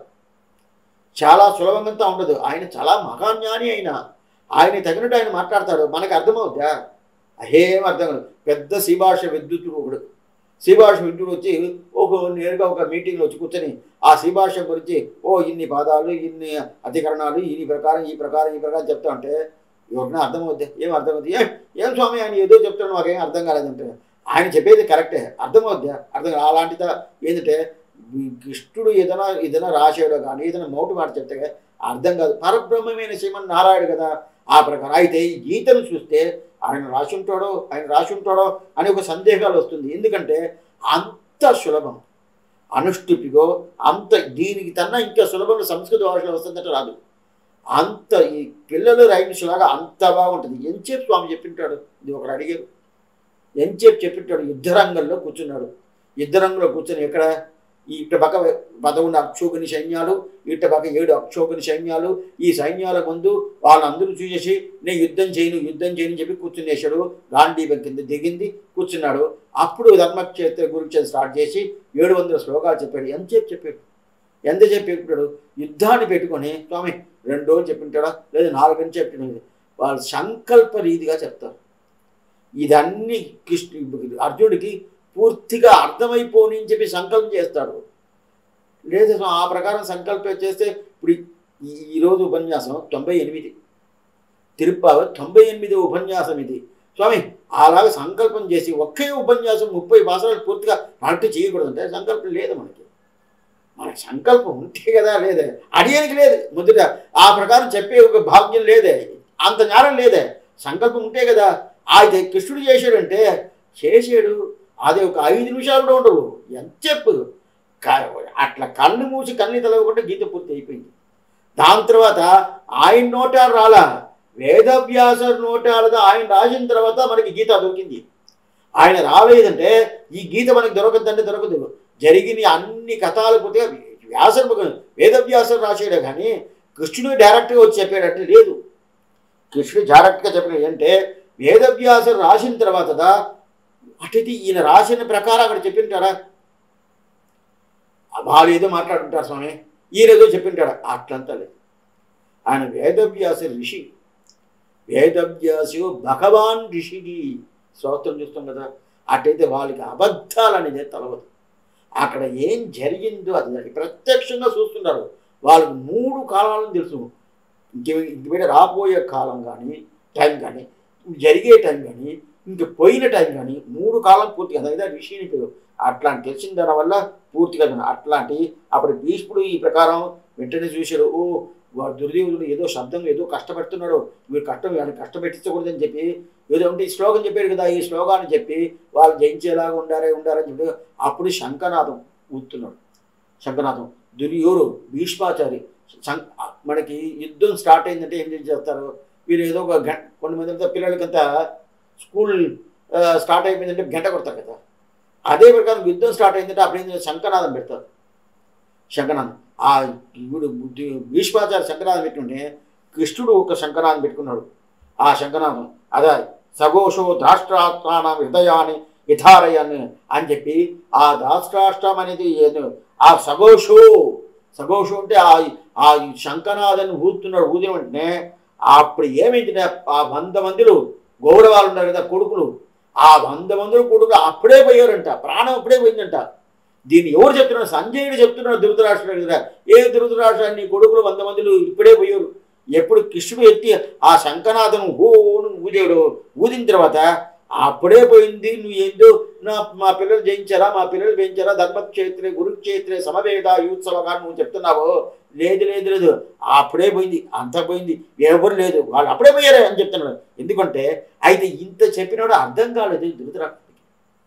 చాలా సులభంగా ఉండదు ఆయన చాలా మహాజ్ఞాని అయిన ఆయన తగినట్టు ఆయన మాట్లాడతాడు మనకు అర్థమవుద్దా అహేం అర్థం కాదు పెద్ద శ్రీభాష విద్యుత్తుడు ఒకడు శ్రీభాష విద్యుడు వచ్చి ఒక నేరుగా ఒక మీటింగ్లో వచ్చి కూర్చొని ఆ శ్రీభాష గురించి ఓ ఇన్ని పాదాలు ఇన్ని అధికరణాలు ఈ ప్రకారం ఈ ప్రకారం ఈ ప్రకారం చెప్తా ఉంటే ఎవరినా అర్థమవుద్ది ఏం అర్థమవుద్ది ఏం ఏం స్వామి ఆయన ఏదో చెప్తాడు మాకేం అర్థం కాలేదంటే ఆయన చెప్పేది కరెక్టే అర్థమవుద్దా అర్థం కాదు అలాంటిదా ఏంటంటే ఈ కృష్ణుడు ఏదైనా ఏదైనా రాశాడో కానీ ఏదైనా మౌటు మాట చెప్తే అర్థం కాదు పరబ్రహ్మమైన శ్రీమన్ నారాయణ కదా ఆ ప్రకారం అయితే ఈ గీతను చూస్తే ఆయన రాసి ఉంటాడో ఆయన రాసి ఉంటాడో అని ఒక సందేహాలు వస్తుంది ఎందుకంటే అంత సులభం అనుష్ఠుపిగో అంత దీనికి తన్నా ఇంకా సులభంగా సంస్కృత భాషలో వస్తుందంటే రాదు అంత ఈ పిల్లలు రైమ్స్ లాగా అంత బాగుంటుంది ఎంచేపు స్వామి చెప్పింటాడు ఇది ఒకడు అడిగారు ఎంచేపు చెప్పింటాడు యుద్ధరంగంలో కూర్చున్నాడు యుద్ధరంగంలో కూర్చొని ఎక్కడ ఈ ఇటు పక్క పదకొండు అక్షోకుని సైన్యాలు ఇటు పక్క ఏడు అక్షోకుని సైన్యాలు ఈ సైన్యాల ముందు వాళ్ళందరూ చూసేసి నేను యుద్ధం చేయను యుద్ధం చేయను చెప్పి కూర్చునేశాడు గాంధీబం కింద దిగింది కూర్చున్నాడు అప్పుడు ధర్మక్షేత్ర గురించి స్టార్ట్ చేసి ఏడు వందల శ్లోకాలు చెప్పాడు ఎంతసేపు చెప్పాడు ఎంత చెప్పి చెప్పాడు యుద్ధాన్ని పెట్టుకొని స్వామి రెండు రోజులు చెప్పింటాడా లేదా నాలుగు అని చెప్పినాడు వాళ్ళు సంకల్ప రీతిగా చెప్తారు ఇదన్నీ కృష్ణ అర్జునుడికి పూర్తిగా అర్థమైపోని అని చెప్పి సంకల్పం చేస్తాడు లేదు స్వామి, ఆ ప్రకారం సంకల్పం చేస్తే ఇప్పుడు ఈ- ఈరోజు ఉపన్యాసం తొంభై ఎనిమిది తిరుప్పావ తొంభై ఎనిమిది ఉపన్యాసం ఇది స్వామి అలాగ సంకల్పం చేసి ఒకే ఉపన్యాసం ముప్పై భాషలు పూర్తిగా కరెక్ట్ చేయకూడదంటే సంకల్పం లేదు మనకి మనకి సంకల్పం ఉంటే కదా లేదే అడియనికి లేదు మొదట ఆ ప్రకారం చెప్పే ఒక భాగ్యం లేదే అంత జ్ఞానం లేదే సంకల్పం ఉంటే కదా అయితే కృష్ణుడు చేశాడంటే చేసాడు అది ఒక ఐదు నిమిషాలు కూడా ఉండవు ఎంత చెప్పు క- అట్లా కళ్ళు మూసి కళ్ళు తెలవకుండా గీత పూర్తి అయిపోయింది దాని తర్వాత ఆయన నోటాలు రాలా వేదవ్యాస నోటాలతో ఆయన రాసిన తర్వాత మనకి గీత దొరికింది ఆయన రాలేదంటే ఈ గీత మనకి దొరకదంటే దొరకదు జరిగిన అన్ని కథలు పూర్తిగా వ్యాస వేదవ్యాసం రాసాడే కానీ కృష్ణుడు డైరెక్ట్గా వచ్చి చెప్పాడంటే లేదు కృష్ణుడు డైరెక్ట్గా చెప్పిన అంటే వేదవ్యాసం రాసిన తర్వాత అటుది ఈయన రాసిన ప్రకారం అక్కడ చెప్పింటారా వాళ్ళు ఏదో మాట్లాడుంటారు స్వామి ఈయన ఏదో చెప్పింటాడు అట్లంతా లేదు ఆయన వేదవ్యాస ఋషి వేదవ్యాసు భగవాన్ ఋషికి స్తోత్రం చూస్తాం కదా అటైతే వాళ్ళకి అబద్ధాలు అనేది తలవదు అక్కడ ఏం జరిగిందో అది జరిగి ప్రత్యక్షంగా చూస్తున్నారు వాళ్ళకి మూడు కాలాలను తెలుసు ఇంక ఇంక రాబోయే కాలం కానీ టైం కానీ జరిగే టైం కానీ ఇంక పోయిన టైం కానీ మూడు కాలం పూర్తిగా అదే ఋషిని పేరు అట్లాంటి తెలిసిన దాని వల్ల పూర్తిగా తెలియదు. అట్లాంటి అప్పుడు భీష్ముడు ఈ ప్రకారం వెంటనే చూశాడు ఓ వాడు దుర్దేవుడు ఏదో శబ్దం ఏదో కష్టపెడుతున్నాడు వీడు కష్టం వాడిని కష్టపెట్టించకూడదని చెప్పి ఏదో ఉంటే ఈ శ్లోకం చెప్పాడు కదా ఈ శ్లోకాన్ని చెప్పి వాళ్ళు జయించేలాగా ఉండారే ఉండారని చెప్పి అప్పుడు శంఖనాదం ఊతున్నాడు శంఖనాదం దుర్యోరు భీష్మాచారి శం మనకి యుద్ధం స్టార్ట్ అయిందంటే ఏం చేస్తారు వీరు ఏదో ఒక గంట కొన్ని మంది అంతా పిల్లలకంతా స్కూల్ ఆ, స్టార్ట్ అయిపోయిందంటే గంట కొడతారు కదా అదే ప్రకారం యుద్ధం స్టార్ట్ అయిందంటే అప్పుడు ఏం చేస్తారు? శంఖనాదం పెడతారు శంఖనాదం ఆ ఇప్పుడు భీష్మాచార్య శంఖనాదం పెట్టుకుంటే కృష్ణుడు ఒక శంఖనాదం పెట్టుకున్నాడు ఆ శంఖనాదం అదే సఘోషో ద్రాష్ట్రాత్మాన హృదయాన్ని యథారయాన్ని అని చెప్పి ఆ దాష్ట్రాష్ట్రం అనేది ఏదో ఆ సఘోషో సఘోషు అంటే ఆ ఆ శంఖనాథని ఊదుతున్నాడు ఊదిన వెంటనే అప్పుడు ఏమైంది ఆ వంద మందిలో గౌరవాలు ఉన్నారు కదా కొడుకులు ఆ వంద మందిలో కొడుకులు అప్పుడే పోయారంట ప్రాణం అప్పుడే పోయిందంట దీన్ని ఎవరు చెప్తున్నారు సంజయుడు చెప్తున్నాడు ధృతరాష్ట్రుడు కదా ఏ ధృతరాష్ట్ర నీ కొడుకులు వంద మందిలు ఇప్పుడే పోయారు ఎప్పుడు కృష్ణుడు ఎత్తి ఆ శంఖనాథం హోను ఊదాడు ఊదిన తర్వాత అప్పుడే పోయింది నువ్వు ఏందో నా మా పిల్లలు జయించారా మా పిల్లలు జయించారా ధర్మక్షేత్రే గురుక్షేత్రే సమవేద యూత్సవగా నువ్వు చెప్తున్నావు లేదు లేదు లేదు అప్పుడే పోయింది అంతా పోయింది ఎవరు లేదు వాళ్ళు అప్పుడే పోయారే అని చెప్తున్నాడు ఎందుకంటే అయితే ఇంత చెప్పినాడు అర్థం కాలేదు ధృతరాష్ట్రుడికి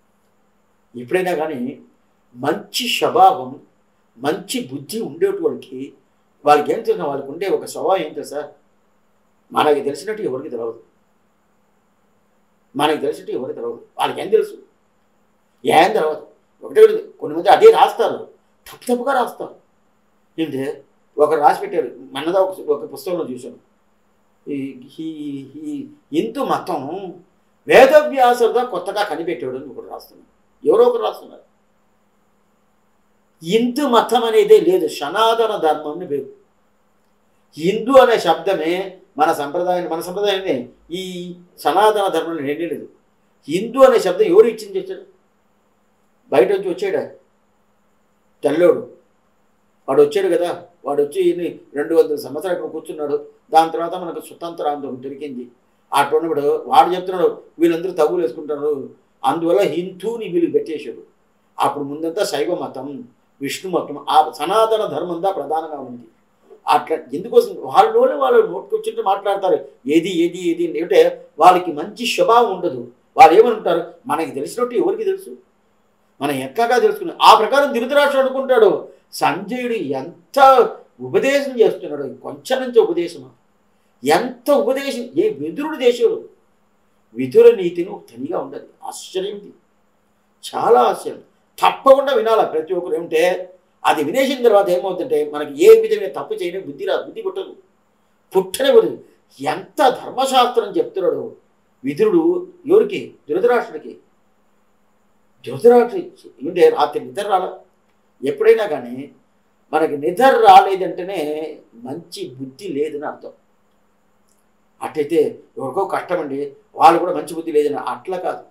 ఎప్పుడైనా కానీ మంచి స్వభావం మంచి బుద్ధి ఉండేటోళ్ళకి వాళ్ళకి ఏం తెలిసిన వాళ్ళకి ఉండే ఒక స్వభావం ఏం తెలుసా మనకి తెలిసినట్టు ఎవరికి తెలియదు మనకి తెలిసినట్టు ఎవరికి తెలియదు వాళ్ళకి ఏం తెలుసు ఏం తెలియదు ఒకటే ఒకటి కొన్ని మంది అదే రాస్తారు తప్పు తప్పుగా రాస్తారు ఏంటంటే ఒకరు రాసి పెట్టారు మనదా ఒక ఒక పుస్తకంలో చూశాను ఈ ఈ- ఈ ఇంతు మతం వేదవ్యాసుడుగా కొత్తగా కనిపెట్టాడు అని ఒకరు రాస్తున్నారు ఎవరో ఒకరు రాస్తున్నారు హిందూ మతం అనేదే లేదు సనాతన ధర్మం అని పేరు హిందూ అనే శబ్దమే మన సంప్రదాయం మన సంప్రదాయాన్ని ఈ సనాతన ధర్మం రెండే లేదు హిందూ అనే శబ్దం ఎవరు ఇచ్చింది వచ్చాడు బయట నుంచి వచ్చాడా తెల్లోడు వాడు వచ్చాడు కదా వాడు వచ్చి ఇన్ని రెండు వందల సంవత్సరాలు ఇక్కడ కూర్చున్నాడు దాని తర్వాత మనకు స్వతంత్రాంధ్రం దొరికింది అటువంటిప్పుడు వాడు చెప్తున్నాడు వీళ్ళందరూ తగులు వేసుకుంటారు అందువల్ల హిందూని వీళ్ళు పెట్టేశాడు అప్పుడు ముందంతా శైవ మతం విష్ణు మతం ఆ సనాతన ధర్మందా ప్రధానంగా ఉంది అట్లా ఎందుకోసం వాళ్ళలోనే వాళ్ళు నోటుకొచ్చినట్టు మాట్లాడతారు ఏది ఏది ఏది అంటే వాళ్ళకి మంచి స్వభావం ఉండదు వాళ్ళు ఏమనుకుంటారు మనకి తెలిసినట్టు ఎవరికి తెలుసు మనం ఎక్కగా తెలుసుకున్నాం ఆ ప్రకారం ధృతరాష్ట్రుడు అనుకుంటాడు సంజయుడు ఎంత ఉపదేశం చేస్తున్నాడు కొంచెం నుంచి ఉపదేశమా ఎంత ఉపదేశం ఏ విదురుడు దేశుడు విదుర నీతిని తనిగా ఉండదు ఆశ్చర్యం ఇది. చాలా ఆశ్చర్యం తప్పకుండా వినాలి ప్రతి ఒక్కరు ఏమిటే అది వినేసిన తర్వాత ఏమవుతుందంటే మనకి ఏ విధమైన తప్పు చేయని బుద్ధి రాదు బుద్ధి పుట్టదు పుట్టనే బుద్ధి ఎంత ధర్మశాస్త్రం చెప్తున్నాడు విదురుడు ఎవరికి ధృతరాష్ట్రుడికి ధృతరాష్ట్రుడు ఏంటంటే రాత్రి నిద్ర రాల ఎప్పుడైనా కానీ మనకి నిద్ర రాలేదంటేనే మంచి బుద్ధి లేదని అర్థం అట్టయితే ఎవరికో కష్టం అండి వాళ్ళు కూడా మంచి బుద్ధి లేదని అట్లా కాదు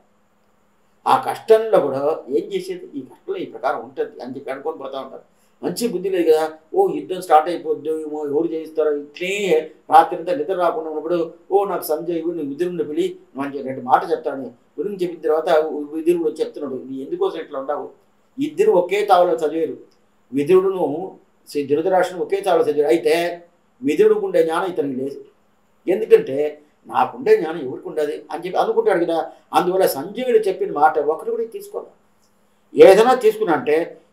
ఆ కష్టంలో కూడా ఏం చేసేది ఈ కష్టంలో ఈ ప్రకారం ఉంటుంది అని చెప్పి అనుకొని పోతా ఉంటారు మంచి బుద్ధి లేదు కదా ఓ యుద్ధం స్టార్ట్ అయిపోద్దు ఏమో ఎవరు చేయిస్తారో ఇట్లే రాత్రి అంతా నిద్ర రాకుండా ఉన్నప్పుడు ఓ నాకు సంజయ్ నీ విధురుని పిలి మంచి రెండు మాట చెప్తాను గురించి చెప్పిన తర్వాత విధురుడు వచ్చి చెప్తున్నాడు నీ ఎందుకోసం ఇట్లా ఉండవు ఇద్దరు ఒకే తావలో చదివారు విధుడును శ్రీ ధృతరాష్ట్రుడు ఒకే తావలో చదివారు అయితే విధుడుకు ఉండే జ్ఞానం ఇతనికి లేదు ఎందుకంటే నాకుండే జ్ఞానం ఎవరికి ఉండదు అని చెప్పి అనుకుంటాడు కదా అందువల్ల సంజయుడు చెప్పిన మాట ఒకటి కూడా తీసుకోవాలి ఏదైనా తీసుకున్నా అంటే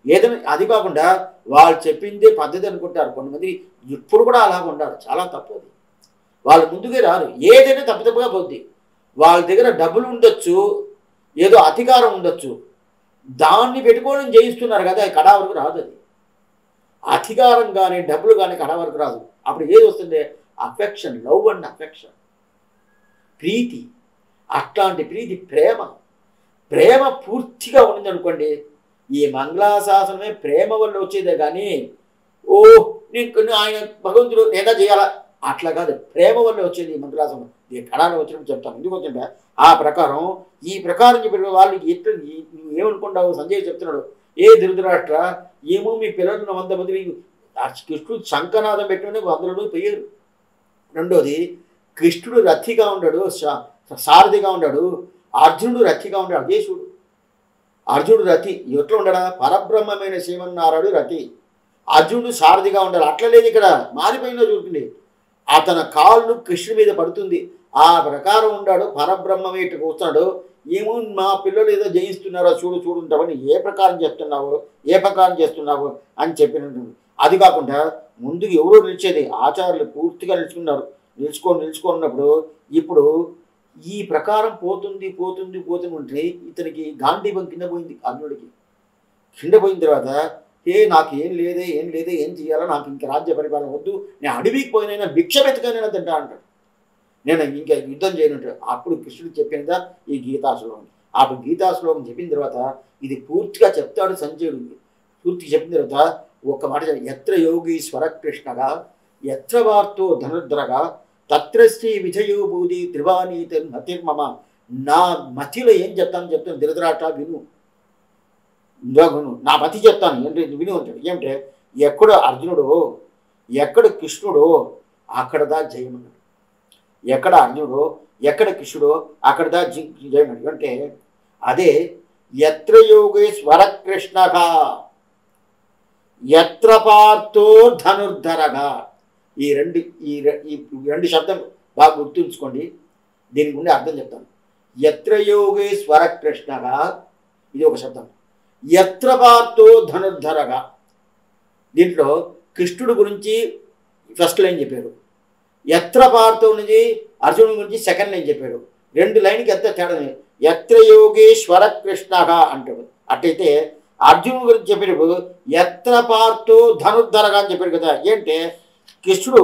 ఏదైనా అది కాకుండా వాళ్ళు చెప్పిందే పద్ధతి అనుకుంటారు కొంతమంది ఇప్పుడు కూడా అలాగ ఉండాలి చాలా తప్పు అది వాళ్ళు ముందుకే రారు ఏదైనా తప్పు తప్పుగా పోద్ది వాళ్ళ దగ్గర డబ్బులు ఉండొచ్చు ఏదో అధికారం ఉండొచ్చు దాన్ని పెట్టుకోవడం చేయిస్తున్నారు కదా అది కడా వరకు రాదు అది అధికారం కానీ డబ్బులు కానీ కడా వరకు రాదు అప్పుడు ఏది వస్తుంది అఫెక్షన్ లవ్ అండ్ అఫెక్షన్ ప్రీతి అట్లాంటి ప్రీతి ప్రేమ ప్రేమ పూర్తిగా ఉన్నది అనుకోండి ఈ మంగళాశాసనమే ప్రేమ వల్ల వచ్చేదే కానీ ఓ నేను ఆయన భగవంతుడు నేనా చేయాలా అట్లా కాదు ప్రేమ వల్ల వచ్చేది ఈ మంగళాసనం ఈ కళలో వచ్చినప్పుడు చెప్తాను ఎందుకు వచ్చింటే ఆ ప్రకారం ఈ ప్రకారం చెప్పిన వాళ్ళు ఎట్లా ఈ- నువ్వు ఏమనుకుంటావు సంజయ్ చెప్తున్నాడు ఏ ధృతరాష్ట్ర ఏమో మీ పిల్లలు వంద మంది ఆ కృష్ణుడు శంఖనాదం పెట్టుకుని వందలు పోయారు రెండోది కృష్ణుడు రథిగా ఉన్నాడు సా- సారథిగా ఉన్నాడు అర్జునుడు రథిగా ఉన్నాడు అదే చూడు అర్జునుడు రథి ఎట్లా ఉండడా పరబ్రహ్మమైన శివన్నారాడు రథి అర్జునుడు సారథిగా ఉండాలి అట్లా లేదు ఇక్కడ మారిపోయిందో చూడండి అతని కాళ్ళు కృష్ణుడి మీద పడుతుంది ఆ ప్రకారం ఉన్నాడు పరబ్రహ్మమే ఇటు కూర్చున్నాడు ఏమో మా పిల్లలు ఏదో జయిస్తున్నారో చూడు చూడుంటావని ఏ ప్రకారం చెప్తున్నావు ఏ ప్రకారం చేస్తున్నావు అని చెప్పినట్టు అది కాకుండా ముందుకు ఎవరో నిలిచేది ఆచార్యులు పూర్తిగా నిలుచుకున్నారు నిలుచుకొని నిలుచుకున్నప్పుడు ఇప్పుడు ఈ ప్రకారం పోతుంది పోతుంది పోతుంది ఉంటే ఇతనికి గాంధీవం కింద పోయింది అర్జునుడికి కింద పోయిన తర్వాత ఏ నాకు ఏం లేదే ఏం లేదే ఏం చేయాలో నాకు ఇంక రాజ్య పరిపాలన వద్దు నేను అడవికి పోయినైనా భిక్ష వెతకనైనా తింటా అంటాడు నేను ఇంకా యుద్ధం చేయనంటాడు అప్పుడు కృష్ణుడు చెప్పినదా ఈ గీతా శ్లోకం అప్పుడు గీతా శ్లోకం చెప్పిన తర్వాత ఇది పూర్తిగా చెప్తాడు సంజయుడు పూర్తిగా చెప్పిన తర్వాత ఒక మాట చెప్ప- ఎత్ర యోగీశ్వర కృష్ణగా ఎత్ర వార్తో ధనుర్ధరగా తత్ర శ్రీ విజయోభూతి త్రివాణీతి మతిర్మమ నా మతిలో ఏం చెప్తాను చెప్తాను ధృతరాట విను విను నా మతి చెప్తాను ఏంటి విను అంటాడు ఏమిటే ఎక్కడ అర్జునుడు ఎక్కడ కృష్ణుడు అక్కడ దా జయమన్నాడు ఎక్కడ అర్జునుడు ఎక్కడ కృష్ణుడు అక్కడ దా జి జయమన్నాడు అంటే అదే ఎత్ర యోగేశ్వర కృష్ణగా ఎత్ర పార్థో ధనుర్ధరగా ఈ రెండు ఈ రె- ఈ రెండు శబ్దం బాగా గుర్తుంచుకోండి దీనికి ఉండే అర్థం చెప్తాను ఎత్ర యోగేశ్వర కృష్ణగా ఇది ఒక శబ్దం ఎత్ర పార్థో ధనుర్ధరగా దీంట్లో కృష్ణుడు గురించి ఫస్ట్ లైన్ చెప్పారు ఎత్ర పార్థో నుంచి అర్జునుడి గురించి సెకండ్ లైన్ చెప్పాడు రెండు లైన్కి ఎంత తేడా ఉంది. ఎత్ర యోగేశ్వర కృష్ణగా అంటాడు అట్టయితే అర్జునుడి గురించి చెప్పేటప్పుడు ఎత్ర పార్థో ధనుర్ధరగా అని చెప్పాడు కదా ఏంటే కృష్ణుడు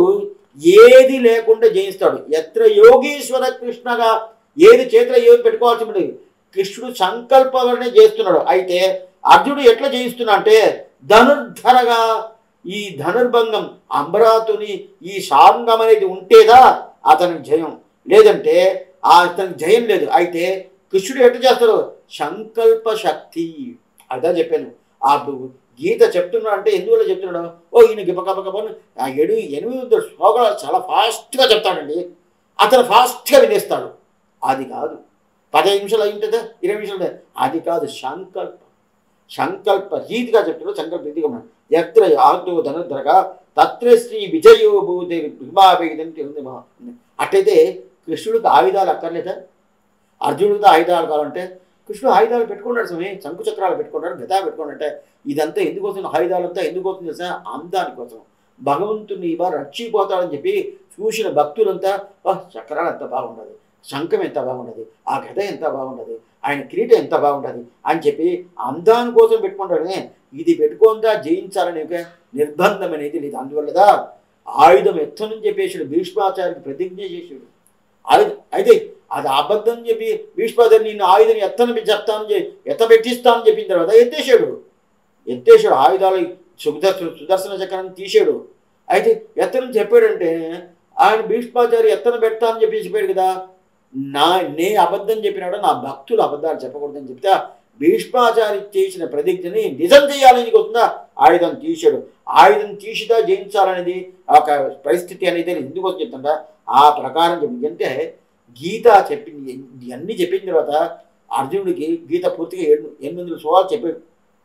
ఏది లేకుండా జయిస్తాడు ఎత్ర యోగీశ్వర కృష్ణగా ఏది చేతిలో ఏది పెట్టుకోవాల్సి ఉండదు కృష్ణుడు సంకల్పమే చేస్తున్నాడు అయితే అర్జునుడు ఎట్లా జయిస్తున్నా అంటే ధనుర్ధరగా ఈ ధనుర్భంగం అంబరాతుని ఈ సాంగం అనేది ఉంటేదా అతనికి జయం లేదంటే ఆ అతనికి జయం లేదు అయితే కృష్ణుడు ఎట్లా చేస్తాడు సంకల్ప శక్తి అదా చెప్పాను ఆ గీత చెప్తున్నా అంటే ఎందువల్ల చెప్తున్నాడు ఓ ఈయన గిపకపకపని ఆ ఏడు ఎనిమిది వందల శ్లోకాలు చాలా ఫాస్ట్గా చెప్తాడండి అతను ఫాస్ట్గా వినేస్తాడు అది కాదు పదిహేను నిమిషాలు అయి ఉంటుందా ఇరవై నిమిషాలు ఉంటుందా? అది కాదు సంకల్ప సంకల్ప రీతిగా చెప్తున్నాడు సంకల్ప రీతిగా ఉన్నాడు ఎత్ర ఆర్తో ధనుర్ధరగా తత్ర శ్రీ విజయో భూతి భీమావేదంటే అట్టయితే కృష్ణుడికి ఆయుధాలు అక్కర్లేదా అర్జునుడికి ఆయుధాలు కావాలంటే కృష్ణుడు ఆయుధాలు పెట్టుకున్నాడు స్వామి శంకు చక్రాలు పెట్టుకున్నాడు గదా పెట్టుకున్నట్టే ఇదంతా ఎందుకు వస్తుంది ఆయుధాలంతా ఎందుకు వస్తుంది తెలుసా అందాని కోసం భగవంతుని ఇవా రక్షిపోతాడని చెప్పి చూసిన భక్తులంతా "వా, చక్రాలు ఎంత బాగుండదు శంఖం ఎంత బాగుండదు ఆ గద ఎంత బాగుండదు ఆయన కిరీటం ఎంత బాగుండదు అని చెప్పి అందాని కోసం పెట్టుకుంటాడు ఇది పెట్టుకుందా జయించాలని ఒక నిర్బంధం అనేది లేదు అందువల్లదా ఆయుధం ఎత్తనని చెప్పేసాడు భీష్మాచార్యకి ప్రతిజ్ఞ చేసాడు ఆయుధం అయితే అది అబద్ధం చెప్పి భీష్మాచార్య నిన్ను ఆయుధం ఎత్తని చెప్తానని చెప్పి ఎత్తబెట్టిస్తానని చెప్పిన తర్వాత ఎత్తేసాడు ఎత్తేసాడు ఆయుధాలు సుదర్శన సుదర్శన చక్రాన్ని తీసాడు అయితే ఎత్తనని చెప్పాడంటే ఆయన భీష్మాచార్య ఎత్తన పెడతా అని చెప్పి చెప్పాడు కదా నా నే అబద్ధం చెప్పినాడు నా భక్తులు అబద్ధాలు చెప్పకూడదని చెప్తే భీష్మాచారి చేసిన ప్రతిజ్ఞని నిజం చేయాలని వస్తుందా ఆయుధం తీసాడు ఆయుధం తీసిదా జయించాలనేది ఒక పరిస్థితి అనేది ఎందుకు వస్తుంది చెప్తుందా ఆ ప్రకారం చెప్పింది అంటే గీత చెప్పింది ఇవన్నీ చెప్పిన తర్వాత అర్జునుడికి గీత పూర్తిగా ఏడు ఎనిమిది వందల శ్లోకాలు చెప్పాడు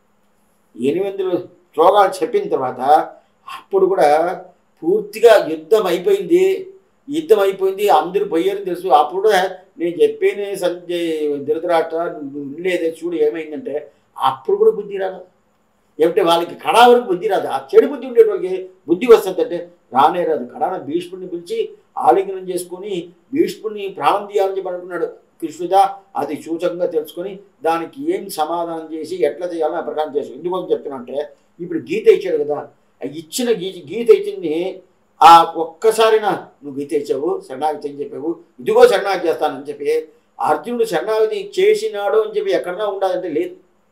ఎనిమిది వందల శ్లోకాలు చెప్పిన తర్వాత అప్పుడు కూడా పూర్తిగా యుద్ధం అయిపోయింది యుద్ధం అయిపోయింది అందరూ పోయారని తెలుసు అప్పుడు కూడా నేను చెప్పేనే సంజయ్ ధృతరాష్ట్ర నువ్వు ఉండేదే చూడు ఏమైందంటే అప్పుడు కూడా బుద్ధి రాదు ఏమిటి వాళ్ళకి కడా వరకు బుద్ధి రాదు ఆ చెడు బుద్ధి ఉండేటోళ్ళకి బుద్ధి వస్తుందంటే రానే రాదు కడాన భీష్ముడిని పిలిచి ఆలింగనం చేసుకొని భీష్ముడిని ప్రాణం తీయాలని చెప్పి అనుకున్నాడు కృష్ణుడ అది సూచకంగా తెలుసుకొని దానికి ఏం సమాధానం చేసి ఎట్లా చేయాలో ఆ ప్రకారం చేసి ఎందుకోసం చెప్తున్నా అంటే ఇప్పుడు గీత ఇచ్చాడు కదా ఆ ఇచ్చిన గీ గీత ఇచ్చింది ఆ ఒక్కసారినా నువ్వు గీత ఇచ్చావు శరణాగతి అని చెప్పావు ఇదిగో శరణాగతి చేస్తానని చెప్పి అర్జునుడు శరణాగతి చేసినాడు అని చెప్పి ఎక్కడన్నా ఉండాలంటే లేదు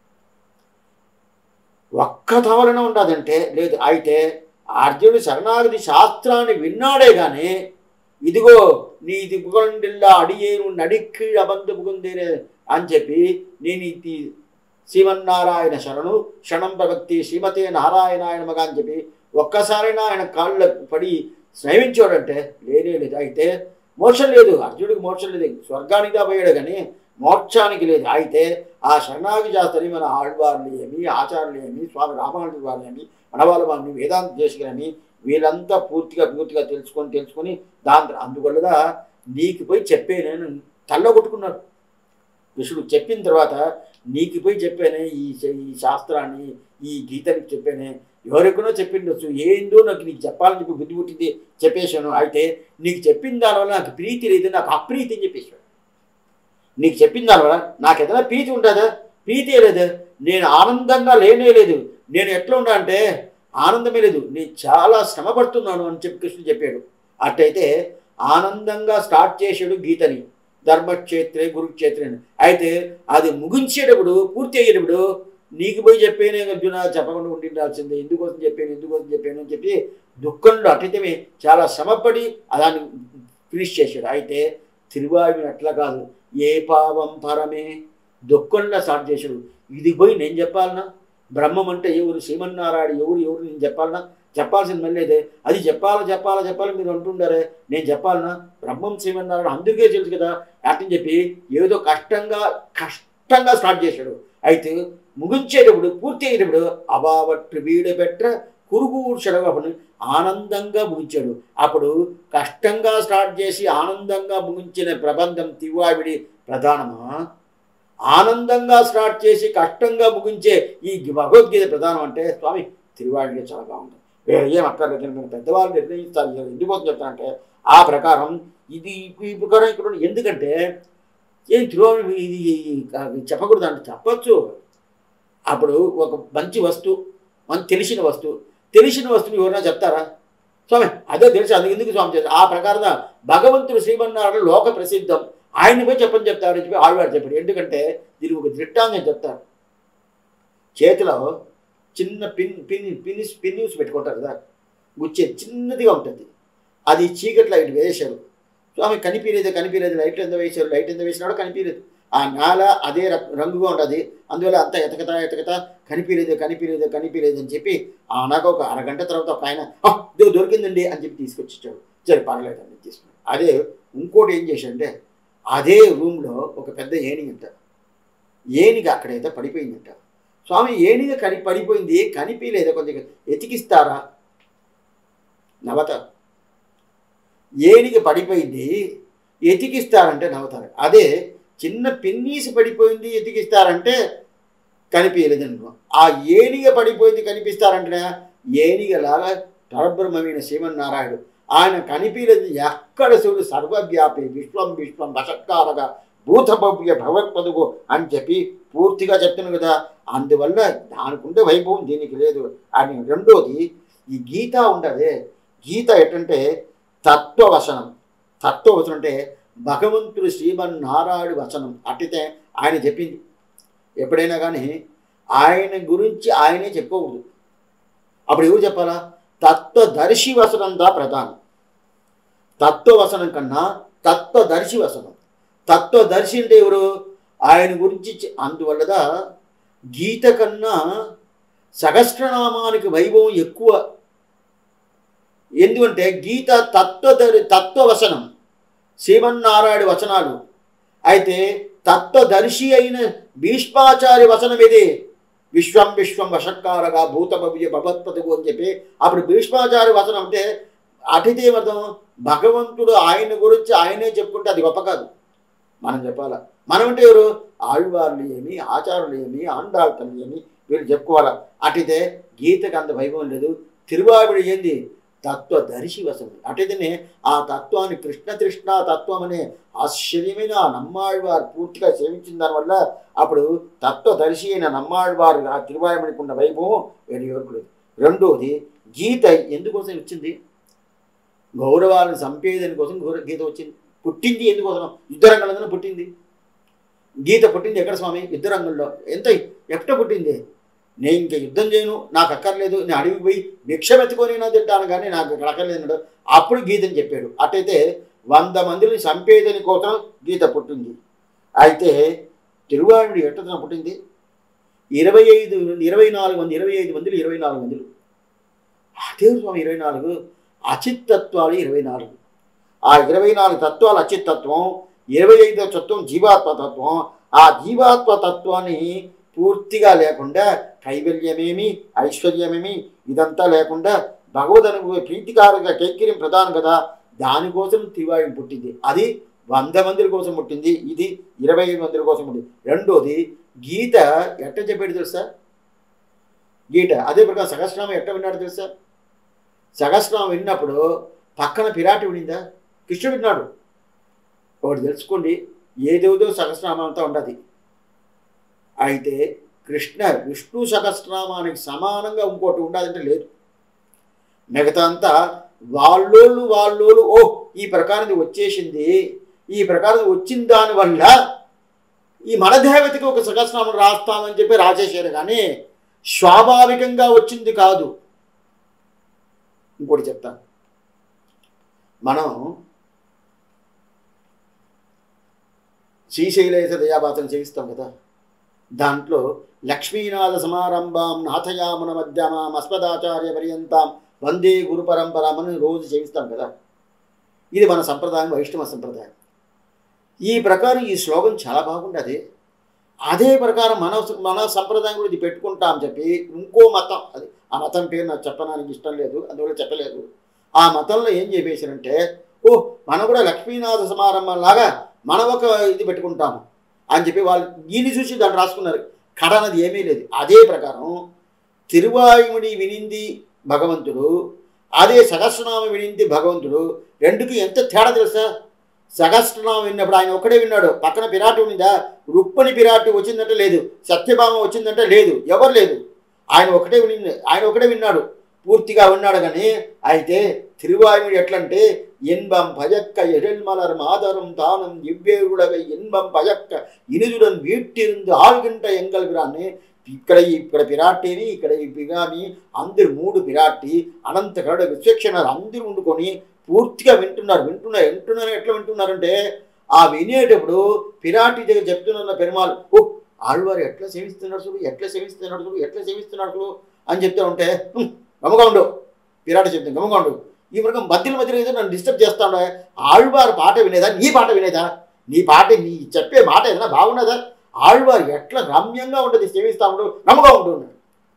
ఒక్క తవలన ఉండదంటే లేదు అయితే అర్జునుడు శరణాగతి శాస్త్రాన్ని విన్నాడే కానీ ఇదిగో నీ దిగుగొండిల్లా అడియేను నడిక్కి అబంధు పుగుందేనే అని చెప్పి నేను ఇది శ్రీమన్నారాయణ శరణు క్షణం ప్రవక్తి శ్రీమతే నారాయణాయన మగ అని చెప్పి ఒక్కసారైనా ఆయన కాళ్ళ పడి స్నేహించాడంటే లేనే లేదు అయితే మోక్షం లేదు అర్జునుడికి మోక్షం లేదు స్వర్గానికి పోయాడు కానీ మోక్షానికి లేదు అయితే ఆ శరణాగి శాస్త్రి మన ఆళ్వార్లు ఏమి ఆచార్యులు ఏమి స్వామి రామానుజు వారు ఏమి మనవాళ్ళ వారిని వేదాంత దేశకులని వీళ్ళంతా పూర్తిగా పూర్తిగా తెలుసుకొని తెలుసుకొని దాని అందువల్ల నీకు పోయి చెప్పే నేను తల్ల కొట్టుకున్నాడు కృష్ణుడు చెప్పిన తర్వాత నీకు పోయి చెప్పానే ఈ ఈ శాస్త్రాన్ని ఈ గీతనికి చెప్పానే ఎవరికనో చెప్పిండొచ్చు ఏందో నాకు నీకు చెప్పాలని చెప్పి బుద్ధి పుట్టింది చెప్పేశాను అయితే నీకు చెప్పిన దానివల్ల నాకు ప్రీతి లేదు నాకు అప్రీతి అని చెప్పేశాడు నీకు చెప్పిన దానివల్ల నాకు ఏదైనా ప్రీతి ఉంటుందా ప్రీతి లేదు నేను ఆనందంగా లేనే లేదు నేను ఎట్లా ఉన్నా అంటే ఆనందమే లేదు నేను చాలా శ్రమ పడుతున్నాను అని చెప్పి కృష్ణుడు చెప్పాడు అట్టయితే ఆనందంగా స్టార్ట్ చేశాడు గీతని ధర్మక్షేత్రే గురుక్షేత్రే అని అయితే అది ముగించేటప్పుడు పూర్తి అయ్యేటప్పుడు నీకు పోయి చెప్పాను అర్జున చెప్పకుండా ఉండిండాల్సిందే ఎందుకోసం చెప్పాను ఎందుకోసం చెప్పాను అని చెప్పి దుఃఖంలో అటైతే చాలా శ్రమపడి దాన్ని ఫినిష్ చేశాడు అయితే తిరువాయుని అట్లా కాదు ఏ పావం పరమే దుఃఖంలో స్టార్ట్ చేశాడు ఇది పోయి నేను చెప్పాలనా బ్రహ్మం అంటే ఎవరు శ్రీమన్నారాయణ ఎవరు ఎవరు నేను చెప్పాలనా చెప్పాల్సింది మళ్ళీ అదే అది చెప్పాలా చెప్పాలా చెప్పాలి మీరు అంటుండారే నేను చెప్పాలనా బ్రహ్మం శ్రీమన్నారాయణ అందరికీ తెలుసు కదా అట్టని చెప్పి ఏదో కష్టంగా కష్టంగా స్టార్ట్ చేశాడు అయితే ముగించేటప్పుడు పూర్తి అయ్యేటప్పుడు అబావట్టు వీడు పెట్ట కురుగుడు ఆనందంగా ముగించాడు అప్పుడు కష్టంగా స్టార్ట్ చేసి ఆనందంగా ముగించిన ప్రబంధం తివావిడి ప్రధానమా ఆనందంగా స్టార్ట్ చేసి కష్టంగా ముగించే ఈ భగవద్గీత ప్రధానం అంటే స్వామి తిరువాడికి చాలా బాగుంటుంది వేరే ఏం అక్కర్లేదు మేము పెద్దవాళ్ళు నిర్ణయిస్తారు ఇది ఎందుకోసం చెప్తానంటే ఆ ప్రకారం ఇది ఈ ప్రకారం ఇక్కడ ఉన్న- ఎందుకంటే ఏం తిరువాడు ఇది చెప్పకూడదు అంటే చెప్పచ్చు అప్పుడు ఒక మంచి వస్తువు మనకు తెలిసిన వస్తువు తెలిసిన వస్తువు ఎవరైనా చెప్తారా స్వామి అదే తెలుసు అందుకు ఎందుకు స్వామి చేస్తారు ఆ ప్రకారంగా భగవంతుడు శ్రీమన్నారాయణ లోక ప్రసిద్ధం ఆయన పోయి చెప్పని చెప్తారు అని చెప్పి ఆళ్వారు చెప్పాడు ఎందుకంటే దీనికి ఒక దృష్టాంతం చెప్తారు చేతిలో చిన్న పిన్ పిన్ పిన్ పిన్ న్యూస్ పెట్టుకుంటారు కదా గుచ్చే చిన్నదిగా ఉంటుంది అది చీకటి లైట్ వేశారు స్వామి కనిపించలేదు కనిపించలేదు లైట్ ఎంత వేశారు లైట్ ఎంత వేసినాడో కనిపించలేదు ఆ నేల అదే ర- రంగుగా ఉంటుంది అందువల్ల అంత ఎతకతా ఎతకతా కనిపించలేదు కనిపించలేదు కనిపించలేదు అని చెప్పి ఆ నాకు ఒక అరగంట తర్వాత ఒక ఆయన "ఆ, ఇదిగో దొరికిందండి అని చెప్పి తీసుకొచ్చి ఇచ్చాడు సరే పర్లేదు అని తీసుకున్నాడు అదే ఇంకోటి ఏం చేశాడంటే అదే రూమ్లో ఒక పెద్ద ఏనిగ అంట ఏనిగ అక్కడైతే పడిపోయిందంట స్వామి ఏనిగ కని పడిపోయింది కనిపించలేదా కొంచెం ఎతికిస్తారా నవ్వతారు ఏనిగ పడిపోయింది ఎతికిస్తారంటే నవ్వుతారు అదే చిన్న పిన్నీసి పడిపోయింది ఎతికిస్తారంటే కనిపించలేదు అనుకో ఆ ఏనిగ పడిపోయింది కనిపిస్తారంటే ఏనిగలాగా పరబ్రహ్మమైన శ్రీమన్నారాయణుడు ఆయన కనిపించలేదు ఎక్కడ చూడు సర్వవ్యాపి విశ్వం విశ్వం వషత్కారగా భూతభవ్య భగవత్పదుగు అని చెప్పి పూర్తిగా చెప్తున్నాను కదా అందువల్ల దానికి ఉండే వైభవం దీనికి లేదు అని రెండోది ఈ గీత ఉండదే గీత ఎటంటే తత్వవచనం తత్వవచనం అంటే భగవంతుడు శ్రీమన్నారాయణ వచనం అట్టితే ఆయన చెప్పింది ఎప్పుడైనా కానీ ఆయన గురించి ఆయనే చెప్పకూడదు అప్పుడు ఎవరు చెప్పాలా తత్వదర్శి వసనం దా ప్రధానం తత్వవసనం కన్నా తత్వదర్శి వసనం తత్వదర్శి అంటే ఎవరు ఆయన గురించి చె- అందువల్లదా గీత కన్నా సహస్రనామానికి వైభవం ఎక్కువ ఎందుకంటే గీత తత్వదరి తత్వవసనం శ్రీమన్నారాయణ వచనాలు అయితే తత్వదర్శి అయిన భీష్మాచార్య వచనం ఇది విశ్వం విశ్వం వషత్కారగా భూతభవ్య భగవత్పదకు అని చెప్పి అప్పుడు భీష్మాచార్య వచనం అంటే అటితే ఏమర్థం భగవంతుడు ఆయన గురించి ఆయనే చెప్పుకుంటే అది గొప్ప కాదు మనం చెప్పాలా మనం అంటే ఎవరు ఆళ్వార్లు ఏమి ఆచారులు ఏమి ఆండాళ్తలు ఏమి వీళ్ళు చెప్పుకోవాలా అటైతే గీతకు అంత వైభవం లేదు తిరువావిడి ఏంది తత్వదర్శి వసం అటైతేనే ఆ తత్వాన్ని కృష్ణ తృష్ణ తత్వం అనే ఆశ్చర్యమైన ఆ నమ్మాళ్ళవారు పూర్తిగా సేవించిన దానివల్ల అప్పుడు తత్వదర్శి అయిన నమ్మాళ్ళవారు ఆ తిరువాయుడికి ఉన్న వైభవం వేరే ఎవరికి లేదు రెండోది గీత ఎందుకోసం వచ్చింది గౌరవాలను సంపేదని కోసం గౌరవ గీత వచ్చింది పుట్టింది ఎందుకోసం యుద్ధరంగంలోనే పుట్టింది గీత పుట్టింది ఎక్కడ స్వామి యుద్ధరంగంలో ఎంత ఎక్కడ పుట్టింది నేను ఇంక యుద్ధం చేయను నాకు అక్కర్లేదు నేను అడవికి పోయి భిక్ష మెత్తుకొని నా తింటాను కానీ నాకు ఇక్కడ అక్కర్లేదు అన్నాడు అప్పుడు గీతని చెప్పాడు అట్టయితే వంద మందిని చంపేదని కోసం గీత పుట్టింది అయితే తిరువాయుడు ఎట్టతన పుట్టింది ఇరవై ఐదు ఇరవై నాలుగు మంది ఇరవై ఐదు మందిలు ఇరవై నాలుగు మందిలు అదే స్వామి ఇరవై నాలుగు అచిత్తత్వాలు ఇరవై నాలుగు ఆ ఇరవై నాలుగు తత్వాలు అచిత్తత్వం ఇరవై ఐదో తత్వం జీవాత్మ తత్వం ఆ జీవాత్మ తత్వాన్ని పూర్తిగా లేకుండా కైవల్యమేమి ఐశ్వర్యమేమి ఇదంతా లేకుండా భగవదను ప్రీతికారంగా కైకిర్యం ప్రధానం కదా దానికోసం తివాయం పుట్టింది అది వంద మంది కోసం పుట్టింది ఇది ఇరవై ఐదు మంది కోసం పుట్టింది రెండోది గీత ఎట్ట చెప్పాడు తెలుసా గీత అదే ప్రకారం సహస్రనామం ఎట్ట విన్నాడు తెలుసా సహస్రనామం విన్నప్పుడు పక్కన పిరాటి వినిందా కృష్ణుడు విన్నాడు ఒకటి తెలుసుకోండి ఏదేదో సహస్రనామం అంతా ఉండదు అయితే కృష్ణ విష్ణు సహస్రనామానికి సమానంగా ఇంకోటి ఉండదంటే లేదు మిగతా అంతా వాళ్ళోళ్ళు వాళ్ళోళ్ళు ఓ ఈ ప్రకారం ఇది వచ్చేసింది ఈ ప్రకారం వచ్చిన దానివల్ల ఈ మన దేవతకి ఒక సహస్రనామం రాస్తామని చెప్పి రాసేసారు కానీ స్వాభావికంగా వచ్చింది కాదు ఇంకోటి చెప్తాను మనం శ్రీశైలేశ దయాపాతం చేయిస్తాం కదా దాంట్లో లక్ష్మీనాథ సమారంభాం నాథయామున మధ్యమాం అస్మదాచార్య పర్యంతాం వందే గురు పరంపరామని రోజు చేయిస్తాం కదా ఇది మన సంప్రదాయం వైష్ణవ సంప్రదాయం ఈ ప్రకారం ఈ శ్లోకం చాలా బాగుండదు అదే ప్రకారం మన మన సంప్రదాయం గురించి పెట్టుకుంటాం చెప్పి ఇంకో మతం అది ఆ మతం పేరు నాకు చెప్పడానికి ఇష్టం లేదు అందువల్ల చెప్పలేదు ఆ మతంలో ఏం చెప్పేసారంటే ఓ మనం కూడా లక్ష్మీనాథ సమారంభం లాగా మనం ఒక ఇది పెట్టుకుంటాము అని చెప్పి వాళ్ళు దీన్ని చూసి దాన్ని రాసుకున్నారు కడ అన్నది ఏమీ లేదు అదే ప్రకారం తిరువాయుముడి వినింది భగవంతుడు అదే సహస్రనామం వినింది భగవంతుడు రెండుకి ఎంత తేడా తెలుసా సహస్రనామం విన్నప్పుడు ఆయన ఒక్కడే విన్నాడు పక్కన పిరాటి ఉన్నదా రుక్మిణి పిరాటి వచ్చిందంటే లేదు సత్యభామ వచ్చిందంటే లేదు ఎవరు లేదు ఆయన ఒకటే విని ఆయన ఒకటే విన్నాడు పూర్తిగా విన్నాడు కానీ అయితే తిరువాయుడు ఎట్లంటే ఇన్బం పయక్క ఎడల్మలర్ మాదరం తానం ఇవ్వేరుడగై ఇన్బం పయక్క ఇనుజుడన్ వీட்டிருந்து ஆழ்கின்ற எங்கள் பிரான்னு ఇక్కడ ఇక్కడ పిరాటిని ఇక్కడ ఈ పిగామి అందరు మూడు పిరాటి అనంత గరుడ విశ్వక్షణాలు అందరూ వండుకొని పూర్తిగా వింటున్నారు వింటున్నారు వింటున్నారు ఎట్లా వింటున్నారంటే ఆ వినేటప్పుడు పిరాటి దగ్గర చెప్తున్న పెరుమాలు ఓ ఆళ్వారు ఎట్లా సేవిస్తున్నాడు చూడు ఎట్లా సేవిస్తున్నాడు చూడు ఎట్లా సేవిస్తున్నాడు చూడు అని చెప్తూ ఉంటే "హ్మ్, గమగా ఉండు పిరాటి చెప్తాను గమగా ఉండు ఈ మృగం మధ్యలో మధ్యలో ఏదో నన్ను డిస్టర్బ్ చేస్తాడు ఆళ్వారు పాట వినేదా నీ పాట వినేదా నీ పాట నీ చెప్పే మాట ఏదైనా బాగున్నదా ఆళ్వారు ఎట్లా రమ్యంగా ఉంటుంది సేవిస్తా ఉన్నాడు నమ్మగా ఉండు అన్నాడు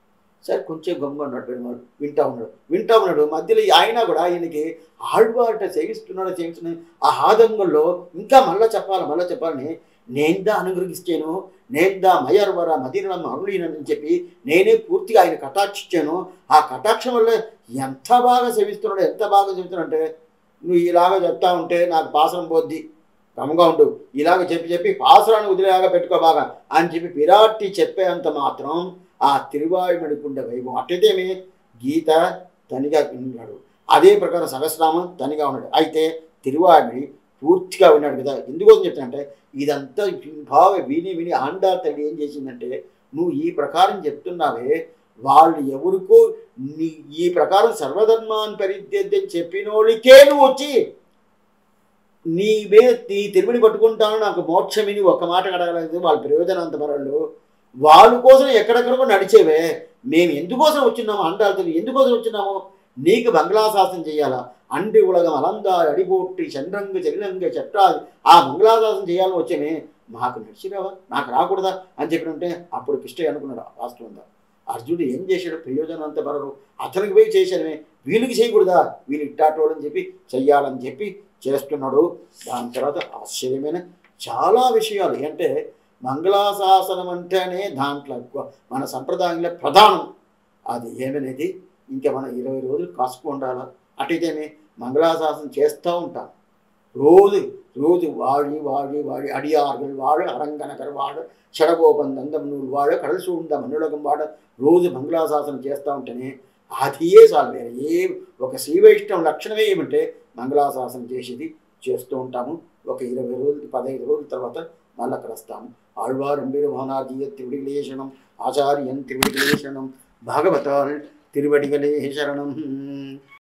సరే కొంచెం గమ్ముగా ఉన్నాడు పెరుమాడు వింటా ఉన్నాడు వింటా ఉన్నాడు మధ్యలో ఈ ఆయన కూడా ఆయనకి ఆళ్వారట సేవిస్తున్నాడు సేవిస్తున్నాడు ఆ ఆదంగంలో ఇంకా మళ్ళా చెప్పాలి మళ్ళా చెప్పాలని నేందా అనుగ్రహిస్తాను నేందా మయర్వర మదిరం అరుళీనని చెప్పి నేనే పూర్తిగా ఆయన కటాక్షించాను ఆ కటాక్షం వల్ల ఎంత బాగా సేవిస్తున్నాడు ఎంత బాగా సేవిస్తున్నాడు అంటే నువ్వు ఇలాగ చెప్తా ఉంటే నాకు పాసరం పోద్ది క్రమంగా ఉండు ఇలాగ చెప్పి చెప్పి పాసురాన్ని వదిలేలాగా పెట్టుకో బాగా అని చెప్పి పిరాట్టి చెప్పేంత మాత్రం ఆ తిరువాయుమడికుండే వైభవం అట్టయితేమి గీత తనిగా ఉన్నాడు అదే ప్రకారం సహస్రామం తనిగా ఉన్నాడు అయితే తిరువాయుడి పూర్తిగా ఉన్నాడు కదా ఎందుకోసం చెప్తానంటే ఇదంతా భావ విని విని ఆండా తల్లి ఏం చేసిందంటే నువ్వు ఈ ప్రకారం చెప్తున్నావే వాళ్ళు ఎవరికో నీ ఈ ప్రకారం సర్వధర్మాన్ని పరిత్యజ్యం చెప్పినోళ్ళకే నువ్వు వచ్చి నీవే నీ తిరుమని పట్టుకుంటాను నాకు మోక్షమిని ఒక మాట అడగలేదు వాళ్ళ ప్రయోజనంతమరళ్ళు వాళ్ళ కోసం ఎక్కడెక్కడికో నడిచేవే మేము ఎందుకోసం వచ్చినాము అంటారు ఎందుకోసం వచ్చినాము నీకు బంగ్లాశాసనం చేయాలా అండి ఉలగం అలందా అడిపోట్టి చంద్రంగ చలినంగ చట్టాది ఆ మంగళాశాసనం చేయాలని వచ్చేమే మాకు నడిచిరావా నాకు రాకూడదా అని చెప్పినంటే అప్పుడు కృష్ణ అనుకున్నాడు వాస్తవంగా అర్జునుడు ఏం చేశాడు ప్రయోజనంత బరరు అతనికి పోయి చేశానమే వీళ్ళకి చేయకూడదా వీళ్ళు ఇట్టాటోడు అని చెప్పి చెయ్యాలని చెప్పి చేస్తున్నాడు దాని తర్వాత ఆశ్చర్యమైన చాలా విషయాలు అంటే మంగళాశాసనం అంటేనే దాంట్లో ఎక్కువ మన సంప్రదాయంలో ప్రధానం అది ఏమనేది ఇంకా మనం ఇరవై రోజులు కాసుకు ఉండాలా అటైతేనే మంగళాశాసనం చేస్తూ ఉంటాం రోజు రోజు వాడి వాడి వాడి అడియాர்கள் వాడు అరంగనకర్ వాడు షడగోపందందం నూలు వాడు కడలు సూంద మనులకం వాడు రోజు మంగళాశాసనం చేస్తూ ఉంటేనే అదియే చాలు వేరే ఏ ఒక శ్రీ వైష్ణవ లక్షణమే ఏమంటే మంగళాశాసనం చేసేది చేస్తూ ఉంటాము ఒక ఇరవై రోజులు పదహైదు రోజుల తర్వాత మళ్ళీ అక్కడ వస్తాము ఆళ్వారంబీరు మోనాదీయ తిరుడిగలేశనం ఆచార్యన్ తిరుడిగలేశనం భాగవతాల్ తిరువడిగలే శరణం